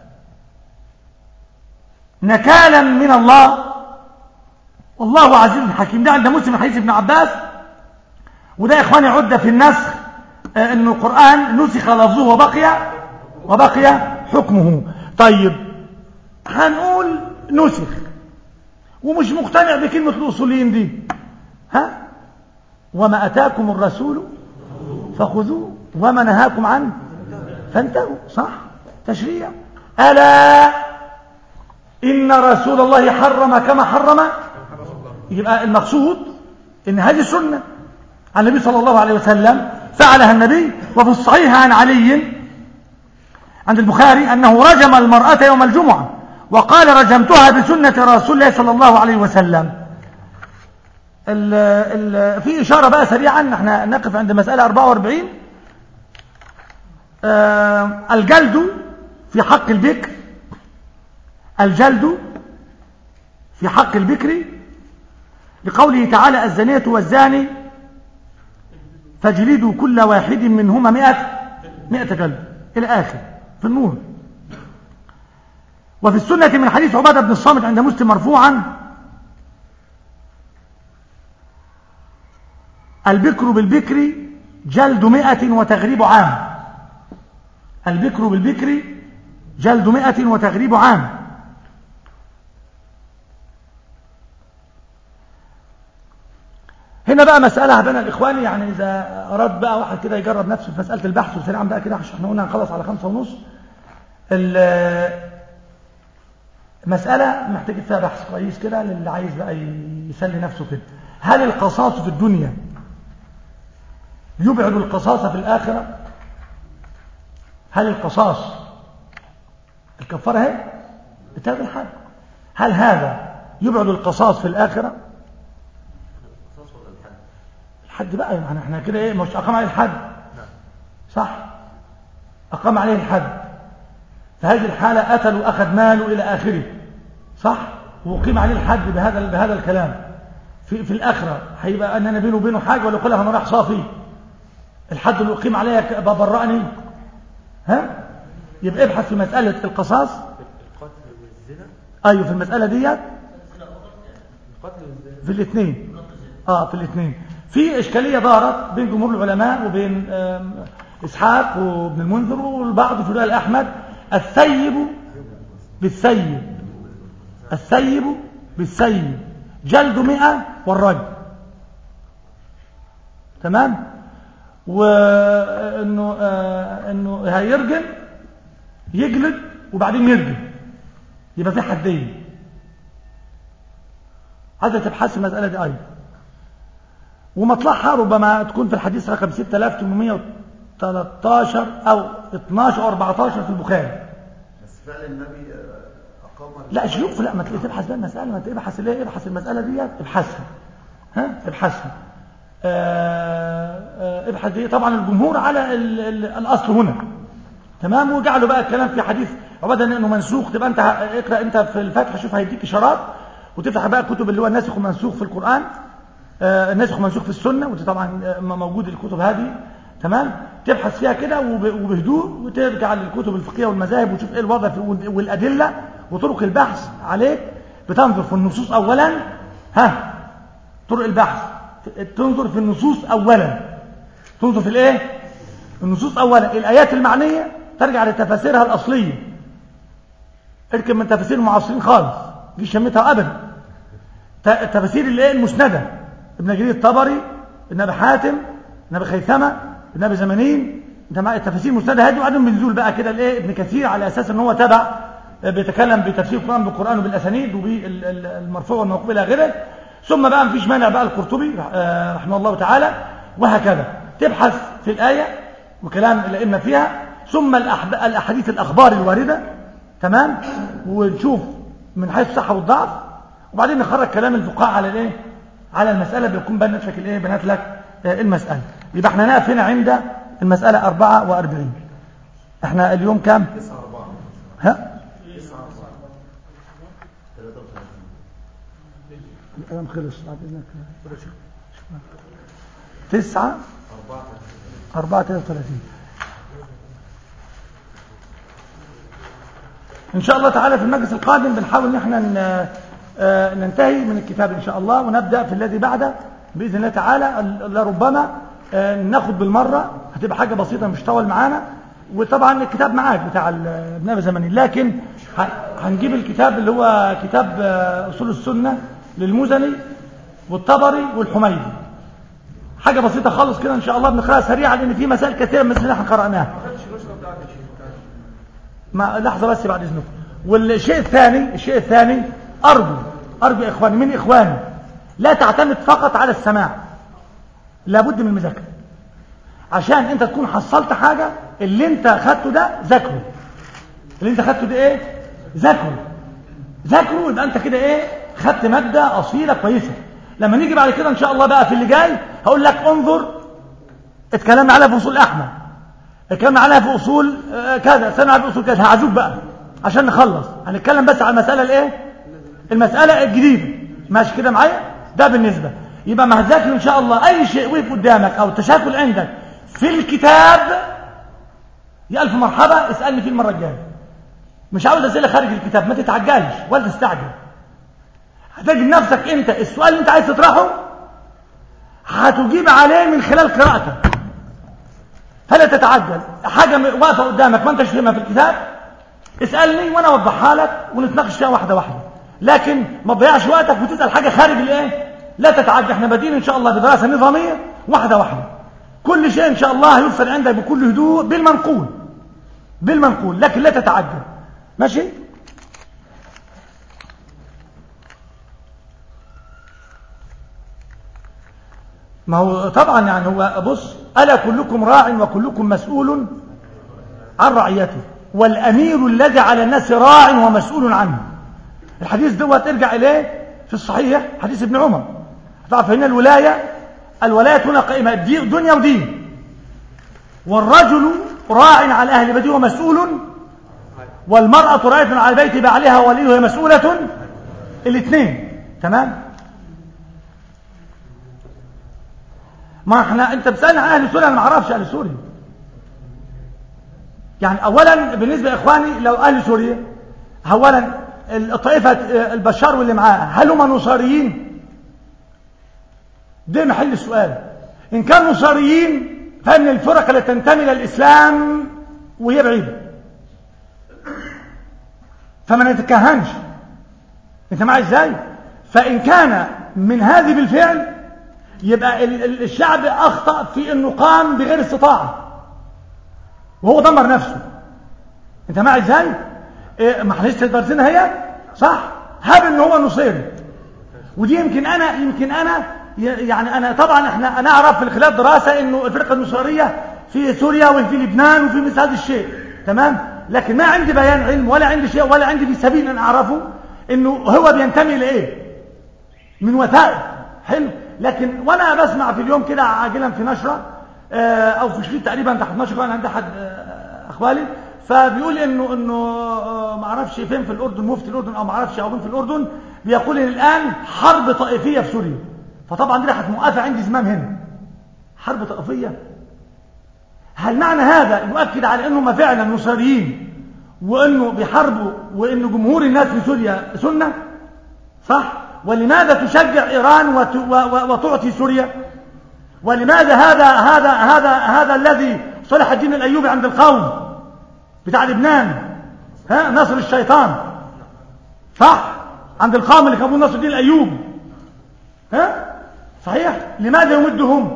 نكالا من الله والله عزيز حكيم ده عند مسلم حديث ابن عباس وده يا اخواني عده في النسخ آه ان القران نسخ لفظه وبقي وبقي حكمه طيب هنقول نسخ ومش مقتنع بكلمه الاصوليين دي ها وما اتاكم الرسول فخذوه وما نهاكم عنه فانتهوا صح تشريع الا إن رسول الله حرم كما حرم يبقى المقصود إن هذه سنة عن النبي صلى الله عليه وسلم فعلها النبي وفي الصحيح عن علي عند البخاري أنه رجم المرأة يوم الجمعة وقال رجمتها بسنة رسول الله صلى الله عليه وسلم ال ال في إشارة بقى سريعا نحن نقف عند مسألة 44 آه الجلد في حق البكر الجلد في حق البكر لقوله تعالى الزانية والزاني فاجلدوا كل واحد منهما مئة مئة جلد إلى آخر في النور وفي السنة من حديث عبادة بن الصامت عند مسلم مرفوعا البكر بالبكر جلد مئة وتغريب عام البكر بالبكر جلد مئة وتغريب عام هنا بقى مسألة بين الإخوان يعني إذا أراد بقى واحد كده يجرب نفسه في مسألة البحث وسريعا بقى كده عشان احنا قلنا هنخلص على خمسة ونص مسألة محتاج فيها بحث كويس كده للي عايز بقى يسلي نفسه كده هل القصاص في الدنيا يبعد القصاص في الآخرة هل القصاص الكفارة اهي بتاخد الحد هل هذا يبعد القصاص في الآخرة الحد بقى يعني احنا كده ايه مش اقام عليه الحد صح اقام عليه الحد في هذه الحالة قتل واخذ ماله الى اخره صح وقيم عليه الحد بهذا بهذا الكلام في في الاخره هيبقى ان انا بينه وبينه حاجه ولا اقول انا رايح صافي الحد اللي اقيم عليا ببرأني ها يبقى ابحث في مسألة القصاص
القتل والزنا
ايوه في المسألة ديت
القتل والزنا
في الاثنين اه في الاثنين في اشكاليه دارت بين جمهور العلماء وبين اسحاق وابن المنذر والبعض في رؤى احمد الثيب بالثيب الثيب بالثيب جلد مئة والرجل تمام وانه آه انه هيرجم يجلد وبعدين يرجم يبقى في حدين عايزه تبحث المساله دي ايضا ومطلعها ربما تكون في الحديث رقم 6813 او 12 او 14 في البخاري
بس فعل النبي أقام
لا شوف لا ما تلاقي تبحث بقى المسألة ما تبحث ليه ابحث المسألة ديت ابحثها ها ابحثها آه آه ابحث دي طبعا الجمهور على ال ال الأصل هنا تمام وجعلوا بقى الكلام في حديث عبادة انه منسوخ تبقى انت اقرا انت في الفتح شوف هيديك اشارات وتفتح بقى كتب اللي هو الناسخ والمنسوخ في القرآن آه الناسخ والمنسوخ في السنة ودي طبعا موجود الكتب هذه تمام تبحث فيها كده وب- وبهدوء وترجع للكتب الفقهيه والمذاهب وتشوف ايه الوضع في وال- والادله وطرق البحث عليك بتنظر في النصوص اولا ها طرق البحث تنظر في النصوص اولا تنظر في الايه النصوص اولا الايات المعنيه ترجع لتفاسيرها الاصليه اركب من تفاسير المعاصرين خالص دي شمتها ابدا ت- التفاسير اللي ايه المسنده ابن جرير الطبري ابن ابي حاتم ابن ابي خيثمه ابن ابي زمانين انت مع التفاسير المسنده هذه وبعدين بنزول بقى كده الايه ابن كثير على اساس ان هو تبع بيتكلم بتفسير القران بالقران وبالاسانيد وبالمرفوع والموقوف الى غيره ثم بقى مفيش مانع بقى القرطبي آه، رحمه الله تعالى وهكذا تبحث في الايه وكلام الائمه فيها ثم الأحب- الاحاديث الاخبار الوارده تمام ونشوف من حيث الصحه والضعف وبعدين نخرج كلام الفقهاء على الايه على المساله بيكون بنت لك الايه بنات لك آه، المساله يبقى احنا نقف هنا عند المساله 44 احنا اليوم كام
9 4
ها
9 4 33
الكلام خلص بعد اذنك تسعة
4
أربعة تلاتة وثلاثين إن شاء الله تعالى في المجلس القادم بنحاول إن احنا ن- آه، ننتهي من الكتاب إن شاء الله ونبدأ في الذي بعده بإذن الله تعالى ال- لربما آه، ناخد بالمرة هتبقى حاجة بسيطة مش طول معانا وطبعا الكتاب معاك بتاع ال- ابن أبي زمني لكن ه- هنجيب الكتاب اللي هو كتاب آه، أصول السنة للمزني والطبري والحميدي حاجة بسيطة خالص كده إن شاء الله بنقرأها سريعا لأن في مسائل كثيرة من اللي احنا قرأناها ما لحظة بس بعد إذنكم والشيء الثاني الشيء الثاني أرجو أرجو يا إخواني من إخواني لا تعتمد فقط على السماع لابد من المذاكرة عشان أنت تكون حصلت حاجة اللي أنت خدته ده ذاكره اللي أنت خدته ده إيه ذاكره ذاكره يبقى أنت كده إيه خدت مادة أصيلة كويسة لما نيجي بعد كده إن شاء الله بقى في اللي جاي هقول لك انظر اتكلمنا عليها في أصول أحمد اتكلمنا عليها في أصول آه، كذا سنة في أصول كذا هعزوك بقى عشان نخلص هنتكلم بس على المسألة الإيه المسألة الجديدة ماشي كده معايا ده بالنسبة يبقى ما هتذاكر إن شاء الله أي شيء وقف قدامك أو تشاكل عندك في الكتاب يا ألف مرحبا اسألني فيه المرة الجاية مش عاوز أسئلة خارج الكتاب ما تتعجلش ولا تستعجل هتجد نفسك أنت السؤال اللي أنت عايز تطرحه هتجيب عليه من خلال قراءتك فلا تتعجل حاجة م- واقفة قدامك ما انتش فاهمها في الكتاب اسألني وانا اوضحها لك ونتناقش فيها واحدة واحدة لكن ما تضيعش وقتك وتسأل حاجة خارج الايه لا تتعجل احنا بادئين ان شاء الله بدراسة نظامية واحدة واحدة كل شيء ان شاء الله هيوصل عندك بكل هدوء بالمنقول بالمنقول لكن لا تتعجل ماشي ما هو طبعا يعني هو بص ألا كلكم راع وكلكم مسؤول عن رعيته والأمير الذي على الناس راع ومسؤول عنه الحديث دوت ارجع إليه في الصحيح حديث ابن عمر تعرف هنا الولاية الولاية هنا قائمة دي- دنيا ودين والرجل راع على أهل بيته ومسؤول والمرأة راعية على بيت بعلها وليه وهي مسؤولة الاثنين تمام ما احنا انت بتسالني عن اهل سوريا انا ما اعرفش اهل سوريا يعني اولا بالنسبه يا اخواني لو اهل سوريا اولا الطائفه البشار واللي معاه هل هم نصاريين ده محل السؤال ان كانوا نصاريين فان الفرق التي تنتمي للاسلام وهي بعيده فما نتكهنش انت معي ازاي فان كان من هذه بالفعل يبقى ال- ال- الشعب اخطا في انه قام بغير استطاعه وهو دمر نفسه انت معي ازاي إيه ما احنا لسه دارسينها هي صح هاب ان هو نصيري ودي يمكن انا يمكن انا ي- يعني انا طبعا احنا انا اعرف في خلال دراسه انه الفرقه النصرانيه في سوريا وفي لبنان وفي مثل هذا الشيء تمام لكن ما عندي بيان علم ولا عندي شيء ولا عندي في سبيل ان اعرفه انه هو بينتمي لايه من وثائق حلو لكن وانا بسمع في اليوم كده عاجلا في نشره آه، او في شريط تقريبا تحت نشره انا عند احد آه، اخوالي فبيقول انه انه آه، ما اعرفش فين في الاردن مفتي الاردن او ما اعرفش او فين في الاردن بيقول ان الان حرب طائفيه في سوريا فطبعا دي راحت موقفه عندي زمام هنا حرب طائفيه هل معنى هذا يؤكد على انهم فعلا نصريين وانه بيحاربوا وان جمهور الناس في سوريا سنه صح ولماذا تشجع ايران وت... و... و... وتعطي سوريا ولماذا هذا هذا هذا هذا الذي صلح الدين الايوبي عند القوم بتاع لبنان ها نصر الشيطان صح عند القوم اللي كانوا نصر الدين الايوبي ها صحيح لماذا يمدهم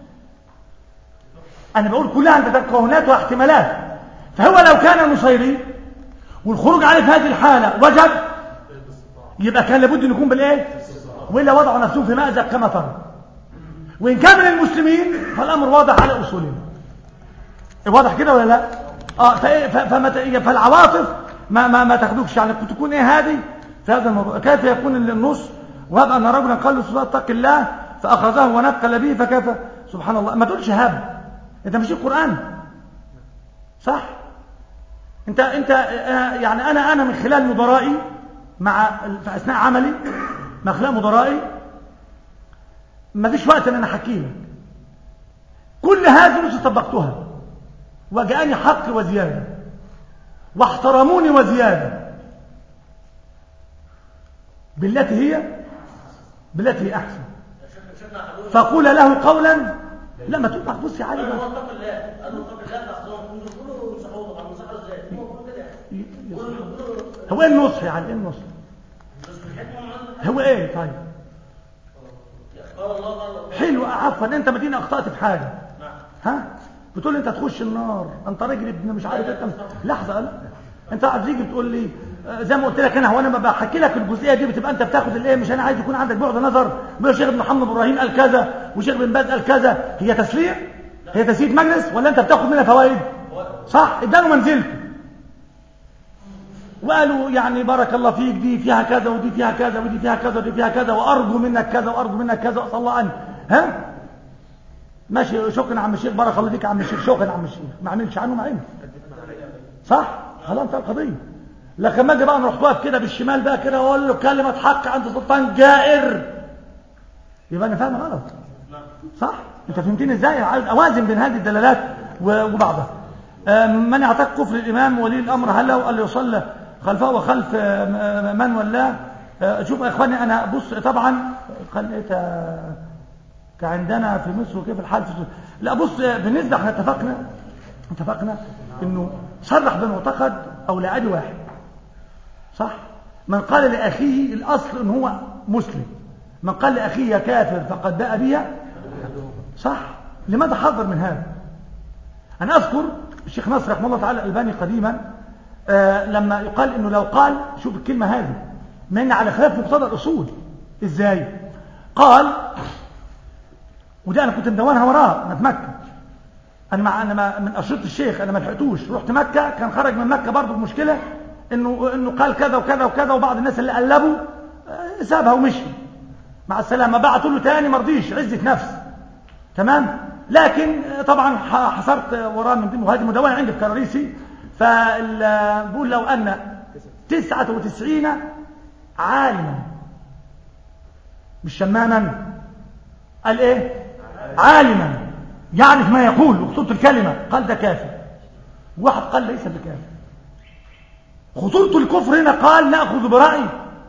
انا بقول كلها عند تكهنات واحتمالات فهو لو كان نصيري والخروج عليه في هذه الحاله وجب يبقى كان لابد ان يكون بالايه والا وضعوا نفسهم في مازق كما ترى وان كان من المسلمين فالامر واضح على اصولهم واضح كده ولا لا اه فإيه ف- فما ت- فالعواطف ما ما ما تاخدوكش يعني كنت تكون ايه هذه في هذا الموضوع كيف يكون النص وهب ان رجلا قال له اتق الله فاخذه ونقل به فكيف سبحان الله ما تقولش هب انت مش القران صح انت انت آه، يعني انا انا من خلال مدرائي مع في اثناء عملي من خلال مدرائي ما فيش وقت ان انا احكي لك كل هذه النصوص طبقتها وجاءني حق وزياده واحترموني وزياده بالتي هي بالتي هي احسن فقول له قولا لا ما تقول بص يا علي بس.
اتق الله قال له اتق الله تحصون كله ينصحوه طبعا ينصحوا ازاي؟ هو بيقول كده يعني
هو ايه النصح يا علي ايه النصح
بس الحكمه معانا
هو ايه طيب
قال الله قال
حلو عفوا انت مدينة اخطأت في حاجة
نعم
ها بتقول لي انت تخش النار انت راجل ابن مش عارف انت لحظة لا. انت قاعد تيجي بتقول لي آه، زي ما قلت لك انا هو انا ما بحكي لك الجزئيه دي بتبقى انت بتاخد الايه مش انا عايز يكون عندك بعد نظر بيقول الشيخ ابن محمد ابراهيم قال كذا وشيخ بن باز قال كذا هي تسليع هي تسييد مجلس ولا انت بتاخد منها فوائد صح اداله منزلته وقالوا يعني بارك الله فيك دي فيها كذا ودي فيها كذا ودي فيها كذا ودي فيها كذا وارجو منك كذا وارجو منك كذا واسال الله عنك ها ماشي شكرا يا عم الشيخ بارك الله فيك يا عم الشيخ شكرا يا عم الشيخ ما عملش عنه ما عمل صح خلاص انتهى القضيه لكن ما اجي بقى نروح واقف كده بالشمال بقى كده واقول له كلمه حق عند سلطان جائر يبقى انا فاهم غلط صح انت فهمتني ازاي عايز اوازن بين هذه الدلالات و- وبعضها آه، من يعتق كفر الامام ولي الامر هل له ان يصلى خلفه وخلف آه، م- من ولاه آه، شوف يا اخواني انا بص طبعا خليت آه، كعندنا في مصر وكيف الحال في سوريا لا بص آه، بالنسبه احنا اتفقنا اتفقنا انه صرح بمعتقد او لعادي واحد صح من قال لاخيه الاصل ان هو مسلم من قال لاخيه يا كافر فقد باء بها صح لماذا حذر من هذا انا اذكر الشيخ نصر رحمه الله تعالى الالباني قديما آه لما يقال انه لو قال شوف الكلمه هذه من على خلاف مقتضى الاصول ازاي قال وده انا كنت مدونها وراه انا في مكه انا مع انا ما- من اشرطه الشيخ انا ما لحقتوش رحت مكه كان خرج من مكه برضه بمشكله انه انه قال كذا وكذا وكذا وبعض الناس اللي قلبوا آه، سابها ومشي مع السلامه بعتوا له تاني ما رضيش عزه نفس تمام لكن آه، طبعا ح- حصرت وراه من ضمن وهذه مدونه عندي في كراريسي فبقول لو ان 99 عالما مش شماما قال ايه عالما يعرف ما يقول وخطوط الكلمة قال ده كافر واحد قال ليس بكافر خطورة الكفر هنا قال نأخذ برأي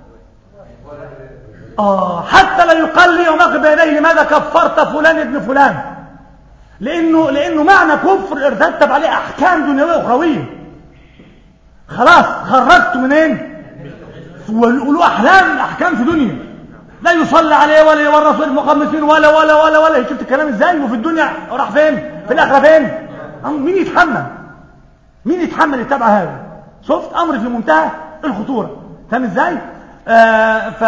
آه حتى لا يقال لي ونقف بينيه لماذا كفرت فلان ابن فلان لأنه, لأنه معنى كفر ارتتب عليه أحكام دنيوية أخروية خلاص خرجت منين وله أحلام أحكام في دنيا لا يصلى عليه ولا يورث المقمسين ولا ولا ولا ولا شفت الكلام ازاي وفي الدنيا راح فين في الاخره فين أم- مين يتحمل مين يتحمل يتبع هذا شفت امر في منتهى الخطوره فاهم ازاي آه ف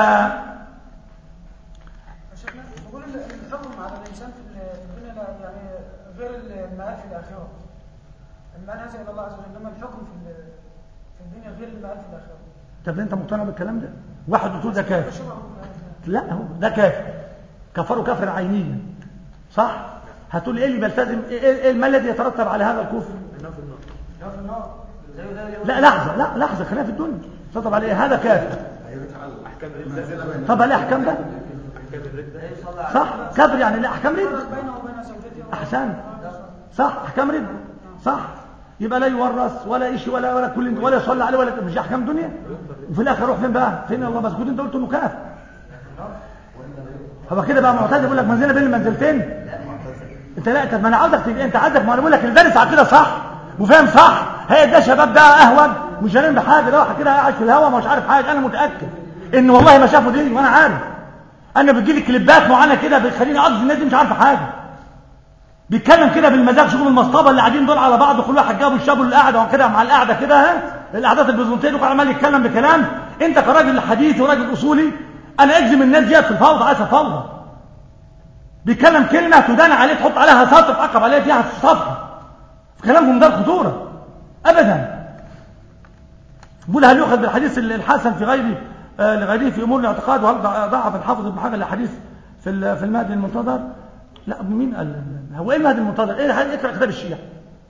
شيخنا بقول ال- الحكم على الانسان في ال- في الدنيا لا يعني غير المآل في الاخره المآل هذا الى الله عز وجل انما الحكم في ال- في الدنيا غير المآل في الاخره
طب انت مقتنع بالكلام ده واحد بتقول ده كافر
شبهه في هذا.
لا هو ده كافر كفره كفر عينيا صح هتقول لي ايه اللي بيلتزم ايه, إيه ما الذي يترتب على هذا الكفر
انه في النار
لا في النار زي ده
لا لحظه لا لحظه خلينا في الدنيا يترتب على ايه هذا كافر
احكام الرده
طب ليه احكام ده
احكام الرده
صح كافر يعني لا احكام رد
بينه وبين زوجته
احسن صح احكام رده صح يبقى لا يورث ولا شيء ولا ولا كل ولا يصلى عليه ولا مش احكام دنيا وفي الاخر روح فين بقى فين الله مسجود انت قلت انه كافر هو كده بقى معتزل بيقول لك منزله بين المنزلتين انت لا طب ما انا عاوزك تبقى انت عندك ما انا بقول لك الدارس عقيده صح وفاهم صح هي ده شباب ده اهون مش هنام بحاجه ده واحد كده قاعد في الهوا مش عارف حاجه انا متاكد ان والله ما شافوا دي وانا عارف انا بتجيلي كليبات معينه كده بتخليني اقصد الناس دي مش عارفه حاجه بيتكلم كده بالمزاج شغل المصطبه اللي قاعدين دول على بعض كل واحد جاب الشاب اللي قاعد كده مع القعده كده ها القعدات البيزنطيه وكان عمال يتكلم بكلام انت كراجل حديث وراجل اصولي انا اجزم الناس ديت في الفوضى عايزه فوضى بيتكلم كلمه تدان عليه تحط عليها سطر تعقب عليها فيها صفحه في كلامهم ده خطوره ابدا بقول هل يؤخذ بالحديث الحسن في غيره آه لغيره في امور الاعتقاد وهل ضعف الحافظ ابن حجر الحديث في في المهدي المنتظر لا مين قال هو ايه المهدي المنتظر ايه اقرا كتاب الشيعة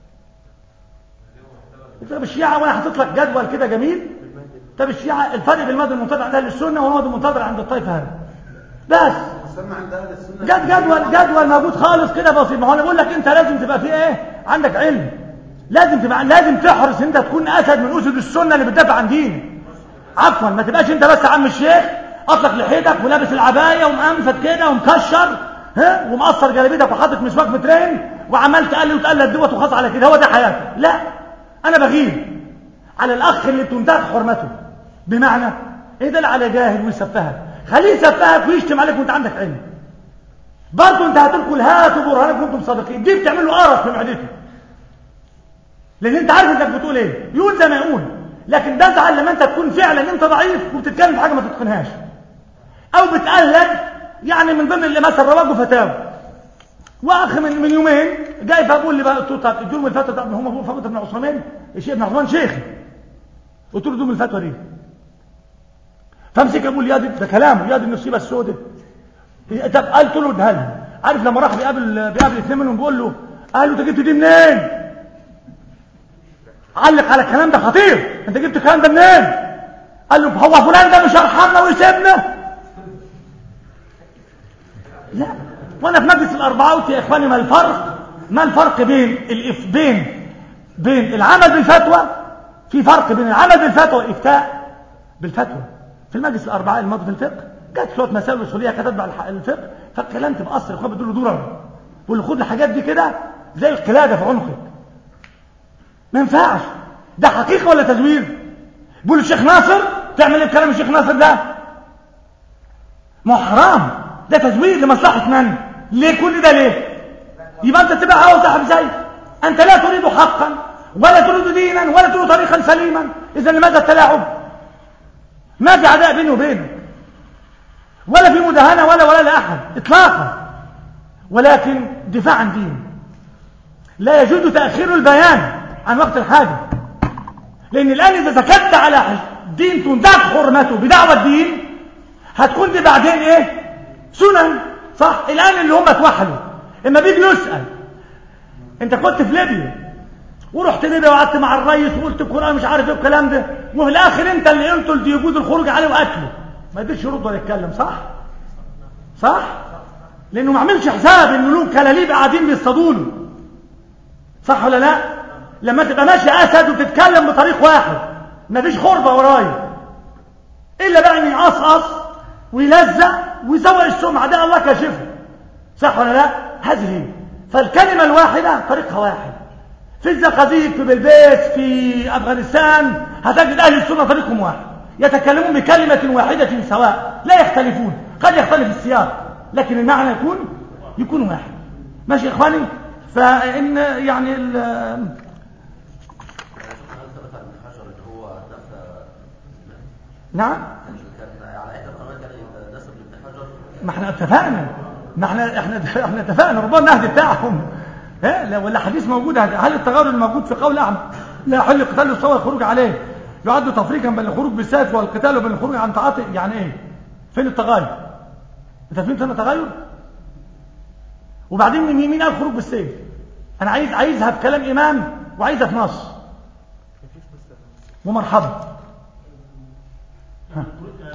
كتاب الشيعة وانا حاطط لك جدول كده جميل كتاب الشيعة الفرق بين المهدي المنتظر عند اهل السنه والمهدي المنتظر عند الطائفه هذا بس
مسمى عند اهل السنه
جد جدول جدول موجود خالص كده بسيط ما هو انا بقول لك انت لازم تبقى فيه ايه عندك علم لازم تبقى لازم تحرص انت تكون اسد من اسد السنه اللي بتدافع عن دينك عفوا ما تبقاش انت بس عم الشيخ اطلق لحيتك ولابس العبايه ومأنفت كده ومكشر ها ومقصر جلابيتك وحاطط مسواك مترين وعمال تقلي وتقلد دوت وخاص على كده هو ده حياتك لا انا بغير على الاخ اللي تنتهك حرمته بمعنى ايه ده اللي على جاهل ويسفهك خليه يسفهك ويشتم عليك وانت عندك علم برضه انت هتقول هاتوا برهانكم كنتم صادقين دي بتعمل له قرف في معدته لان انت عارف انك بتقول ايه يقول زي ما يقول لكن ده زعل لما انت تكون فعلا انت ضعيف وبتتكلم في حاجه ما تتقنهاش او بتقلد يعني من ضمن اللي مثلا رواج وفتاوى واخ من من يومين جاي فبقول لي بقى قلت له طب ادوا لي الفتوى طب هم فقط ابن عثمان الشيخ ابن عثمان شيخي قلت له ادوا الفتوى دي فامسك اقول يا دي ده كلامه يا دي النصيبه السوداء طب قلت له ادها لي عارف لما راح بيقابل بيقابل اثنين منهم بيقول له قال له انت جبت دي منين؟ علق على الكلام ده خطير انت جبت الكلام ده منين؟ قال له هو فلان ده مش هيرحمنا ويسيبنا؟ لا وانا في مجلس الاربعه يا اخواني ما الفرق ما الفرق بين الإف بين بين العمل بالفتوى في فرق بين العمل بالفتوى والافتاء بالفتوى في المجلس الاربعاء الماضي في الفقه جت شويه مسائل اصوليه كتبت على الفقه فاتكلمت باصل اخوان بتقول له درر بقول له خد الحاجات دي كده زي القلاده في عنقك ما ينفعش ده حقيقه ولا تزوير بيقول الشيخ ناصر تعمل ايه بكلام الشيخ ناصر ده ما هو حرام ده تزوير لمصلحه من ليه كل ده ليه يبقى انت تبقى عاوز صاحب زي انت لا تريد حقا ولا تريد دينا ولا تريد طريقا سليما اذا لماذا التلاعب ما في عداء بيني وبينك ولا في مداهنه ولا ولا لاحد اطلاقا ولكن دفاع عن دين لا يجوز تاخير البيان عن وقت الحاجه لان الان اذا سكت على دين تنتهك حرمته بدعوى الدين هتكون دي بعدين ايه سنن صح الان اللي هم توحدوا اما بيجي يسال انت كنت في ليبيا ورحت ليبيا وقعدت مع الرئيس وقلت القران مش عارف ايه الكلام ده وفي الاخر انت اللي قلت اللي يجوز الخروج عليه وقتله ما يقدرش يرد ولا يتكلم صح صح لانه ما عملش حساب انه له كلاليب قاعدين بيصطادوا له صح ولا لا لما تبقى ماشي اسد وتتكلم بطريق واحد مفيش خربه ورايا الا بقى ان يقصقص ويلزق ويسوق السمعه ده الله كاشفه صح ولا لا هذه هي فالكلمه الواحده طريقها واحد في الزقازيق في بلبيس في افغانستان هتجد اهل السنه طريقهم واحد يتكلمون بكلمه واحده سواء لا يختلفون قد يختلف السياق لكن المعنى يكون يكون واحد ماشي يا اخواني فان يعني نعم ما احنا اتفقنا ما احنا احنا احنا اتفقنا ربنا النهج بتاعهم ها ولا حديث موجود هل التغير الموجود في قول احمد لا يحل قتال الصور الخروج عليه يعد تفريقا بين الخروج بالسيف والقتال وبين الخروج عن تعاطي يعني ايه فين التغير انت فهمت انا تغير وبعدين مين مين قال خروج بالسيف انا عايز عايزها في كلام امام وعايزها في نص ومرحبا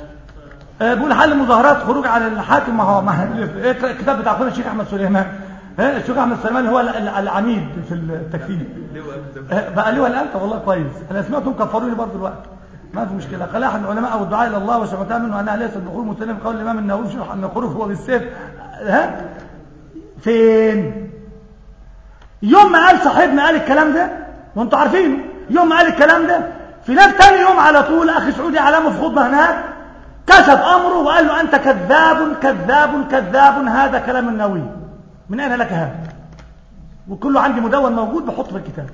بقول حل مظاهرات خروج على الحاكم ما هو ما الكتاب بتاع اخونا الشيخ احمد سليمان ها الشيخ احمد سلمان هو ال- ال- العميد في التكفير ها، بقى ليه الان طب والله كويس انا سمعتهم كفروني برضه الوقت ما في مشكله قال احد العلماء او الدعاء الى الله وشفتها منه انها ليست بخروج مسلم قول الامام النووي شرح ان الخروج هو بالسيف ها فين يوم ما قال صاحبنا قال الكلام ده وانتوا عارفينه يوم ما قال الكلام ده في نفس تاني يوم على طول اخي سعودي علامه في خطبه هناك كشف امره وقال له انت كذاب كذاب كذاب هذا كلام النووي من اين لك هذا وكله عندي مدون موجود بحطه في الكتاب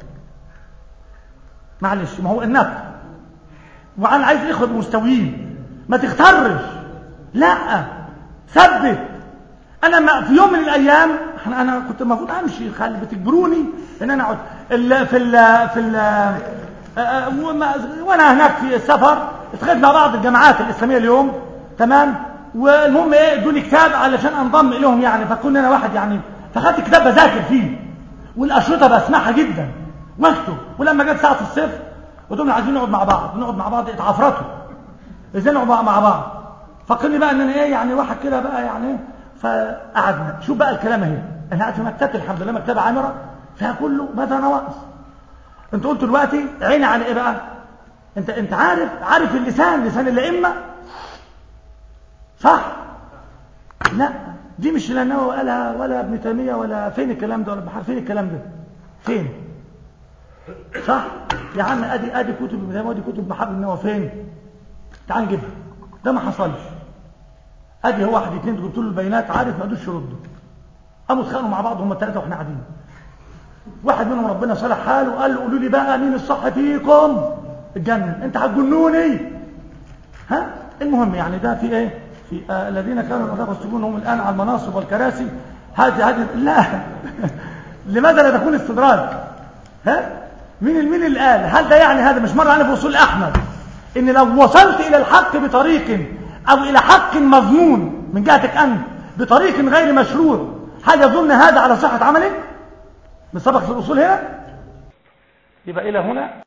معلش ما هو النقد وعن عايز اخوه مستويين ما تخترش لا ثبت انا ما في يوم من الايام انا انا كنت المفروض امشي خلي بتجبروني ان انا اقعد ال- في ال في ال آه، آه، وما- وانا هناك في السفر اتخذت مع بعض الجماعات الاسلاميه اليوم تمام والمهم ايه ادوني كتاب علشان انضم اليهم يعني فكون انا واحد يعني فخدت كتاب بذاكر فيه والاشرطه بسمعها جدا واكتب ولما جت ساعه الصفر قلت لهم عايزين نقعد مع بعض نقعد مع بعض اتعفرتوا ازاي نقعد مع- مع بعض فكرني بقى ان انا ايه يعني واحد كده بقى يعني ايه فقعدنا شوف بقى الكلام اهي انا قاعد في مكتبه الحمد لله مكتبه عامره فيها كله ماذا نواقص انت قلت دلوقتي عيني على ايه بقى انت انت عارف عارف اللسان لسان الائمه صح لا دي مش لا النووي قالها ولا ابن تيميه ولا فين الكلام ده ولا بحر فين الكلام ده فين صح يا عم ادي ادي كتب ابن تيميه وادي كتب محمد النووي فين تعال نجيبها ده ما حصلش ادي هو واحد اتنين جبت له البيانات عارف ما قدرش يردوا قاموا اتخانقوا مع بعض هم الثلاثه واحنا قاعدين واحد منهم ربنا صلح حاله وقال له قولوا لي بقى مين الصح فيكم اتجنن انت هتجنوني ها المهم يعني ده في ايه في آه الذين كانوا الأضافة السجون هم الآن على المناصب والكراسي هذه هذه لا لماذا لا تكون استدراج ها مين مين اللي قال هل ده يعني هذا مش مر علينا في اصول احمد ان لو وصلت الى الحق بطريق او الى حق مظنون من جهتك انت بطريق غير مشروع هل يظن هذا على صحة عملك بسبق في الاصول هنا يبقى الى هنا